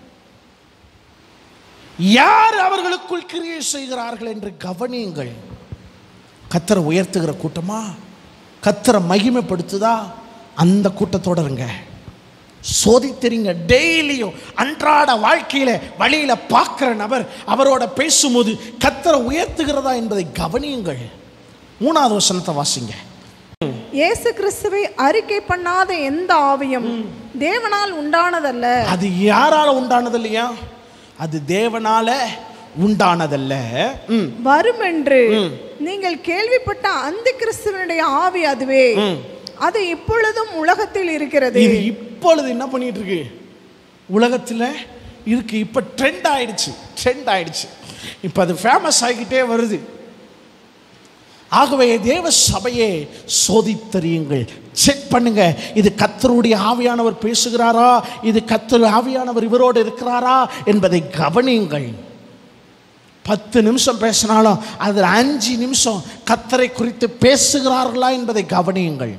S3: யார் அவர்களுக்குள் கிரியை செய்கிறார்கள் என்று கவனியுங்கள் கத்தரை உயர்த்துகிற கூட்டமா கத்தரை மகிமைப்படுத்துதா அந்த கூட்டத்தோட இருங்க சோதித்தெரிங்க டெய்லியும் அன்றாட வாழ்க்கையில வழியில பார்க்கிற நபர் அவரோட பேசும்போது கத்தரை உயர்த்துகிறதா என்பதை கவனியுங்கள் மூணாவது வசனத்தை வாசிங்க
S4: இயேசு கிறிஸ்துவை அறிக்கை பண்ணாத எந்த ஆவியும் தேவனால் உண்டானதல்ல
S3: அது யாரால உண்டானது இல்லையா அது தேவனால உண்டானதல்ல ம்
S4: வரும் என்று நீங்கள் கேள்விப்பட்ட அந்த கிறிஸ்துவனுடைய ஆவி அதுவே அது இப்பொழுதும் உலகத்தில் இருக்கிறது
S3: இது இப்பொழுது என்ன பண்ணிட்டு இருக்கு உலகத்தில் இருக்கு இப்போ ட்ரெண்ட் ஆயிடுச்சு ட்ரெண்ட் ஆயிடுச்சு இப்போ அது ஃபேமஸ் ஆகிக்கிட்டே வருது ஆகவே தேவ சபையே சோதித்தறியுங்கள் செக் பண்ணுங்க இது கத்தருடைய ஆவியானவர் பேசுகிறாரா இது கத்தர் ஆவியானவர் இவரோடு இருக்கிறாரா என்பதை கவனியுங்கள் பத்து நிமிஷம் பேசினாலும் அதில் அஞ்சு நிமிஷம் கத்தரை குறித்து பேசுகிறார்களா என்பதை கவனியுங்கள்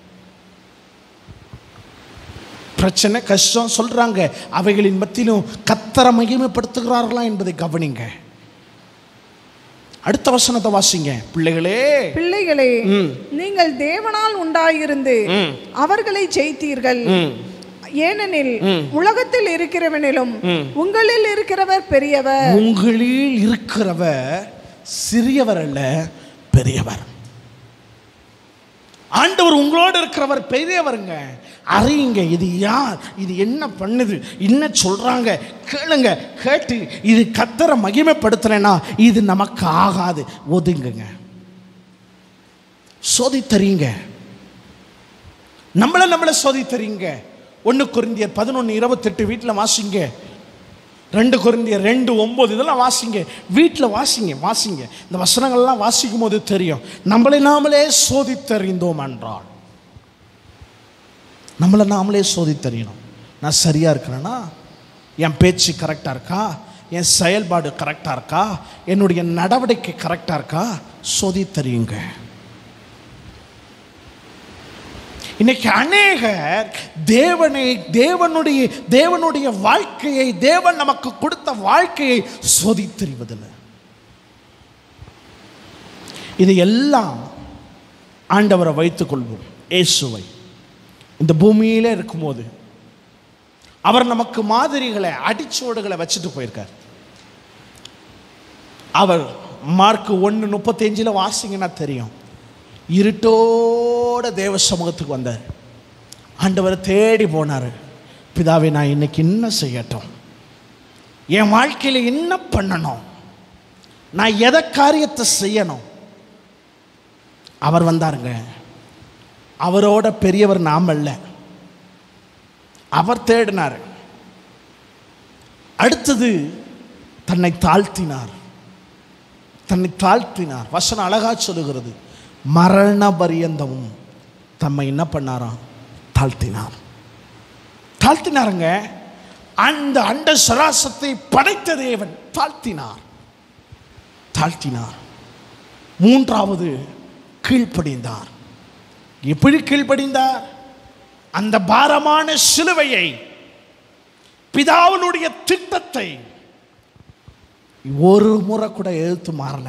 S3: பிரச்சனை கஷ்டம் சொல்றாங்க அவைகளின் மத்தியிலும் கத்தரை மகிமைப்படுத்துகிறார்களா என்பதை கவனிங்க அடுத்த வசனத்தை வாசிங்க பிள்ளைகளே
S4: பிள்ளைகளே நீங்கள் தேவனால் உண்டாயிருந்து அவர்களை ஜெயித்தீர்கள் ஏனெனில் உலகத்தில் இருக்கிறவனிலும் உங்களில் இருக்கிறவர் பெரியவர்
S3: உங்களில் இருக்கிறவர் சிறியவர் அல்ல பெரியவர் ஆண்டவர் உங்களோடு இருக்கிறவர் பெரியவருங்க அறியுங்க இது யார் இது என்ன பண்ணுது என்ன சொல்றாங்க கேளுங்க கேட்டு இது கத்தரை மகிமைப்படுத்தலைன்னா இது நமக்கு ஆகாது ஒதுங்குங்க சோதித்தறீங்க நம்மளை நம்மளை சோதித்தறீங்க ஒன்று குருந்தியர் பதினொன்று இருபத்தெட்டு வீட்டில் வாசிங்க ரெண்டு குருந்தியர் ரெண்டு ஒம்பது இதெல்லாம் வாசிங்க வீட்டில் வாசிங்க வாசிங்க இந்த வசனங்கள்லாம் வாசிக்கும் போது தெரியும் நம்மளை நாமளே சோதித்தறிந்தோம் என்றால் நம்மளை நாமளே சோதித்தறியணும் நான் சரியாக இருக்கிறேன்னா என் பேச்சு கரெக்டாக இருக்கா என் செயல்பாடு கரெக்டாக இருக்கா என்னுடைய நடவடிக்கை கரெக்டாக இருக்கா சோதித்தறியுங்க இன்னைக்கு அநேகர் தேவனை தேவனுடைய தேவனுடைய வாழ்க்கையை தேவன் நமக்கு கொடுத்த வாழ்க்கையை சோதித்தறிவதில்லை இது எல்லாம் ஆண்டவரை வைத்துக் கொள்வோம் இயேசுவை இந்த பூமியில இருக்கும்போது அவர் நமக்கு மாதிரிகளை அடிச்சோடுகளை வச்சுட்டு போயிருக்கார் அவர் மார்க் ஒன்று முப்பத்தஞ்சில் வாசிங்கன்னா தெரியும் இருட்டோட தேவ சமூகத்துக்கு வந்தார் ஆண்டவரை தேடி போனார் பிதாவே நான் இன்னைக்கு என்ன செய்யட்டும் என் வாழ்க்கையில் என்ன பண்ணணும் நான் எதை காரியத்தை செய்யணும் அவர் வந்தாருங்க அவரோட பெரியவர் நாம் அல்ல அவர் தேடினார் அடுத்தது தன்னை தாழ்த்தினார் தன்னை தாழ்த்தினார் வசனம் அழகா சொல்லுகிறது மரண பரியந்தமும் தம்மை என்ன பண்ணாராம் தாழ்த்தினார் தாழ்த்தினாருங்க அந்த அண்ட சராசத்தை படைத்த தேவன் தாழ்த்தினார் தாழ்த்தினார் மூன்றாவது கீழ்ப்படிந்தார் எப்படி கீழ்ப்படிந்தார் அந்த பாரமான சிலுவையை பிதாவினுடைய திட்டத்தை ஒரு முறை கூட எழுத்து மாறல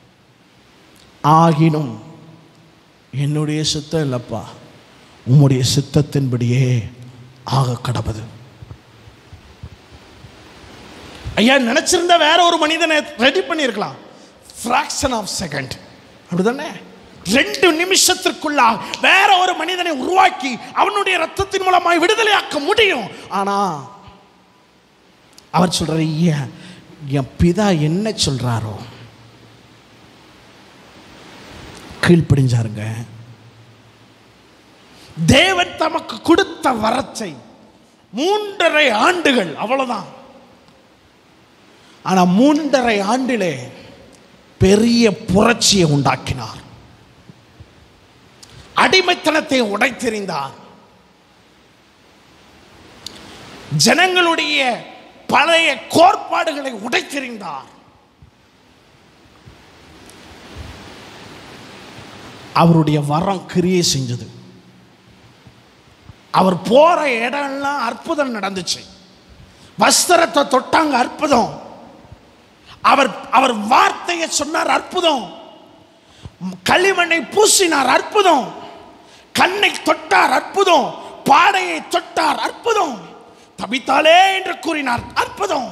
S3: ஆகினும் என்னுடைய சித்தம் இல்லப்பா உம்முடைய சித்தத்தின்படியே ஆக கடவுது ஐயா நினைச்சிருந்தா வேற ஒரு மனிதனை ரெடி பண்ணியிருக்கலாம் ஃப்ராக்ஷன் ஆஃப் செகண்ட் அப்படிதானே ரெண்டு நிமிஷத்திற்குள்ள வேற ஒரு மனிதனை உருவாக்கி அவனுடைய ரத்தத்தின் மூலமாய் விடுதலையாக்க முடியும் ஆனா அவர் சொல்றாரு "ஏன், என் பிதா என்ன சொல்றாரோ கீழ்ப்படிஞ்சாருங்க தேவன் தமக்கு கொடுத்த வரத்தை மூன்றரை ஆண்டுகள் அவ்வளவுதான் ஆனா மூன்றரை ஆண்டிலே பெரிய புரட்சியை உண்டாக்கினார் அடிமைத்தனத்தை உடைத்தெறிந்தார் ஜனங்களுடைய பழைய கோட்பாடுகளை உடைத்தெறிந்தார் அவருடைய வரம் கிரியை செஞ்சது அவர் போற இடம்லாம் அற்புதம் நடந்துச்சு வஸ்திரத்தை தொட்டாங்க அற்புதம் அவர் அவர் வார்த்தையை சொன்னார் அற்புதம் களிமண்ணை பூசினார் அற்புதம் கண்ணை தொட்டார் அற்புதம் பாடையை தொட்டார் அற்புதம் தபித்தாலே என்று கூறினார் அற்புதம்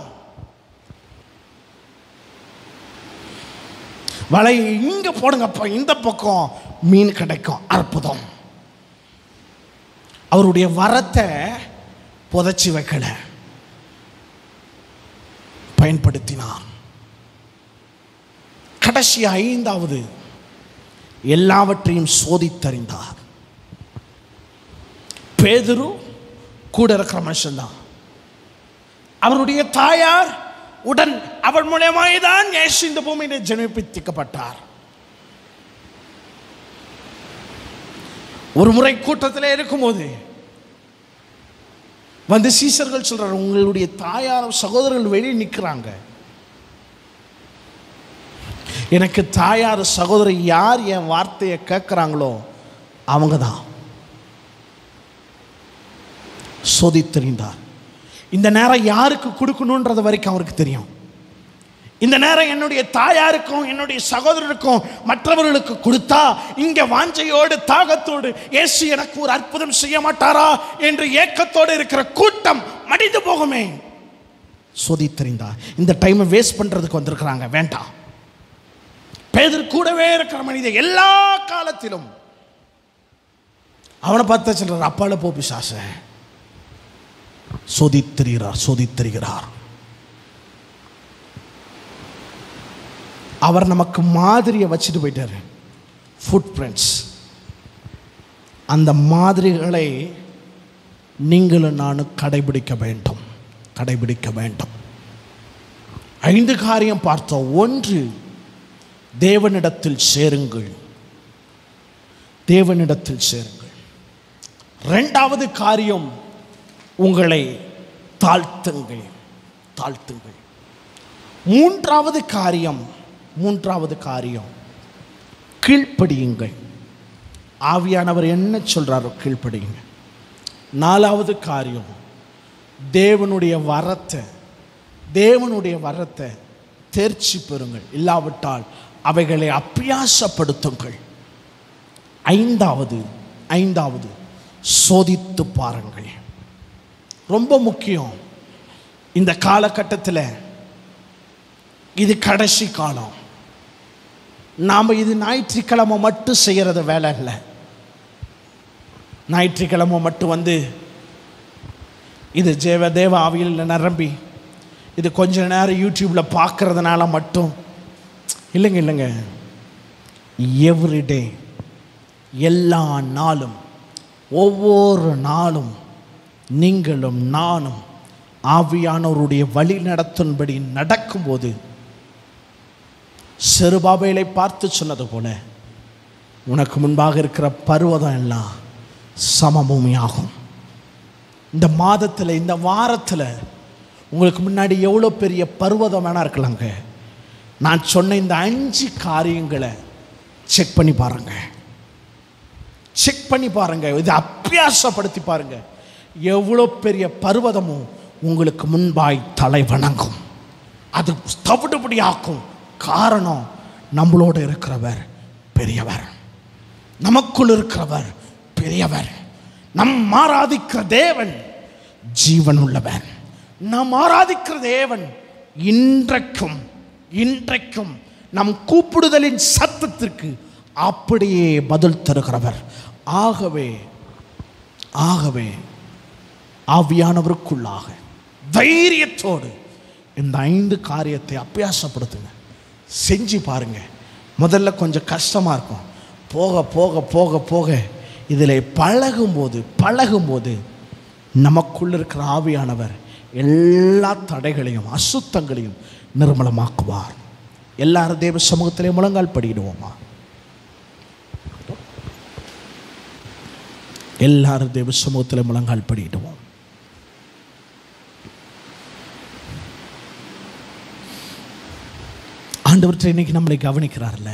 S3: வலையை இங்க போடுங்கப்பா இந்த பக்கம் மீன் கிடைக்கும் அற்புதம் அவருடைய வரத்தை புதைச்சி வைக்கல பயன்படுத்தினார் கடைசி ஐந்தாவது எல்லாவற்றையும் சோதித்தறிந்தார் பேதுரு கூட இருக்கிற மனுஷன்தான் அவருடைய தாயார் உடன் அவள் மூலியமாய் தான் இயேசு இந்த பூமியில ஜெனிப்பிக்கப்பட்டார் ஒரு முறை கூட்டத்தில் இருக்கும்போது வந்து சீசர்கள் சொல்றாரு உங்களுடைய தாயார் சகோதரர்கள் வெளியே நிற்கிறாங்க எனக்கு தாயார் சகோதரி யார் என் வார்த்தையை கேட்குறாங்களோ அவங்க தான் சோதித்தறிந்தார் இந்த நேரம் யாருக்கு கொடுக்கணுன்றது வரைக்கும் அவருக்கு தெரியும் இந்த நேரம் என்னுடைய தாயாருக்கும் என்னுடைய சகோதரருக்கும் மற்றவர்களுக்கு கொடுத்தா இங்க வாஞ்சையோடு தாகத்தோடு இயேசு எனக்கு ஒரு அற்புதம் செய்ய மாட்டாரா என்று ஏக்கத்தோடு இருக்கிற கூட்டம் மடிந்து போகுமே சோதித்தறிந்தார் இந்த டைமை வேஸ்ட் பண்றதுக்கு வந்திருக்கிறாங்க வேண்டாம் பேதர் கூடவே இருக்கிற மனிதன் எல்லா காலத்திலும் அவனை பார்த்து சொல்றார் அப்பால போ பிசாச சோதித்தறிகிறார் சோதித்தறிகிறார் அவர் நமக்கு மாதிரியை வச்சுட்டு போயிட்டாரு ஃபுட் பிரிண்ட்ஸ் அந்த மாதிரிகளை நீங்களும் நானும் கடைபிடிக்க வேண்டும் கடைபிடிக்க வேண்டும் ஐந்து காரியம் பார்த்தோம் ஒன்று தேவனிடத்தில் சேருங்கள் தேவனிடத்தில் சேருங்கள் ரெண்டாவது காரியம் உங்களை தாழ்த்துங்கள் தாழ்த்துங்கள் மூன்றாவது காரியம் மூன்றாவது காரியம் கீழ்ப்படியுங்கள் ஆவியானவர் என்ன சொல்றாரோ கீழ்ப்படியுங்க நாலாவது காரியம் தேவனுடைய வரத்தை தேவனுடைய வரத்தை தேர்ச்சி பெறுங்கள் இல்லாவிட்டால் அவைகளை அப்பியாசப்படுத்துங்கள் ஐந்தாவது ஐந்தாவது சோதித்து பாருங்கள் ரொம்ப முக்கியம் இந்த காலகட்டத்தில் இது கடைசி காலம் நாம் இது ஞாயிற்றுக்கிழமை மட்டும் செய்கிறது வேலை இல்லை ஞாயிற்றுக்கிழமை மட்டும் வந்து இது ஜேவ தேவ ஆவியில் நிரம்பி இது கொஞ்ச நேரம் யூடியூப்பில் பார்க்கறதுனால மட்டும் இல்லைங்க இல்லைங்க எவ்ரிடே எல்லா நாளும் ஒவ்வொரு நாளும் நீங்களும் நானும் ஆவியானவருடைய வழி நடத்தும்படி நடக்கும்போது செருபாபேலை பார்த்து சொன்னது போல உனக்கு முன்பாக இருக்கிற பருவதம் எல்லாம் சமபூமியாகும் இந்த மாதத்தில் இந்த வாரத்தில் உங்களுக்கு முன்னாடி எவ்வளோ பெரிய பருவதம் வேணா இருக்கலாங்க நான் சொன்ன இந்த அஞ்சு காரியங்களை செக் பண்ணி பாருங்க செக் பண்ணி பாருங்க இதை அப்பியாசப்படுத்தி பாருங்க எவ்வளோ பெரிய பர்வதமும் உங்களுக்கு முன்பாய் தலை வணங்கும் அது தவிடுபடியாக்கும் காரணம் நம்மளோடு இருக்கிறவர் பெரியவர் நமக்குள் இருக்கிறவர் பெரியவர் நம் ஆராதிக்கிற தேவன் ஜீவன் உள்ளவன் நாம் ஆராதிக்கிற தேவன் இன்றைக்கும் இன்றைக்கும் நம் கூப்பிடுதலின் சத்தத்திற்கு அப்படியே பதில் தருகிறவர் ஆகவே ஆகவே ஆவியானவருக்குள்ளாக தைரியத்தோடு இந்த ஐந்து காரியத்தை அபியாசப்படுத்துங்க செஞ்சு பாருங்க முதல்ல கொஞ்சம் கஷ்டமாக இருக்கும் போக போக போக போக இதில் பழகும்போது பழகும்போது நமக்குள்ள இருக்கிற ஆவியானவர் எல்லா தடைகளையும் அசுத்தங்களையும் நிர்மலமாக்குவார் எல்லாரும் தேவ சமூகத்திலே முழங்கால் படிடுவோமா எல்லாரும் தேவ சமூகத்தில் முழங்கால் படிடுவோம் ஆண்டவர்கிட்ட இன்னைக்கு நம்மளை கவனிக்கிறார்ல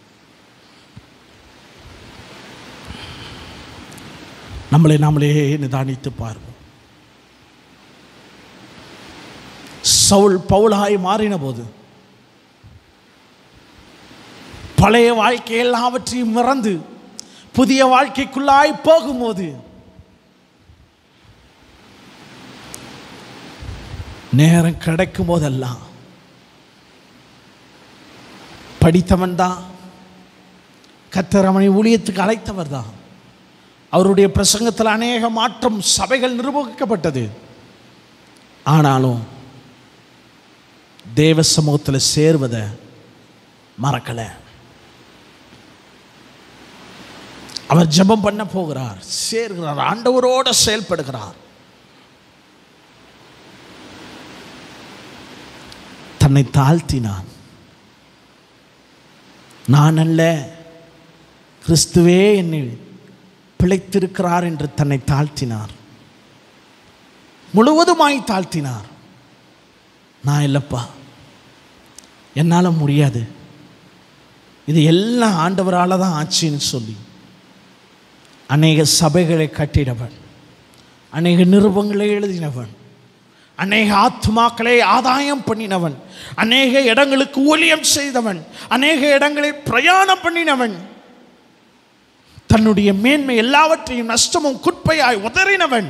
S3: நம்மளை நாமளே நிதானித்து பார்ப்போம் சவுல் பவுலாய் மாறின போது பழைய வாழ்க்கை எல்லாவற்றையும் மறந்து புதிய வாழ்க்கைக்குள்ளாய் போகும்போது நேரம் கிடைக்கும் போதெல்லாம் படித்தவன் தான் கத்தரமணி ஊழியத்துக்கு அழைத்தவர் தான் அவருடைய பிரசங்கத்தில் அநேக மாற்றம் சபைகள் நிர்வகிக்கப்பட்டது ஆனாலும் தேவ சமூகத்தில் சேர்வதை மறக்கலை அவர் ஜெபம் பண்ண போகிறார் சேர்கிறார் ஆண்டவரோட செயல்படுகிறார் தன்னை தாழ்த்தினான் நான் அல்ல கிறிஸ்துவே என்னில் பிழைத்திருக்கிறார் என்று தன்னை தாழ்த்தினார் முழுவதுமாய் தாழ்த்தினார் நான் இல்லைப்பா என்னால் முடியாது இது எல்லாம் ஆண்டவரால் தான் ஆச்சுன்னு சொல்லி அநேக சபைகளை கட்டினவன் அநேக நிருபங்களை எழுதினவன் அநேக ஆத்மாக்களை ஆதாயம் பண்ணினவன் அநேக இடங்களுக்கு ஊழியம் செய்தவன் அநேக இடங்களில் பிரயாணம் பண்ணினவன் தன்னுடைய மேன்மை எல்லாவற்றையும் நஷ்டமும் குப்பையாய் உதறினவன்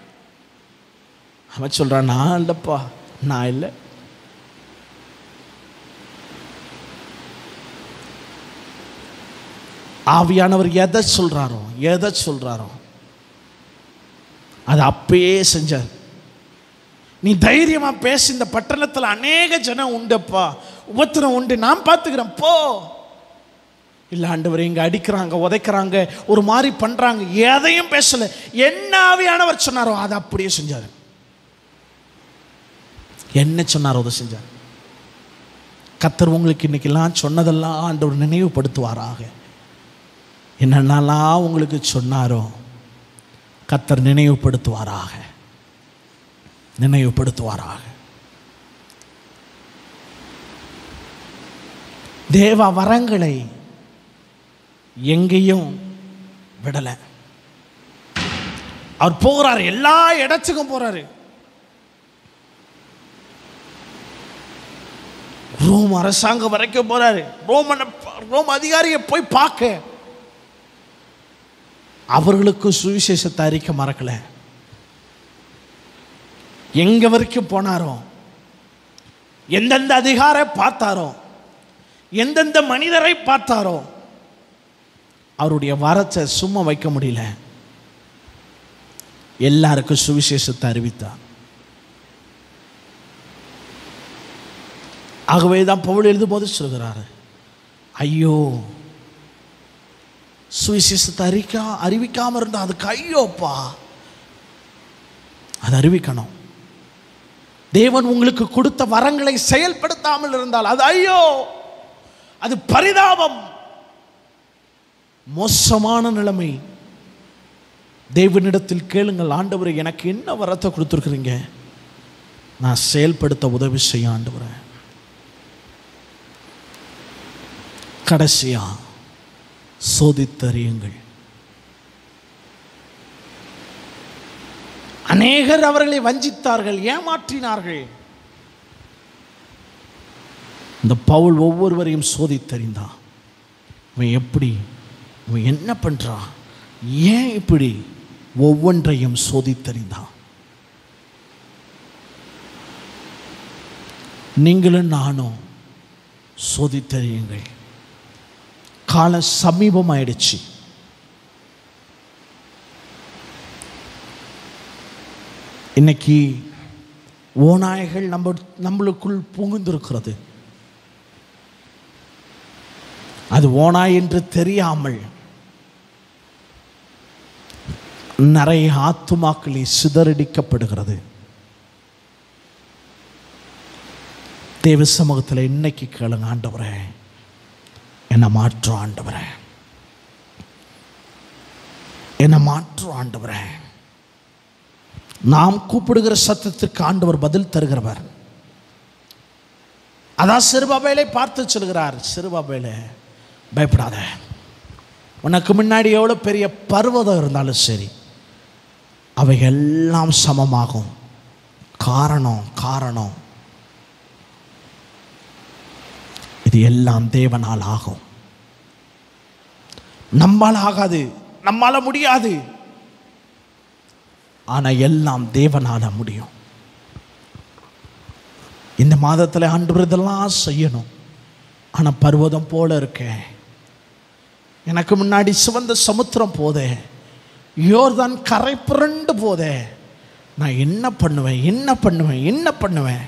S3: அவன் சொல்றான் நான் இல்லப்பா நான் இல்லை ஆவியானவர் எதை சொல்றாரோ எதை சொல்றாரோ அது அப்பயே செஞ்சார் நீ தைரியமா பேசு இந்த பட்டணத்தில் அநேக ஜனம் உண்டுப்பா உபத்திரம் உண்டு நான் பார்த்துக்கிறேன் போ இல்லை ஆண்டவர் இங்கே அடிக்கிறாங்க உதைக்கிறாங்க ஒரு மாதிரி பண்ணுறாங்க எதையும் பேசல என்ன ஆவியானவர் சொன்னாரோ அதை அப்படியே செஞ்சார் என்ன சொன்னாரோ அதை செஞ்சார் கத்தர் உங்களுக்கு இன்னைக்கெல்லாம் சொன்னதெல்லாம் ஆண்டவர் நினைவுபடுத்துவாராக என்னென்னலாம் உங்களுக்கு சொன்னாரோ கத்தர் நினைவுபடுத்துவாராக நினைவுபடுத்துவாராக தேவ வரங்களை எங்கேயும் விடலை அவர் போகிறாரு எல்லா இடத்துக்கும் போறாரு ரோம் அரசாங்கம் வரைக்கும் போறாரு ரோமன் ரோம் அதிகாரியை போய் பார்க்க அவர்களுக்கு சுவிசேஷத்தை அறிக்க மறக்கல எங்க வரைக்கும் போனாரோ எந்தெந்த அதிகாரை பார்த்தாரோ எந்தெந்த மனிதரை பார்த்தாரோ அவருடைய வரத்தை சும்மா வைக்க முடியல எல்லாருக்கும் சுவிசேஷத்தை அறிவித்தார் ஆகவே தான் பவுல் எழுதும்போது சொல்கிறாரு ஐயோ சுவிசேஷத்தை அறிக்கா அறிவிக்காம இருந்தா அதுக்கு ஐயோப்பா அது அறிவிக்கணும் தேவன் உங்களுக்கு கொடுத்த வரங்களை செயல்படுத்தாமல் இருந்தால் அது ஐயோ அது பரிதாபம் மோசமான நிலைமை தேவனிடத்தில் கேளுங்கள் ஆண்டவரை எனக்கு என்ன வரத்தை கொடுத்துருக்குறீங்க நான் செயல்படுத்த உதவி செய்ய ஆண்டவரேன் கடைசியா சோதித்தறியுங்கள் அநேகர் அவர்களை வஞ்சித்தார்கள் ஏமாற்றினார்கள் இந்த பவுல் ஒவ்வொருவரையும் சோதித்தறிந்தான் இவன் எப்படி இவன் என்ன பண்றான் ஏன் இப்படி ஒவ்வொன்றையும் சோதித்தறிந்தான் நீங்களும் நானும் சோதித்தறியுங்கள் காலம் சமீபமாயிடுச்சு இன்னைக்கு ஓநாய்கள் நம்ம நம்மளுக்குள் புகுந்திருக்கிறது அது ஓனாய் என்று தெரியாமல் நிறைய ஆத்துமாக்களில் சிதறடிக்கப்படுகிறது தேவ சமூகத்தில் இன்னைக்கு கேளுங்க ஆண்டவரே என்னை மாற்றும் ஆண்டவரே என்னை மாற்றும் ஆண்டவரே நாம் கூப்பிடுகிற சத்தத்திற்கு ஆண்டவர் பதில் தருகிறவர் அதான் சிறுபாபேலை பார்த்து சொல்கிறார் சிறுபாபேலே பயப்படாத உனக்கு முன்னாடி எவ்வளோ பெரிய பர்வதம் இருந்தாலும் சரி அவை எல்லாம் சமமாகும் காரணம் காரணம் இது எல்லாம் தேவனால் ஆகும் நம்மால் ஆகாது நம்மால முடியாது ஆனா எல்லாம் தேவனால முடியும் இந்த மாதத்தில் ஆண்டு இதெல்லாம் செய்யணும் ஆனா பர்வதம் போல இருக்கேன் எனக்கு முன்னாடி சிவந்த சமுத்திரம் போதே யோர்தான் கரை புரண்டு போதே நான் என்ன பண்ணுவேன் என்ன பண்ணுவேன் என்ன பண்ணுவேன்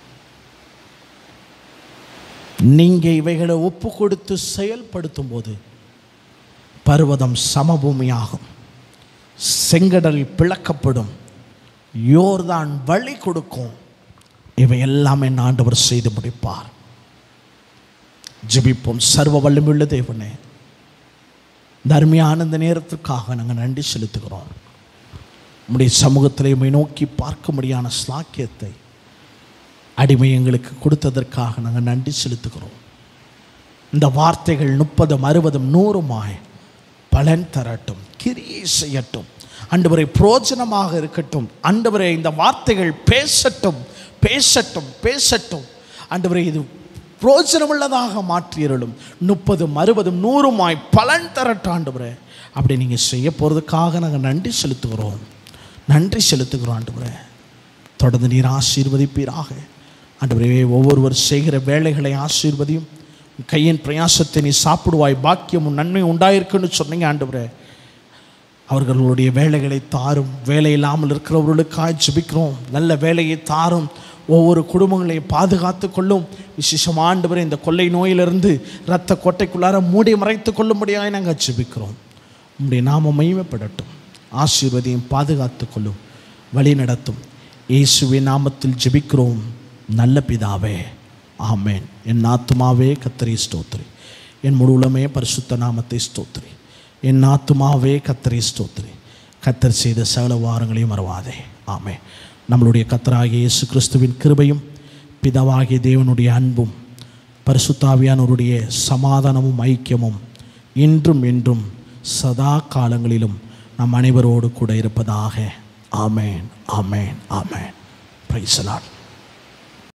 S3: நீங்க இவைகளை ஒப்பு கொடுத்து செயல்படுத்தும் போது பர்வதம் சமபூமியாகும் செங்கடல் பிளக்கப்படும் யோர்தான் வழி கொடுக்கும் இவை எல்லாம் என் ஆண்டவர் செய்து முடிப்பார் ஜெபிப்போம் சர்வ வல்லமையுள்ள தேவனே இந்த அருமையான இந்த நேரத்திற்காக நாங்கள் நன்றி செலுத்துகிறோம் உம்முடைய சமூகத்தில் உம்மை நோக்கி பார்க்க முடியான ஸ்லாக்கியத்தை அடிமை எங்களுக்கு கொடுத்ததற்காக நாங்கள் நன்றி செலுத்துகிறோம் இந்த வார்த்தைகள் முப்பதும் அறுபதும் நூறுமாய் பலன் தரட்டும் கிரியை செய்யட்டும் ஆண்டவரை புரோஜனமாக இருக்கட்டும் ஆண்டவரை இந்த வார்த்தைகள் பேசட்டும் பேசட்டும் பேசட்டும் ஆண்டவரை இது புரோஜனமுள்ளதாக மாற்றியருளும் முப்பதும் அறுபதும் நூறுமாய் பலன் தரட்டும் ஆண்டவரே அப்படி நீங்கள் செய்ய போகிறதுக்காக நாங்கள் நன்றி செலுத்துகிறோம் நன்றி செலுத்துகிறோம் ஆண்டவரே தொடர்ந்து நீர் ஆசீர்வதிப்பீராக ஆண்டவரே ஒவ்வொருவர் செய்கிற வேலைகளை ஆசீர்வதியும் உன் கையின் பிரயாசத்தை நீ சாப்பிடுவாய் பாக்கியமும் நன்மை உண்டாயிருக்குன்னு சொன்னீங்க ஆண்டவரே அவர்களுடைய வேலைகளை தாரும் வேலை இல்லாமல் இருக்கிறவர்களுக்காய் ஜெபிக்கிறோம் நல்ல வேலையை தாரும் ஒவ்வொரு குடும்பங்களையும் பாதுகாத்து கொள்ளும் விசேஷம் ஆண்டவரே இந்த கொள்ளை நோயிலிருந்து இரத்த கொட்டைக்குள்ளார மூடி மறைத்து கொள்ளும்படியாய் நாங்கள் ஜெபிக்கிறோம் உம்முடைய நாம மகிமைப்படட்டும் ஆசீர்வதியும் பாதுகாத்து கொள்ளும் வழி நடத்தும் இயேசுவின் நாமத்தில் ஜெபிக்கிறோம் நல்ல பிதாவே ஆமென் என் ஆத்துமாவே கத்தரி ஸ்தோத்திரி என் முழுவலமே பரிசுத்த நாமத்தை ஸ்தோத்திரி என் ஆத்துமாவே கத்தரி ஸ்தோத்திரி கத்தர் செய்த சகல வாரங்களையும் மறவாதே ஆமே நம்மளுடைய கத்தராகிய இயேசு கிறிஸ்துவின் கிருபையும் பிதாவாகிய தேவனுடைய அன்பும் பரிசுத்தாவியானவருடைய சமாதானமும் ஐக்கியமும் இன்றும் என்றும் சதா காலங்களிலும் நம் அனைவரோடு கூட இருப்பதாக ஆமேன் ஆமேன் ஆமேன் பிரைசலாட்